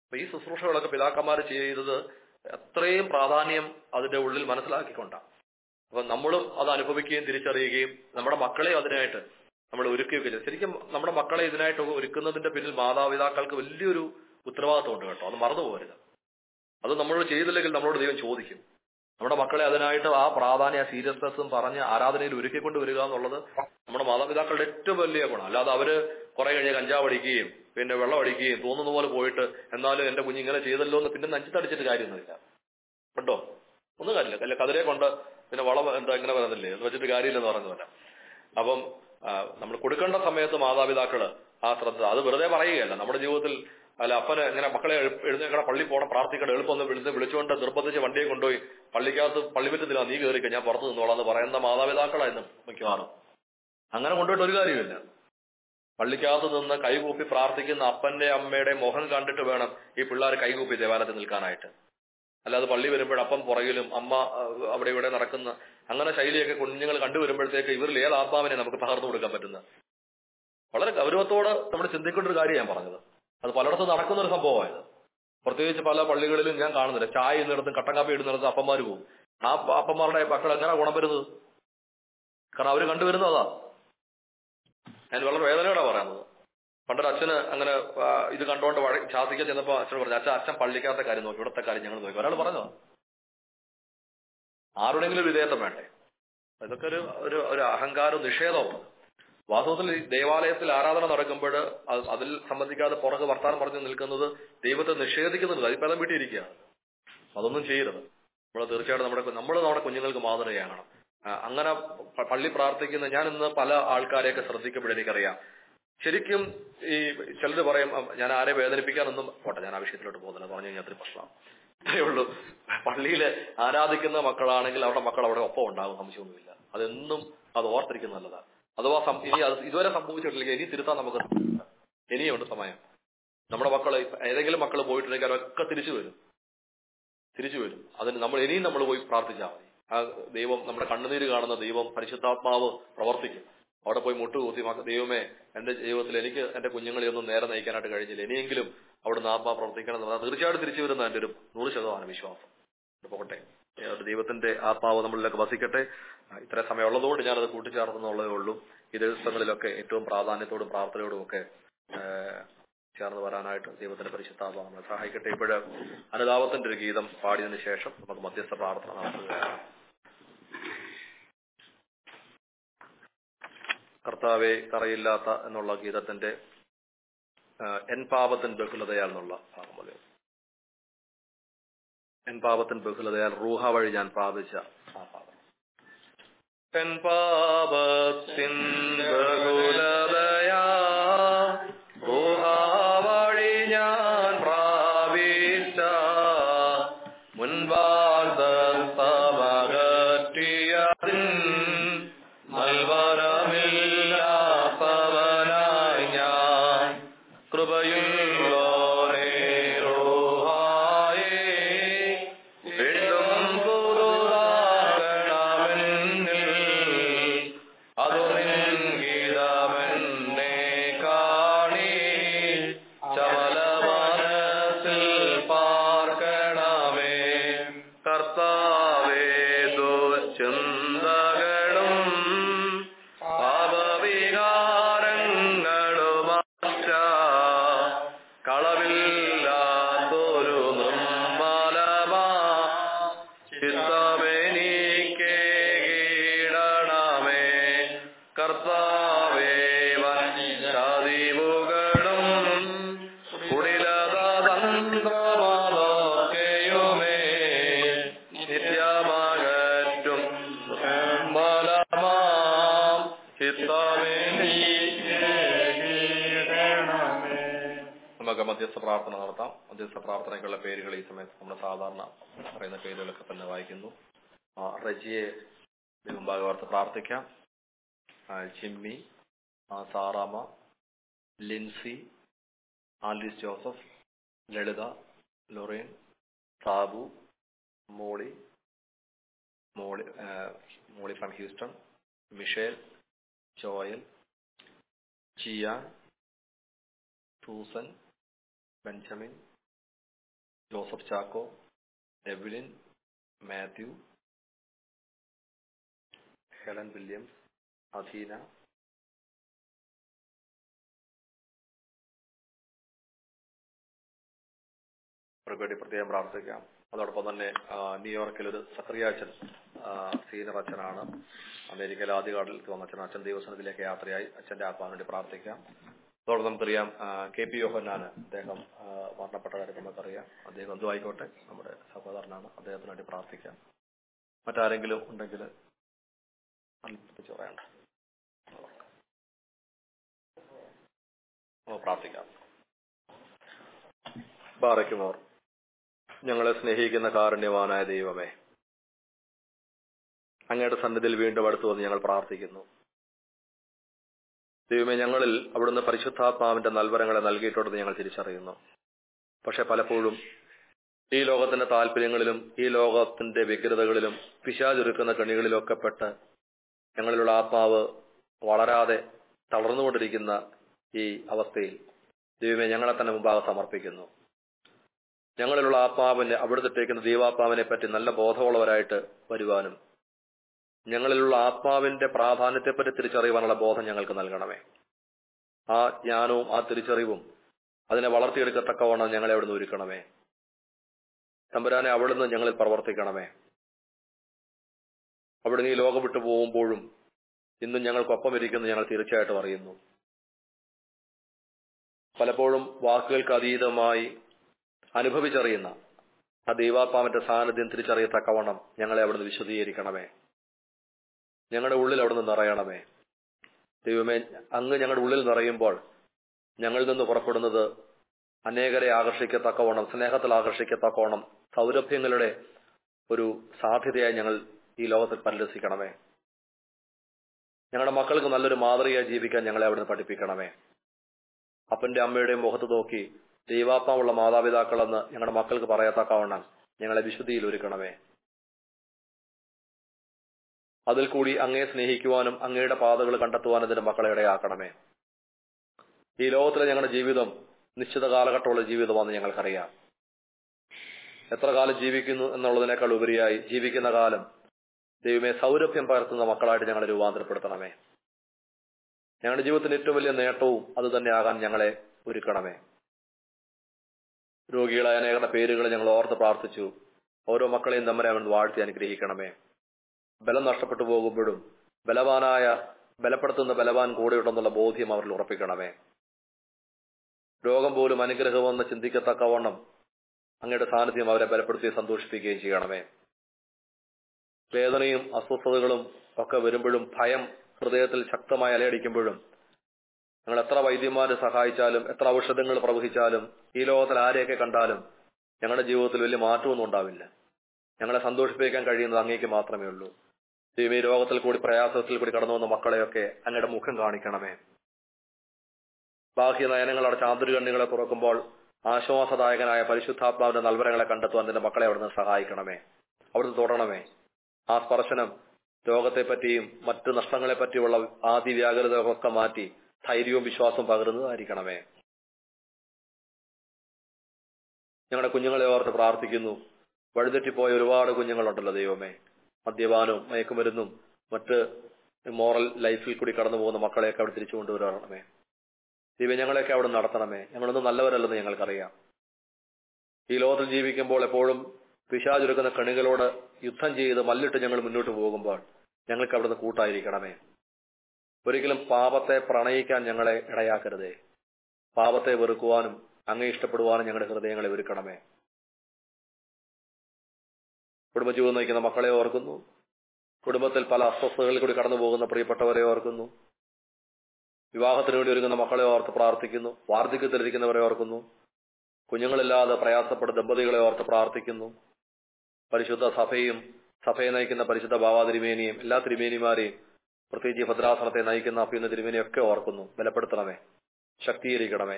അപ്പൊ ഈ ശുശ്രൂഷകളൊക്കെ പിതാക്കന്മാർ ചെയ്തത് അത്രയും പ്രാധാന്യം അതിന്റെ ഉള്ളിൽ മനസ്സിലാക്കിക്കൊണ്ടാണ് അപ്പൊ നമ്മളും അത് അനുഭവിക്കുകയും തിരിച്ചറിയുകയും നമ്മുടെ മക്കളെ അതിനായിട്ട് നമ്മൾ ഒരുക്കുകയൊക്കെ ചെയ്യും ശരിക്കും നമ്മുടെ മക്കളെ ഇതിനായിട്ട് ഒരുക്കുന്നതിന്റെ പിന്നിൽ മാതാപിതാക്കൾക്ക് വലിയൊരു ഉത്തരവാദിത്വമുണ്ട് കേട്ടോ അത് മറന്നു പോകരുത് അത് നമ്മളോട് ചെയ്തില്ലെങ്കിൽ നമ്മളോട് ദൈവം ചോദിക്കും നമ്മുടെ മക്കളെ അതിനായിട്ട് ആ പ്രാധാന്യ സീരിയസ്നെസ്സും പറഞ്ഞ് ആരാധനയിൽ ഒരുക്കിക്കൊണ്ട് വരിക എന്നുള്ളത് നമ്മുടെ മാതാപിതാക്കളുടെ ഏറ്റവും വലിയ ഗുണം അല്ലാതെ അവര് കുറെ കഴിഞ്ഞ് കഞ്ചാവ് അടിക്കുകയും പിന്നെ വെള്ളം അടിക്കുകയും തോന്നുന്ന പോലെ പോയിട്ട് എന്നാലും എന്റെ കുഞ്ഞ് ഇങ്ങനെ ചെയ്തല്ലോ എന്ന് പിന്നെ നഞ്ചിത്തടിച്ചിട്ട് കാര്യമൊന്നുമില്ല കേട്ടോ ഒന്നും കാര്യമില്ല അല്ല കതിരെ കൊണ്ട് പിന്നെ വളം എന്താ ഇങ്ങനെ പറയുന്നില്ലേ എന്ന് വെച്ചിട്ട് കാര്യമില്ലെന്ന് പറഞ്ഞതല്ല അപ്പം നമ്മൾ കൊടുക്കേണ്ട സമയത്ത് മാതാപിതാക്കള് ആ ശ്രദ്ധ അത് വെറുതെ പറയുകയല്ല നമ്മുടെ ജീവിതത്തിൽ അല്ല അപ്പന് ഇങ്ങനെ മക്കളെ എഴുന്നേക്കണ പള്ളി പോകണം പ്രാർത്ഥിക്കണം എളുപ്പം ഒന്ന് വിളിച്ച് വിളിച്ചുകൊണ്ട് നിർബന്ധിച്ച് വണ്ടിയെ കൊണ്ടുപോയി പള്ളിക്കകത്ത് പള്ളിമുറ്റത്തിലാ നീ കയറിക്ക ഞാൻ പുറത്ത് നിന്നോളാം എന്ന് പറയുന്ന മാതാപിതാക്കളായിരുന്നു മിക്കവാറും അങ്ങനെ കൊണ്ടുപോയിട്ട് ഒരു കാര്യമില്ല പള്ളിക്കകത്ത് നിന്ന് കൈകൂപ്പി പ്രാർത്ഥിക്കുന്ന അപ്പന്റെ അമ്മയുടെ മുഖം കണ്ടിട്ട് വേണം ഈ പിള്ളേർ കൈകൂപ്പി ദേവാലയത്തിൽ നിൽക്കാനായിട്ട് അല്ലാതെ പള്ളി വരുമ്പോൾ അപ്പം പുറകിലും അമ്മ അഹ് അവിടെ ഇവിടെ നടക്കുന്ന അങ്ങനെ ശൈലിയൊക്കെ കുഞ്ഞുങ്ങൾ കണ്ടുവരുമ്പോഴത്തേക്ക് ഇവരിൽ ഏത് ആത്മാവിനെ നമുക്ക് പകർന്നു കൊടുക്കാൻ പറ്റുന്നത് വളരെ ഗൗരവത്തോടെ നമ്മൾ ചിന്തിക്കേണ്ട ഒരു കാര്യം ഞാൻ പറഞ്ഞത് അത് പലയിടത്തും നടക്കുന്ന ഒരു സംഭവമായത് പ്രത്യേകിച്ച് പല പള്ളികളിലും ഞാൻ കാണുന്നില്ല ചായ ഇന്നിടത്തും കട്ടൻ കാപ്പി ഇടുന്നിടത്തും അപ്പന്മാർ പോകും ആ പ- അപ്പന്മാരുടെ മക്കൾ എങ്ങനെ ഗുണം വരുന്നത് കാരണം അവർ കണ്ടുവരുന്നത് അതാ ഞാൻ വളരെ വേദനയോടെ പറയുന്നത് പണ്ടൊരു അച്ഛന് അങ്ങനെ ആ, ഇത് കണ്ടുകൊണ്ട് വഴ ശാസിക്കാൻ ചെന്നപ്പോ അച്ഛൻ പറഞ്ഞു അച്ഛൻ അച്ഛൻ പള്ളിക്കകത്തെ കാര്യം നോക്കി ഇവിടുത്തെ കാര്യം ഞങ്ങൾ നോക്കി ഒരാൾ പറഞ്ഞതാ ആരുടെങ്കിലും വിധേയത്വം വേണ്ടേ ഇതൊക്കെ ഒരു ഒരു ഒരു അഹങ്കാരവും നിഷേധവും വാസ്തവത്തിൽ ഈ ദേവാലയത്തിൽ ആരാധന നടക്കുമ്പോൾ അതിൽ സംബന്ധിക്കാതെ പുറകെ വർത്താനം പറഞ്ഞു നിൽക്കുന്നത് ദൈവത്തെ നിഷേധിക്കുന്നുണ്ട് അതിപ്പോ വീട്ടിൽ ഇരിക്കുകയാണ് അതൊന്നും ചെയ്യരുത് നമ്മൾ തീർച്ചയായിട്ടും നമ്മുടെ നമ്മൾ നമ്മുടെ കുഞ്ഞുങ്ങൾക്ക് മാതൃകയാകണം ആ, അങ്ങനെ പ- പള്ളി പ്രാർത്ഥിക്കുന്ന ഞാൻ ഇന്ന് പല ആൾക്കാരെയൊക്കെ ശ്രദ്ധിക്കുമ്പോൾ എനിക്കറിയാം ശരിക്കും ഈ ചിലർ പറയും "അ, ഞാൻ ആരെ വേദനിപ്പിക്കാനൊന്നും പോട്ടെ ഞാൻ ആ വിഷയത്തിലോട്ട് പോകുന്നില്ല പറഞ്ഞു കഴിഞ്ഞാൽ അത്രയും പ്രശ്നമാണ് അത്രേ ഉള്ളൂ പള്ളിയിൽ ആരാധിക്കുന്ന മക്കളാണെങ്കിൽ അവരുടെ മക്കൾ അവിടെ ഒപ്പം ഉണ്ടാകും സംശയമൊന്നുമില്ല അതെന്നും അത് ഓർത്തിരിക്കുന്നത് നല്ലതാണ് അഥവാ സം- ഇനി അത് ഇതുവരെ സംഭവിച്ചിട്ടില്ലെങ്കിൽ ഇനി തിരുത്താൻ നമുക്ക് സമയമുണ്ട്. ഇനിയുണ്ട് സമയം നമ്മുടെ മക്കൾ ഏതെങ്കിലും മക്കൾ പോയിട്ടുണ്ടെങ്കിൽ അവരൊക്കെ തിരിച്ചു വരും തിരിച്ചു വരും അതിന് നമ്മൾ ഇനിയും നമ്മൾ പോയി പ്രാർത്ഥിച്ചാൽ മതി ആ ദൈവം നമ്മുടെ കണ്ണുനീര് കാണുന്ന ദൈവം പരിശുദ്ധാത്മാവ് പ്രവർത്തിക്കും അവിടെ പോയി മുട്ടുകൂത്തി മക്ക- ദൈവമേ എന്റെ ജീവിതത്തിൽ എനിക്ക് എന്റെ കുഞ്ഞുങ്ങളെ ഒന്നും നേരെ നയിക്കാനായിട്ട് കഴിഞ്ഞില്ല ഇനിയെങ്കിലും അവിടുന്ന് ആത്മാ പ്രവർത്തിക്കണം എന്ന് പറഞ്ഞാൽ തീർച്ചയായിട്ടും തിരിച്ചു വരുന്ന എന്റെ ഒരു നൂറ് ശതമാനം വിശ്വാസം ഇത് പോകട്ടെ ഏ, ഒരു ദൈവത്തിന്റെ ആത്മാവ് നമ്മളിലൊക്കെ വസിക്കട്ടെ ആ, ഇത്ര സമയം ഉള്ളതുകൊണ്ട് ഞാനത് കൂട്ടിച്ചേർത്തുന്നുള്ളതേ ഉള്ളൂ ഈ ദിവസങ്ങളിലൊക്കെ ഏറ്റവും പ്രാധാന്യത്തോടും പ്രാർത്ഥനയോടും ഒക്കെ ഏ, ചേർന്ന് വരാനായിട്ട് ദൈവത്തിന്റെ പരിശുദ്ധാത്മാവ് നമ്മളെ സഹായിക്കട്ടെ ഇപ്പോഴ് അനുതാപത്തിന്റെ ഒരു ഗീതം പാടിയതിനു ശേഷം നമുക്ക് മധ്യസ്ഥ പ്രാർത്ഥന നടത്തുകയാണ് കർത്താവെ കറയില്ലാത്ത എന്നുള്ള ഗീതത്തിന്റെ ആ, എൻ പാപത്തിൻ ബഹുലതയാൽ എന്നുള്ള ഭാഗം മതി എൻ പാപത്തിൻ ബഹുലതയാൽ റൂഹ വഴി ഞാൻ പ്രാപിച്ച ആ ഭാഗം എൻ പാപത്തിൻ ബഹുലതയാ റൂഹ വഴി ഞാൻ പ്രാപിച്ച മുൻപാകത്തിയതിൻ നൽവരമില്ലാത്തവനായി ഞാൻ കൃപയുള്ളോരേ റൂഹായേ വീണ്ടും പുതുതാകണമെന്നിൽ അതു നിൻഗീതമെന്നെ കാണി ചമല മനസ്സിൽ പാർക്കണമേ കർത്താവേ ദുശ്ചിന്തകളും പാപവികാരങ്ങളുമറ്റ കളവില്ലാത്തൊരു നിർമ്മലമാ ചിത്തമെനിക്ക് കീടണമേ കർത്താവേ വഞ്ചതിവുകളും കുടിലത തന്ത്രമതൊക്കെയുമേ നിത്യമകറ്റും നിർമ്മലമാം ചിത്തമെനിക്ക് കീടണമേ നമുക്ക് മധ്യസ്ഥ പ്രാർത്ഥന നടത്താം മധ്യസ്ഥ പ്രാർത്ഥനയ്ക്കുള്ള പേരുകൾ ഈ സമയത്ത് നമ്മൾ സാധാരണ പറയുന്ന പേരുകളൊക്കെ തന്നെ വായിക്കുന്നു ആ, റജിയെ മുമ്പാകെ ഓർത്ത് പ്രാർത്ഥിക്കാം ആ, ചിമ്മി ആ, Saramma Lincy Alice Joseph Lalitha Lorraine Sabu Molly Molly ആ, Molly from Houston Michelle Joel ചിയാൻ ടൂസൻ Benjamin Joseph Chacko Evelyn Mathew Helen Williams അധീന അവർക്ക് വേണ്ടി പ്രത്യേകം പ്രാർത്ഥിക്കാം അതോടൊപ്പം തന്നെ ആ, ന്യൂയോർക്കിൽ ഒരു സക്രിയാച്ചൻ സീനിയർ അച്ഛനാണ് അമേരിക്കയിലെ ആദ്യകാട്ടിൽ വന്ന അച്ഛൻ അച്ഛൻ ദൈവസനത്തിലേക്ക് യാത്രയായി അച്ഛന്റെ ആത്മാവിന് വേണ്ടി പ്രാർത്ഥിക്കാം അതോടൊപ്പം നമുക്കറിയാം ആ, കെ പി യോഹന്നാന് അദ്ദേഹം ആ, മരണപ്പെട്ട കാര്യം നമുക്കറിയാം അദ്ദേഹം എന്തു ആയിക്കോട്ടെ നമ്മുടെ സഹോദരനാണ് അദ്ദേഹത്തിന് വേണ്ടി പ്രാർത്ഥിക്കാം മറ്റാരെങ്കിലും ഉണ്ടെങ്കിൽ അല്പിച്ച് പറയണ്ട ഓ പ്രാർത്ഥിക്കാം ബാറയ്ക്കുമോർ ഞങ്ങളെ സ്നേഹിക്കുന്ന കാരുണ്യവാനായ ദൈവമേ അങ്ങയുടെ സന്നിധിയിൽ വീണ്ടും അടുത്തു വന്ന് ഞങ്ങൾ പ്രാർത്ഥിക്കുന്നു ദൈവമേ ഞങ്ങളിൽ അവിടുന്ന് പരിശുദ്ധാത്മാവിന്റെ നൽവരങ്ങളെ നൽകിയിട്ടുണ്ടെന്ന് ഞങ്ങൾ തിരിച്ചറിയുന്നു പക്ഷെ പലപ്പോഴും ഈ ലോകത്തിന്റെ താല്പര്യങ്ങളിലും ഈ ലോകത്തിന്റെ വ്യഗ്രതകളിലും പിശാചൊരുക്കുന്ന കണികളിലൊക്കെ പെട്ട് ഞങ്ങളിലുള്ള ആത്മാവ് വളരാതെ തളർന്നുകൊണ്ടിരിക്കുന്ന ഈ അവസ്ഥയിൽ ദൈവമേ ഞങ്ങളെ തന്നെ മുമ്പാകെ സമർപ്പിക്കുന്നു ഞങ്ങളിലുള്ള ആത്മാവിനെ അവിടുത്തേക്കുന്ന ദൈവാത്മാവിനെ പറ്റി നല്ല ബോധമുള്ളവരായിട്ട് വരുവാനും ഞങ്ങളിലുള്ള ആത്മാവിന്റെ പ്രാധാന്യത്തെപ്പറ്റി തിരിച്ചറിയുവാനുള്ള ബോധം ഞങ്ങൾക്ക് നൽകണമേ ആ ജ്ഞാനവും ആ തിരിച്ചറിവും അതിനെ വളർത്തിയെടുക്കത്തക്കവണ്ണം ഞങ്ങളെ അവിടുന്ന് ഒരുക്കണമേ തമ്പുരാനെ അവിടുന്ന് ഞങ്ങളിൽ പ്രവർത്തിക്കണമേ അവിടുന്ന് ഈ ലോകം വിട്ടു പോകുമ്പോഴും ഇന്നും ഞങ്ങൾക്കൊപ്പം ഇരിക്കുന്നു ഞങ്ങൾ തീർച്ചയായിട്ടും അറിയുന്നു പലപ്പോഴും വാക്കുകൾക്ക് അതീതമായി അനുഭവിച്ചറിയുന്ന ആ ദൈവാത്മാവിന്റെ സാന്നിധ്യം തിരിച്ചറിയത്തക്കവണ്ണം ഞങ്ങളെ അവിടുന്ന് വിശദീകരിക്കണമേ ഞങ്ങളുടെ ഉള്ളിൽ അവിടുന്ന് നിറയണമേ ദൈവമേ അങ്ങ് ഞങ്ങളുടെ ഉള്ളിൽ നിറയുമ്പോൾ ഞങ്ങളിൽ നിന്ന് പുറപ്പെടുന്നത് അനേകരെ ആകർഷിക്കത്തക്കവണ്ണം സ്നേഹത്തിൽ ആകർഷിക്കത്തക്കവണ്ണം സൗരഭ്യങ്ങളുടെ ഒരു സാധ്യതയായി ഞങ്ങൾ ഈ ലോകത്തിൽ പരിലസിക്കണമേ ഞങ്ങളുടെ മക്കൾക്ക് നല്ലൊരു മാതൃകയായി ജീവിക്കാൻ ഞങ്ങളെ അവിടുന്ന് പഠിപ്പിക്കണമേ അപ്പന്റെ അമ്മയുടെയും മുഖത്ത് നോക്കി ദൈവാത്മാവുള്ള മാതാപിതാക്കളെന്ന് ഞങ്ങളുടെ മക്കൾക്ക് പറയത്തക്കവണ്ണം ഞങ്ങളെ വിശുദ്ധിയിൽ ഒരുക്കണമേ അതിൽ കൂടി അങ്ങയെ സ്നേഹിക്കുവാനും അങ്ങയുടെ പാതകൾ കണ്ടെത്തുവാനും ഇതിന്റെ മക്കളെ ഇടയാക്കണമേ ഈ ലോകത്തിലെ ഞങ്ങളുടെ ജീവിതം നിശ്ചിത കാലഘട്ടമുള്ള ജീവിതമാണെന്ന് ഞങ്ങൾക്കറിയാം എത്ര കാലം ജീവിക്കുന്നു എന്നുള്ളതിനേക്കാൾ ഉപരിയായി ജീവിക്കുന്ന കാലം ദൈവമേ സൗരഭ്യം പകർത്തുന്ന മക്കളായിട്ട് ഞങ്ങളെ രൂപാന്തരപ്പെടുത്തണമേ ഞങ്ങളുടെ ജീവിതത്തിന്റെ ഏറ്റവും വലിയ നേട്ടവും അത് തന്നെയാകാൻ ഞങ്ങളെ ഒരുക്കണമേ രോഗികളായ അനേകരുടെ പേരുകൾ ഞങ്ങൾ ഓർത്ത് പ്രാർത്ഥിച്ചു ഓരോ മക്കളെയും തമ്മിലെ അവൻ വാഴ്ത്തി അനുഗ്രഹിക്കണമേ ബലം നഷ്ടപ്പെട്ടു പോകുമ്പോഴും ബലവാനായ ബലപ്പെടുത്തുന്ന ബലവാൻ കൂടെയുണ്ടെന്നുള്ള ബോധ്യം അവരിൽ ഉറപ്പിക്കണമേ രോഗം പോലും അനുഗ്രഹമെന്ന് ചിന്തിക്കത്തക്കവണ്ണം അങ്ങയുടെ സാന്നിധ്യം അവരെ ബലപ്പെടുത്തി സന്തോഷിപ്പിക്കുകയും ചെയ്യണമേ വേദനയും അസ്വസ്ഥതകളും ഒക്കെ വരുമ്പോഴും ഭയം ഹൃദയത്തിൽ ശക്തമായി അലയടിക്കുമ്പോഴും ഞങ്ങൾ എത്ര വൈദ്യന്മാരെ സഹായിച്ചാലും എത്ര ഔഷധങ്ങൾ പ്രവഹിച്ചാലും ഈ ലോകത്തിൽ ആരെയൊക്കെ കണ്ടാലും ഞങ്ങളുടെ ജീവിതത്തിൽ വലിയ മാറ്റമൊന്നും ഉണ്ടാവില്ല ഞങ്ങളെ സന്തോഷിപ്പിക്കാൻ കഴിയുന്നത് അങ്ങേക്ക് മാത്രമേ ഉള്ളൂ ദൈവം ഈ രോഗത്തിൽ കൂടി പ്രയാസത്തിൽ കൂടി കടന്നു വന്ന മക്കളെയൊക്കെ അങ്ങയുടെ മുഖം കാണിക്കണമേ ബാഹ്യ നയനങ്ങൾ അടച്ച ആന്തരികണ്ണികളെ തുറക്കുമ്പോൾ ആശ്വാസദായകനായ പരിശുദ്ധാത്മാവിന്റെ നൽവരങ്ങളെ കണ്ടെത്തുവാൻ നിന്റെ മക്കളെ അവിടുന്ന് സഹായിക്കണമേ അവിടുന്ന് തൊടണമേ ആ സ്പർശനം രോഗത്തെപ്പറ്റിയും മറ്റു നഷ്ടങ്ങളെ പറ്റിയുള്ള ആദി വ്യാകുലതകളൊക്കെ മാറ്റി ധൈര്യവും വിശ്വാസവും പകരുന്നതായിരിക്കണമേ ഞങ്ങളുടെ കുഞ്ഞുങ്ങളെ ഓർത്ത് പ്രാർത്ഥിക്കുന്നു വഴിതെറ്റിപ്പോയ ഒരുപാട് കുഞ്ഞുങ്ങളുണ്ടല്ലോ ദൈവമേ മദ്യപാനവും മയക്കുമരുന്നും മറ്റ് മോറൽ ലൈഫിൽ കൂടി കടന്നു പോകുന്ന മക്കളെയൊക്കെ അവിടെ തിരിച്ചു കൊണ്ടുവരണമേ ദൈവം ഞങ്ങളെയൊക്കെ അവിടെ നടത്തണമേ ഞങ്ങളൊന്നും നല്ലവരല്ലെന്ന് ഞങ്ങൾക്കറിയാം ഈ ലോകത്തിൽ ജീവിക്കുമ്പോൾ എപ്പോഴും പിശാചുരുക്കുന്ന കണികളോട് യുദ്ധം ചെയ്ത് മല്ലിട്ട് ഞങ്ങൾ മുന്നോട്ട് പോകുമ്പോൾ ഞങ്ങൾക്ക് അവിടുന്ന് കൂട്ടായിരിക്കണമേ ഒരിക്കലും പാപത്തെ പ്രണയിക്കാൻ ഞങ്ങളെ ഇടയാക്കരുതേ പാപത്തെ വെറുക്കുവാനും അങ്ങേ ഇഷ്ടപ്പെടുവാനും ഞങ്ങളുടെ ഹൃദയങ്ങളെ ഒരുക്കണമേ കുടുംബജീവിതം നയിക്കുന്ന മക്കളെ ഓർക്കുന്നു കുടുംബത്തിൽ പല അസ്വസ്ഥതകളിൽ കൂടി കടന്നു പോകുന്ന പ്രിയപ്പെട്ടവരെ ഓർക്കുന്നു വിവാഹത്തിന് വേണ്ടി ഒരുങ്ങുന്ന മക്കളെ ഓർത്ത് പ്രാർത്ഥിക്കുന്നു വാർദ്ധക്യത്തിലിരിക്കുന്നവരെ ഓർക്കുന്നു കുഞ്ഞുങ്ങളില്ലാതെ പ്രയാസപ്പെട്ട ദമ്പതികളെ ഓർത്ത് പ്രാർത്ഥിക്കുന്നു പരിശുദ്ധ സഭയും സഭയെ നയിക്കുന്ന പരിശുദ്ധ ബാബാ തിരുമേനിയും എല്ലാ തിരുമേനിമാരെയും പ്രത്യേകിച്ച് ഭദ്രാസനത്തെ നയിക്കുന്ന അഭ്യുന്ന തിരുമേനിയും ഒക്കെ ഓർക്കുന്നു ബലപ്പെടുത്തണമേ ശക്തീകരിക്കണമേ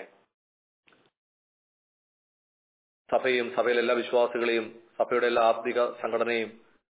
സഭയും സഭയിലെ എല്ലാ വിശ്വാസികളെയും സഭയുടെ എല്ലാ ആത്മിക സംഘടനയും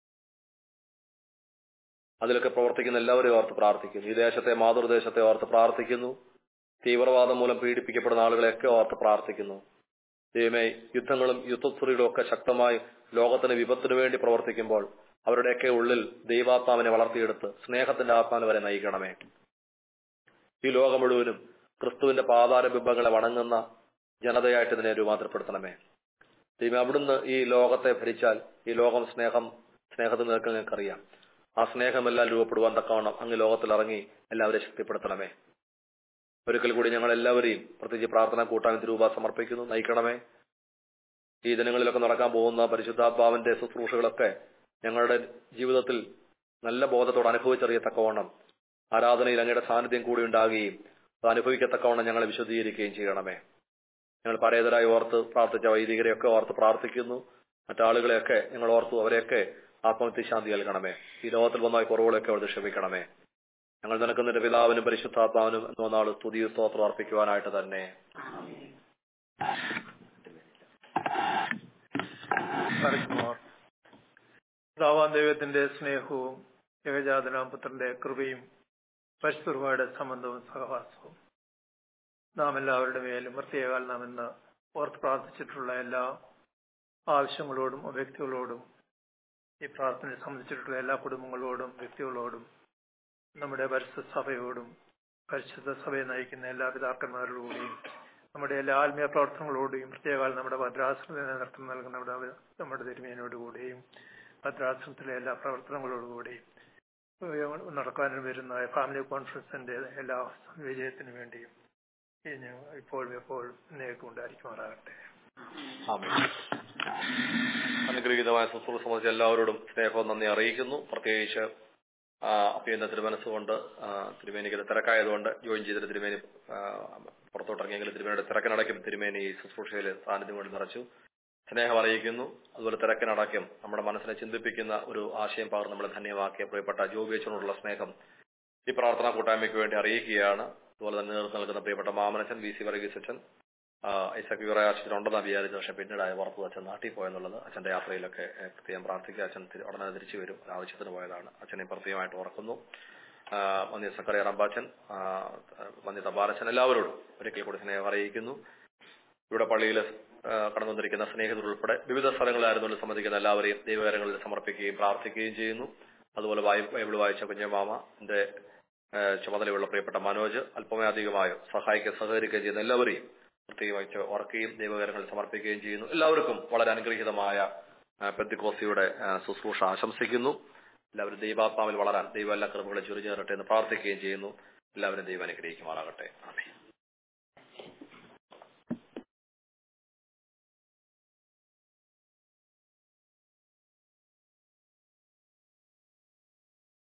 അതിലൊക്കെ പ്രവർത്തിക്കുന്ന എല്ലാവരെയും ഓർത്ത് പ്രാർത്ഥിക്കുന്നു ഈ ദേശത്തെ മാതൃദേശത്തെ ഓർത്ത് പ്രാർത്ഥിക്കുന്നു തീവ്രവാദം മൂലം പീഡിപ്പിക്കപ്പെടുന്ന ആളുകളെയൊക്കെ ഓർത്ത് പ്രാർത്ഥിക്കുന്നു ദൈവമേ യുദ്ധങ്ങളും യുദ്ധസ്ത്രീകളും ഒക്കെ ശക്തമായി ലോകത്തിന് വിപത്തിനു വേണ്ടി പ്രവർത്തിക്കുമ്പോൾ അവരുടെയൊക്കെ ഉള്ളിൽ ദൈവാത്മാവിനെ വളർത്തിയെടുത്ത് സ്നേഹത്തിന്റെ ആത്മാവിനെ വരെ നയിക്കണമേ ഈ ലോകം മുഴുവനും ക്രിസ്തുവിന്റെ പാതാര ബിംബങ്ങളെ വണങ്ങുന്ന ജനതയായിട്ട് ഇതിനെ രൂപാന്തരപ്പെടുത്തണമേ ദൈവം അവിടുന്ന് ഈ ലോകത്തെ ഭരിച്ചാൽ ഈ ലോകം സ്നേഹം സ്നേഹത്തിൽ നിൽക്കാൻ നിങ്ങൾക്കറിയാം ആ സ്നേഹമെല്ലാം രൂപപ്പെടുവാൻ തക്കവണ്ണം അങ്ങ് ലോകത്തിൽ ഇറങ്ങി എല്ലാവരെയും ശക്തിപ്പെടുത്തണമേ ഒരിക്കൽ കൂടി ഞങ്ങൾ എല്ലാവരെയും പ്രത്യേകിച്ച് പ്രാർത്ഥന കൂട്ടായ്മ രൂപ സമർപ്പിക്കുന്നു നയിക്കണമേ ഈ ദിനങ്ങളിലൊക്കെ നടക്കാൻ പോകുന്ന പരിശുദ്ധാത്മാവിന്റെ ശുശ്രൂഷകളൊക്കെ ഞങ്ങളുടെ ജീവിതത്തിൽ നല്ല ബോധത്തോടെ അനുഭവിച്ചറിയത്തക്കവണ്ണം ആരാധനയിൽ അങ്ങയുടെ സാന്നിധ്യം കൂടി ഉണ്ടാകുകയും അത് അനുഭവിക്കത്തക്കവണ്ണം ഞങ്ങളെ വിശദീകരിക്കുകയും ചെയ്യണമേ ഞങ്ങൾ പരേതരായി ഓർത്ത് പ്രാർത്ഥിച്ച വൈദികരെയൊക്കെ ഓർത്ത് പ്രാർത്ഥിക്കുന്നു മറ്റാളുകളെയൊക്കെ ഞങ്ങൾ ഓർത്തു അവരെയൊക്കെ ആത്മഹത്യശാന്തി നൽകണമേ ഈ ലോകത്തിൽ വന്നായി കുറവുകളൊക്കെ അവിടെ ക്ഷമിക്കണമേ ഞങ്ങൾ നിനക്കുന്നതിന്റെ പിതാവിനും പരിശുദ്ധാത്മാവിനും എന്ന നാൾ സ്തുതി സ്തോത്രം അർപ്പിക്കുവാനായിട്ട് തന്നെ പറയുമ്പോൾ പിതാവാം ദൈവത്തിന്റെ സ്നേഹവും ഏകജാതനാം പുത്രന്റെ കൃപയും പരിശുദ്ധയുടെ സംബന്ധവും സഹവാസവും നാം എല്ലാവരുടെ മേലും പ്രത്യേകാൽ നാം ഇന്ന് ഓർത്ത് പ്രാർത്ഥിച്ചിട്ടുള്ള എല്ലാ ആവശ്യങ്ങളോടും വ്യക്തികളോടും ഈ പ്രാർത്ഥനയെ സംബന്ധിച്ചിട്ടുള്ള എല്ലാ കുടുംബങ്ങളോടും വ്യക്തികളോടും നമ്മുടെ പരിശുദ്ധ സഭയോടും പരിശുദ്ധ സഭയെ നയിക്കുന്ന എല്ലാ പിതാക്കന്മാരോടുകൂടിയും നമ്മുടെ എല്ലാ ആത്മീയ പ്രവർത്തനങ്ങളോടെയും പ്രത്യേകാൽ നമ്മുടെ ഭദ്രാശ്രമ നേതൃത്വം നൽകുന്ന നമ്മുടെ നമ്മുടെ തിരുമേനോടുകൂടിയും ഭദ്രാശ്രമത്തിലെ എല്ലാ പ്രവർത്തനങ്ങളോടുകൂടിയും നടക്കാനും വരുന്ന ഫാമിലി കോൺഫറൻസിന്റെ എല്ലാ വിജയത്തിനു വേണ്ടിയും ഇനി ഇപ്പോഴും എപ്പോഴും നേക്കും ഉണ്ടായിരിക്കുമാറാകട്ടെ ആമേൻ. അനുഗ്രഹീതമായ ശുശ്രൂഷ സംബന്ധിച്ച് എല്ലാവരോടും സ്നേഹവും നന്ദി അറിയിക്കുന്നു പ്രത്യേകിച്ച് ആ, അഭിയന്റെ തിരുമനസ്സുകൊണ്ട് ആ, തിരുമേനിക്ക് ഇത് തിരക്കായതുകൊണ്ട് ജോയിൻ ചെയ്തിട്ട് തിരുമേനി ആ, പുറത്തോട്ടിറങ്ങിയെങ്കിലും തിരുമേനിയുടെ തിരക്കിനടയ്ക്കും തിരുമേനി ഈ ശുശ്രൂഷയിൽ സാന്നിധ്യം കൊണ്ട് നിറച്ചു സ്നേഹം അറിയിക്കുന്നു അതുപോലെ തിരക്കിനടക്കം നമ്മുടെ മനസ്സിനെ ചിന്തിപ്പിക്കുന്ന ഒരു ആശയം പകർന്ന് നമ്മളെ ധന്യമാക്കിയ പ്രിയപ്പെട്ട ജോബിയച്ചനോടുള്ള സ്നേഹം ഈ പ്രാർത്ഥനാ കൂട്ടായ്മയ്ക്ക് വേണ്ടി അറിയിക്കുകയാണ് അതുപോലെ തന്നെ നേതൃത്വം നൽകുന്ന പ്രിയപ്പെട്ട മാമനച്ചൻ വി സി വർഗീസ് അച്ഛൻ ഐസക് യുവറായ അച്ഛൻ ഉണ്ടെന്നാണ് വിചാരിച്ചത് പക്ഷെ പിന്നീട് പുറത്ത് അച്ഛൻ നാട്ടിൽ പോയെന്നുള്ളത് അച്ഛന്റെ യാത്രയിലൊക്കെ ഏഹ്, പ്രത്യേകം പ്രാർത്ഥിക്കുക അച്ഛൻ തിരി- ഉടനെ തിരിച്ചു വരും ഒരു ആവശ്യത്തിന് പോയതാണ് അച്ഛനെ പ്രത്യേകമായിട്ട് ഓർക്കുന്നു ആ, വന്നി സക്കറിയ റമ്പാച്ചൻ ആ, വന്നി തപാലച്ചൻ എല്ലാവരോടും ഒരിക്കൽ കൂടി സ്നേഹം അറിയിക്കുന്നു ഇവിടെ പള്ളിയിൽ കടന്നു വന്നിരിക്കുന്ന സ്നേഹിതർ ഉൾപ്പെടെ വിവിധ സ്ഥലങ്ങളിലായിരുന്നു സംബന്ധിക്കുന്ന എല്ലാവരെയും ദൈവകരങ്ങളിൽ സമർപ്പിക്കുകയും പ്രാർത്ഥിക്കുകയും ചെയ്യുന്നു അതുപോലെ ബൈ- ബൈബിൾ വായിച്ച കുഞ്ഞമാമ എന്റെ ഏഹ്, ചുമതലയുള്ള പ്രിയപ്പെട്ട മനോജ് അല്പമേ അധികമായോ സഹായിക്കുകയും സഹകരിക്കുകയും ചെയ്യുന്ന എല്ലാവരെയും പ്രത്യേകിച്ച് ഓർക്കുകയും ദൈവകരങ്ങളിൽ സമർപ്പിക്കുകയും ചെയ്യുന്നു എല്ലാവർക്കും വളരെ അനുഗ്രഹീതമായ പെന്തിക്കോസിയുടെ ശുശ്രൂഷ ആശംസിക്കുന്നു എല്ലാവരും ദൈവാത്മാവിൽ വളരാൻ ദൈവം എല്ലാ കൃപകളെ ചുരിഞ്ഞേറട്ടെ എന്ന് പ്രാർത്ഥിക്കുകയും ചെയ്യുന്നു എല്ലാവരും ദൈവം അനുഗ്രഹിക്കുമാറാകട്ടെ ആമേൻ